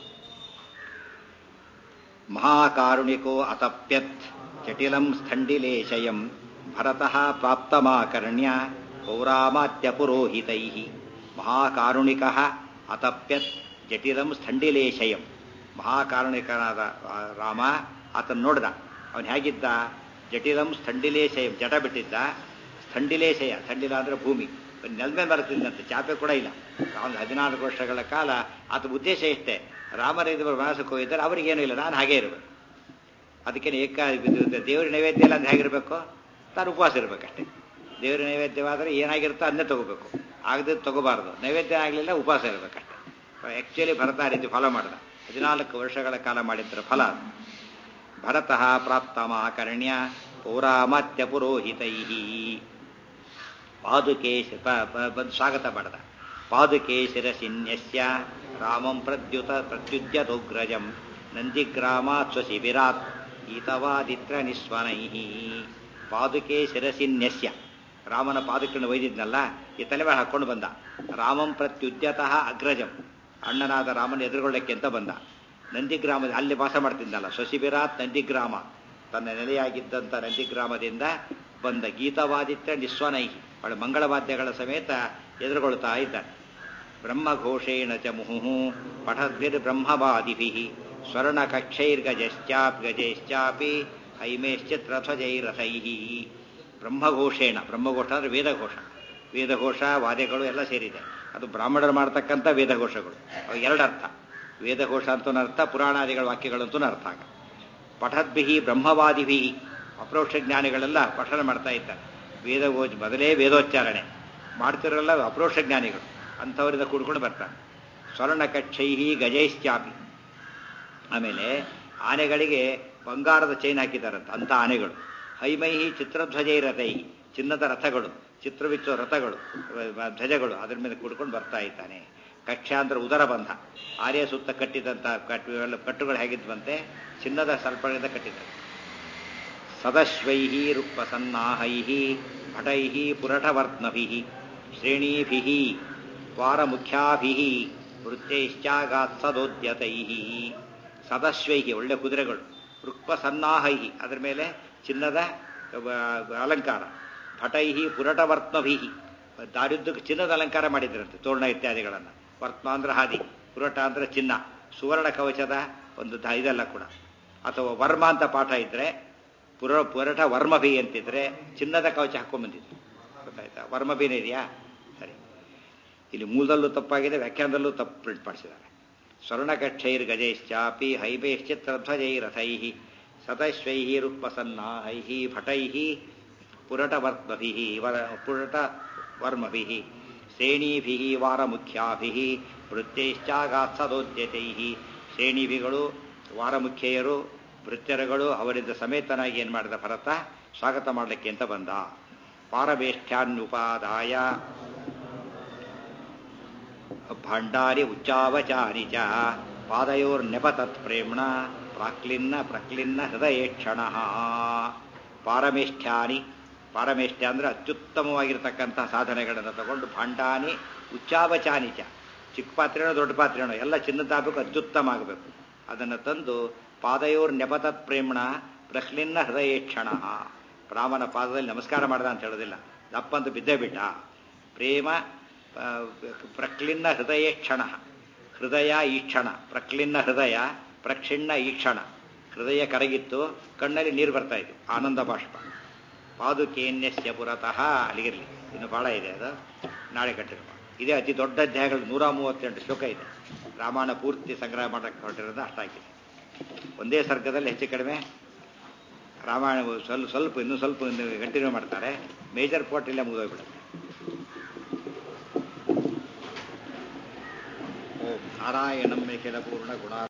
ಮಹಾಕಾರುಣಿಕೋ ಅತಪ್ಯತ್ ಜಟಿಲಂ ಸ್ಥಂಡಿಲೇಶಯಂ ಭರತಃ ಪ್ರಾಪ್ತಮಾಕರ್ಣ್ಯ ಪೌರಾಮಾತ್ಯ ಪುರೋಹಿತೈ ಮಹಾಕಾರುಣಿಕ ಅತಪ್ಯತ್ ಜಟಿಲಂ ಸ್ಥಂಡಿಲೇಶಯಂ ಮಹಾಕಾರುಣಿಕನಾದ ರಾಮ ಆತನ ನೋಡ್ದ ಅವನು ಹೇಗಿದ್ದ ಜಟಿಲಂ ಸ್ಥಂಡಿಲೇಶಯಂ ಜಟ ಬಿಟ್ಟಿದ್ದ ಸ್ಥಂಡಿಲೇಶಯ ಸ್ಥಂಡಿಲ ಅಂದ್ರೆ ಭೂಮಿ ನೆಲಮೇ ಬರುತ್ತಿದ್ದಂತೆ ಚಾಪೆ ಕೂಡ ಇಲ್ಲ ಒಂದು ಹದಿನಾಲ್ಕು ವರ್ಷಗಳ ಕಾಲ ಆತ ಉದ್ದೇಶ ಇಷ್ಟೇ ರಾಮರೇಂದ್ರ ವನಸಕ್ಕೆ ಹೋಗಿದ್ದಾರೆ ಅವರಿಗೇನು ಇಲ್ಲ ನಾನು ಹಾಗೇ ಇರಬೇಕು ಅದಕ್ಕೇನು ಏಕ ದೇವರ ನೈವೇದ್ಯ ಎಲ್ಲ ಅಂದ್ರೆ ಹೇಗಿರಬೇಕು ತಾನು ಉಪವಾಸ ಇರಬೇಕಷ್ಟೇ ದೇವರ ನೈವೇದ್ಯವಾದರೆ ಏನಾಗಿರುತ್ತೋ ಅದನ್ನೇ ತಗೋಬೇಕು ಆಗದೆ ತಗೋಬಾರ್ದು ನೈವೇದ್ಯ ಆಗಲಿಲ್ಲ ಉಪವಾಸ ಇರಬೇಕಷ್ಟೇ ಆ್ಯಕ್ಚುಲಿ ಭರತ ಆ ರೀತಿ ಫಾಲೋ ಮಾಡಿದ ಹದಿನಾಲ್ಕು ವರ್ಷಗಳ ಕಾಲ ಮಾಡಿದ್ರ ಫಲ ಭರತಃ ಪ್ರಾಪ್ತಮಾಕರ್ಣ್ಯ ಪೌರಾಮಾತ್ಯ ಪುರೋಹಿತೈ ಪಾದುಕೆ ಬಂದು ಸ್ವಾಗತ ಮಾಡಿದ ಪಾದುಕೆ ಶಿರಸಿನ್ಯಸ್ಯ ರಾಮಂ ಪ್ರದ್ಯುತ ಪ್ರತ್ಯುದ್ಯತೋಗ್ರಜಂ ನಂದಿಗ್ರಾಮಾತ್ ಸ್ವಶಿಬಿರಾತ್ ಈತವಾದಿತ್ರ ನಿಸ್ವನೈ ಪಾದುಕೆ ಶಿರಸಿನ್ಯಸ್ಯ ರಾಮನ ಪಾದಕಗಳನ್ನು ಒಯ್ದಿದ್ನಲ್ಲ ಈ ತಲೆಮೇಲೆ ಹಾಕೊಂಡು ಬಂದ ರಾಮಂ ಪ್ರತ್ಯುದ್ಯತಃ ಅಗ್ರಜಂ ಅಣ್ಣನಾದ ರಾಮನ ಎದುರುಗೊಳ್ಳಕ್ಕೆ ಅಂತ ಬಂದ ನಂದಿಗ್ರಾಮದ ಅಲ್ಲಿ ವಾಸ ಮಾಡ್ತಿದ್ದಲ್ಲ ಸ್ವಶಿಬಿರಾತ್ ನಂದಿಗ್ರಾಮ ತನ್ನ ನೆಲೆಯಾಗಿದ್ದಂಥ ನಂದಿಗ್ರಾಮದಿಂದ ಬಂದ ಗೀತವಾದಿತ್ಯ ನಿಸ್ವನೈಹಿ ಅವಳ ಮಂಗಳವಾದ್ಯಗಳ ಸಮೇತ ಎದುರುಗೊಳ್ತಾ ಇದ್ದಾನೆ ಬ್ರಹ್ಮಘೋಷೇಣ ಚ ಮುಹು ಪಠದ್ಭಿರ್ ಬ್ರಹ್ಮವಾದಿಭಿ ಸ್ವರ್ಣ ಕಕ್ಷೈರ್ಗಜಶ್ಚಾಪ್ ಗಜೈಶ್ಚಾಪಿ ಹೈಮೇಶ್ಚಿತ್ರಧ್ವಜೈರಥೈ ಬ್ರಹ್ಮಘೋಷೇಣ ಬ್ರಹ್ಮಘೋಷ ಅಂದರೆ ವೇದಘೋಷ ವೇದಘೋಷ ವಾದ್ಯಗಳು ಎಲ್ಲ ಸೇರಿದೆ ಅದು ಬ್ರಾಹ್ಮಣರು ಮಾಡ್ತಕ್ಕಂಥ ವೇದಘೋಷಗಳು ಅವು ಎರಡರ್ಥ ವೇದಘೋಷ ಅಂತೂ ಅರ್ಥ ಪುರಾಣಾದಿಗಳ ವಾಕ್ಯಗಳಂತೂ ಅರ್ಥ ಆಗ ಪಠದ್ಭಿಹಿ ಬ್ರಹ್ಮವಾದಿಭಿ ಅಪ್ರೋಕ್ಷ ಜ್ಞಾನಿಗಳೆಲ್ಲ ಪಠನ ಮಾಡ್ತಾ ಇದ್ದಾರೆ ವೇದಘೋಷ ಮೊದಲೇ ವೇದೋಚ್ಚಾರಣೆ ಮಾಡ್ತಿರಲ್ಲ ಅಪ್ರೋಕ್ಷ ಜ್ಞಾನಿಗಳು ಅಂಥವರಿಂದ ಕೂಡ್ಕೊಂಡು ಬರ್ತಾರೆ ಸ್ವರ್ಣ ಕಕ್ಷೈಹಿ ಗಜೈಶ್ಚಾಪಿ ಆಮೇಲೆ ಆನೆಗಳಿಗೆ ಬಂಗಾರದ ಚೈನ್ ಹಾಕಿದ್ದಾರಂತ ಅಂಥ ಆನೆಗಳು ಹೈಮೈಹಿ ಚಿತ್ರಧ್ವಜೈ ರಥೈ ಚಿನ್ನದ ರಥಗಳು ಚಿತ್ರವಿಚ್ಚೋ ರಥಗಳು ಧ್ವಜಗಳು ಅದ್ರ ಮೇಲೆ ಕೂಡ್ಕೊಂಡು ಬರ್ತಾ ಇದ್ದಾನೆ ಕಕ್ಷ ಅಂದ್ರೆ ಉದರ ಬಂಧ ಆರ್ಯ ಸುತ್ತ ಕಟ್ಟಿದಂಥ ಕಟ್ಟು ಇವೆಲ್ಲ ಕಟ್ಟುಗಳು ಹೇಗಿದ್ವಂತೆ ಚಿನ್ನದ ಸರ್ಪಗಳಿಂದ ಕಟ್ಟಿದ್ದಾರೆ ಸದಶ್ವೈ ರುಕ್ಪಸನ್ನಾಹೈ ಭಟೈ ಪುರಠವರ್ತ್ನಭಿ ಶ್ರೇಣೀಭಿ ವಾರಮುಖ್ಯಾಭಿ ವೃತ್ತೈಶ್ಚಾಗಾತ್ಸದೋದ್ಯತೈ ಸದಶ್ವೈ ಒಳ್ಳೆ ಕುದುರೆಗಳು ರುಕ್ಪಸನ್ನಾಹೈ ಅದರ ಮೇಲೆ ಚಿನ್ನದ ಅಲಂಕಾರ ಭಟೈ ಪುರಟವರ್ತ್ಮಭಿ ದಾರಿದ್ದಕ್ಕೆ ಚಿನ್ನದ ಅಲಂಕಾರ ಮಾಡಿದ್ರಂತೆ ತೋರಣ ಇತ್ಯಾದಿಗಳನ್ನು ವರ್ತ್ಮ ಅಂದ್ರೆ ಹಾದಿ ಪುರಟ ಅಂದ್ರೆ ಚಿನ್ನ ಸುವರ್ಣ ಕವಚದ ಒಂದು ದ ಇದೆಲ್ಲ ಕೂಡ ಅಥವಾ ವರ್ಮ ಅಂತ ಪಾಠ ಇದ್ರೆ ಪುರ ಪುರಟ ವರ್ಮಭಿ ಅಂತಿದ್ರೆ ಚಿನ್ನದ ಕವಚ ಹಾಕೊಂಡ್ಬಂದಿದ್ರು ಗೊತ್ತಾಯ್ತಾ ವರ್ಮಭಿನೇ ಇದೆಯಾ ಸರಿ ಇಲ್ಲಿ ಮೂಲದಲ್ಲೂ ತಪ್ಪಾಗಿದೆ ವ್ಯಾಖ್ಯಾನದಲ್ಲೂ ತಪ್ಪು ಪ್ರಿಂಟ್ ಮಾಡಿಸಿದ್ದಾರೆ ಸ್ವರ್ಣಕಕ್ಷೈರ್ ಗಜೈಶ್ಚಾಪಿ ಹೈಭೈಶ್ಚಿತ್ರಧ್ವಜೈ ರಥೈ ಸತಶ್ವೈ ರುಕ್ಮಸನ್ನಾಹೈ ಭಟೈ ಪುರಟವರ್ಮಭಿ ವರ ಪುರಟ ವರ್ಮಭಿ ಶ್ರೇಣೀಭಿ ವಾರಮುಖ್ಯಾಭಿ ವೃತ್ತೈಶ್ಚಾಗಾತ್ಸದೋದ್ಯತೈ ಶ್ರೇಣಿಭಿಗಳು ವಾರಮುಖ್ಯೆಯರು ವೃತ್ಯರುಗಳು ಅವರಿಂದ ಸಮೇತನಾಗಿ ಏನು ಮಾಡಿದ ಭರತ ಸ್ವಾಗತ ಮಾಡಲಿಕ್ಕೆ ಅಂತ ಬಂದ ಪಾರಬೇಷ್ಠ್ಯಾನ್ಯುಪಾದಾಯ ಭಂಡಾರಿ ಉಚ್ಚಾವಚಾರಿ ಚ ಪಾದಯೋರ್ನೆಪತತ್ ಪ್ರೇಮ್ಣ ಪ್ರಾಕ್ಲಿನ್ನ ಪ್ರಕ್ಲಿನ್ನ ಹೃದಯೇಕ್ಷಣ ಪಾರಮೇಷ್ಠ್ಯಾನಿ ಪಾರಮೇಷ್ಠ್ಯ ಅಂದ್ರೆ ಅತ್ಯುತ್ತಮವಾಗಿರ್ತಕ್ಕಂಥ ಸಾಧನೆಗಳನ್ನು ತಗೊಂಡು ಭಾಂಡಾನಿ ಉಚ್ಚಾವಚಾನಿ ಚ ಚಿಕ್ಕ ಪಾತ್ರೆನೋ ದೊಡ್ಡ ಪಾತ್ರೆನೋ ಎಲ್ಲ ಚಿನ್ನದಾಗಬೇಕು ಅತ್ಯುತ್ತಮ ಆಗಬೇಕು ಅದನ್ನು ತಂದು ಪಾದಯೋರ್ ನೆಪತತ್ ಪ್ರೇಮ್ಣ ಪ್ರಕ್ಲಿನ್ನ ಹೃದಯೇಕ್ಷಣ ರಾಮನ ಪಾದದಲ್ಲಿ ನಮಸ್ಕಾರ ಮಾಡ್ದ ಅಂತ ಹೇಳೋದಿಲ್ಲ ದಪ್ಪಂತ ಬಿದ್ದೇ ಬಿಟ್ಟ ಪ್ರೇಮ ಪ್ರಕ್ಲಿನ್ನ ಹೃದಯೇ ಕ್ಷಣ ಹೃದಯ ಈಕ್ಷಣ ಪ್ರಕ್ಲಿನ್ನ ಹೃದಯ ಪ್ರಕ್ಷಿಣ್ಣ ಈಕ್ಷಣ ಹೃದಯ ಕರಗಿತ್ತು ಕಣ್ಣಲ್ಲಿ ನೀರು ಬರ್ತಾ ಇತ್ತು ಆನಂದ ಬಾಷ್ಪ ಪಾದುಕೇನ್ಯಸ್ಯ ಪುರತಃ ಅಲ್ಲಿಗಿರಲಿ ಇನ್ನು ಬಹಳ ಇದೆ ಅದು ನಾಳೆ ಕಟ್ಟಿರುವ ಇದೇ ಅತಿ ದೊಡ್ಡ ಅಧ್ಯಾಯಗಳು ನೂರ ಮೂವತ್ತೆಂಟು ಶ್ಲೋಕ ಇದೆ ರಾಮಾಯಣ ಪೂರ್ತಿ ಸಂಗ್ರಹ ಮಾಡಕ್ಕೆ ಹೊರಟಿರೋದು ಅಷ್ಟಾಗಿದೆ ಒಂದೇ ಸರ್ಗದಲ್ಲಿ ಹೆಚ್ಚು ಕಡಿಮೆ ರಾಮಾಯಣ ಸ್ವಲ್ಪ ಸ್ವಲ್ಪ ಇನ್ನೂ ಸ್ವಲ್ಪ ಕಂಟಿನ್ಯೂ ಮಾಡ್ತಾರೆ ಮೇಜರ್ ಪಾರ್ಟ್ ಇಲ್ಲೇ ಮುಗಿದೋಗ್ಬಿಡುತ್ತೆ ಓಂ ನಾರಾಯಣಂ ಮೇಖಿಲ ಪೂರ್ಣ ಗುಣ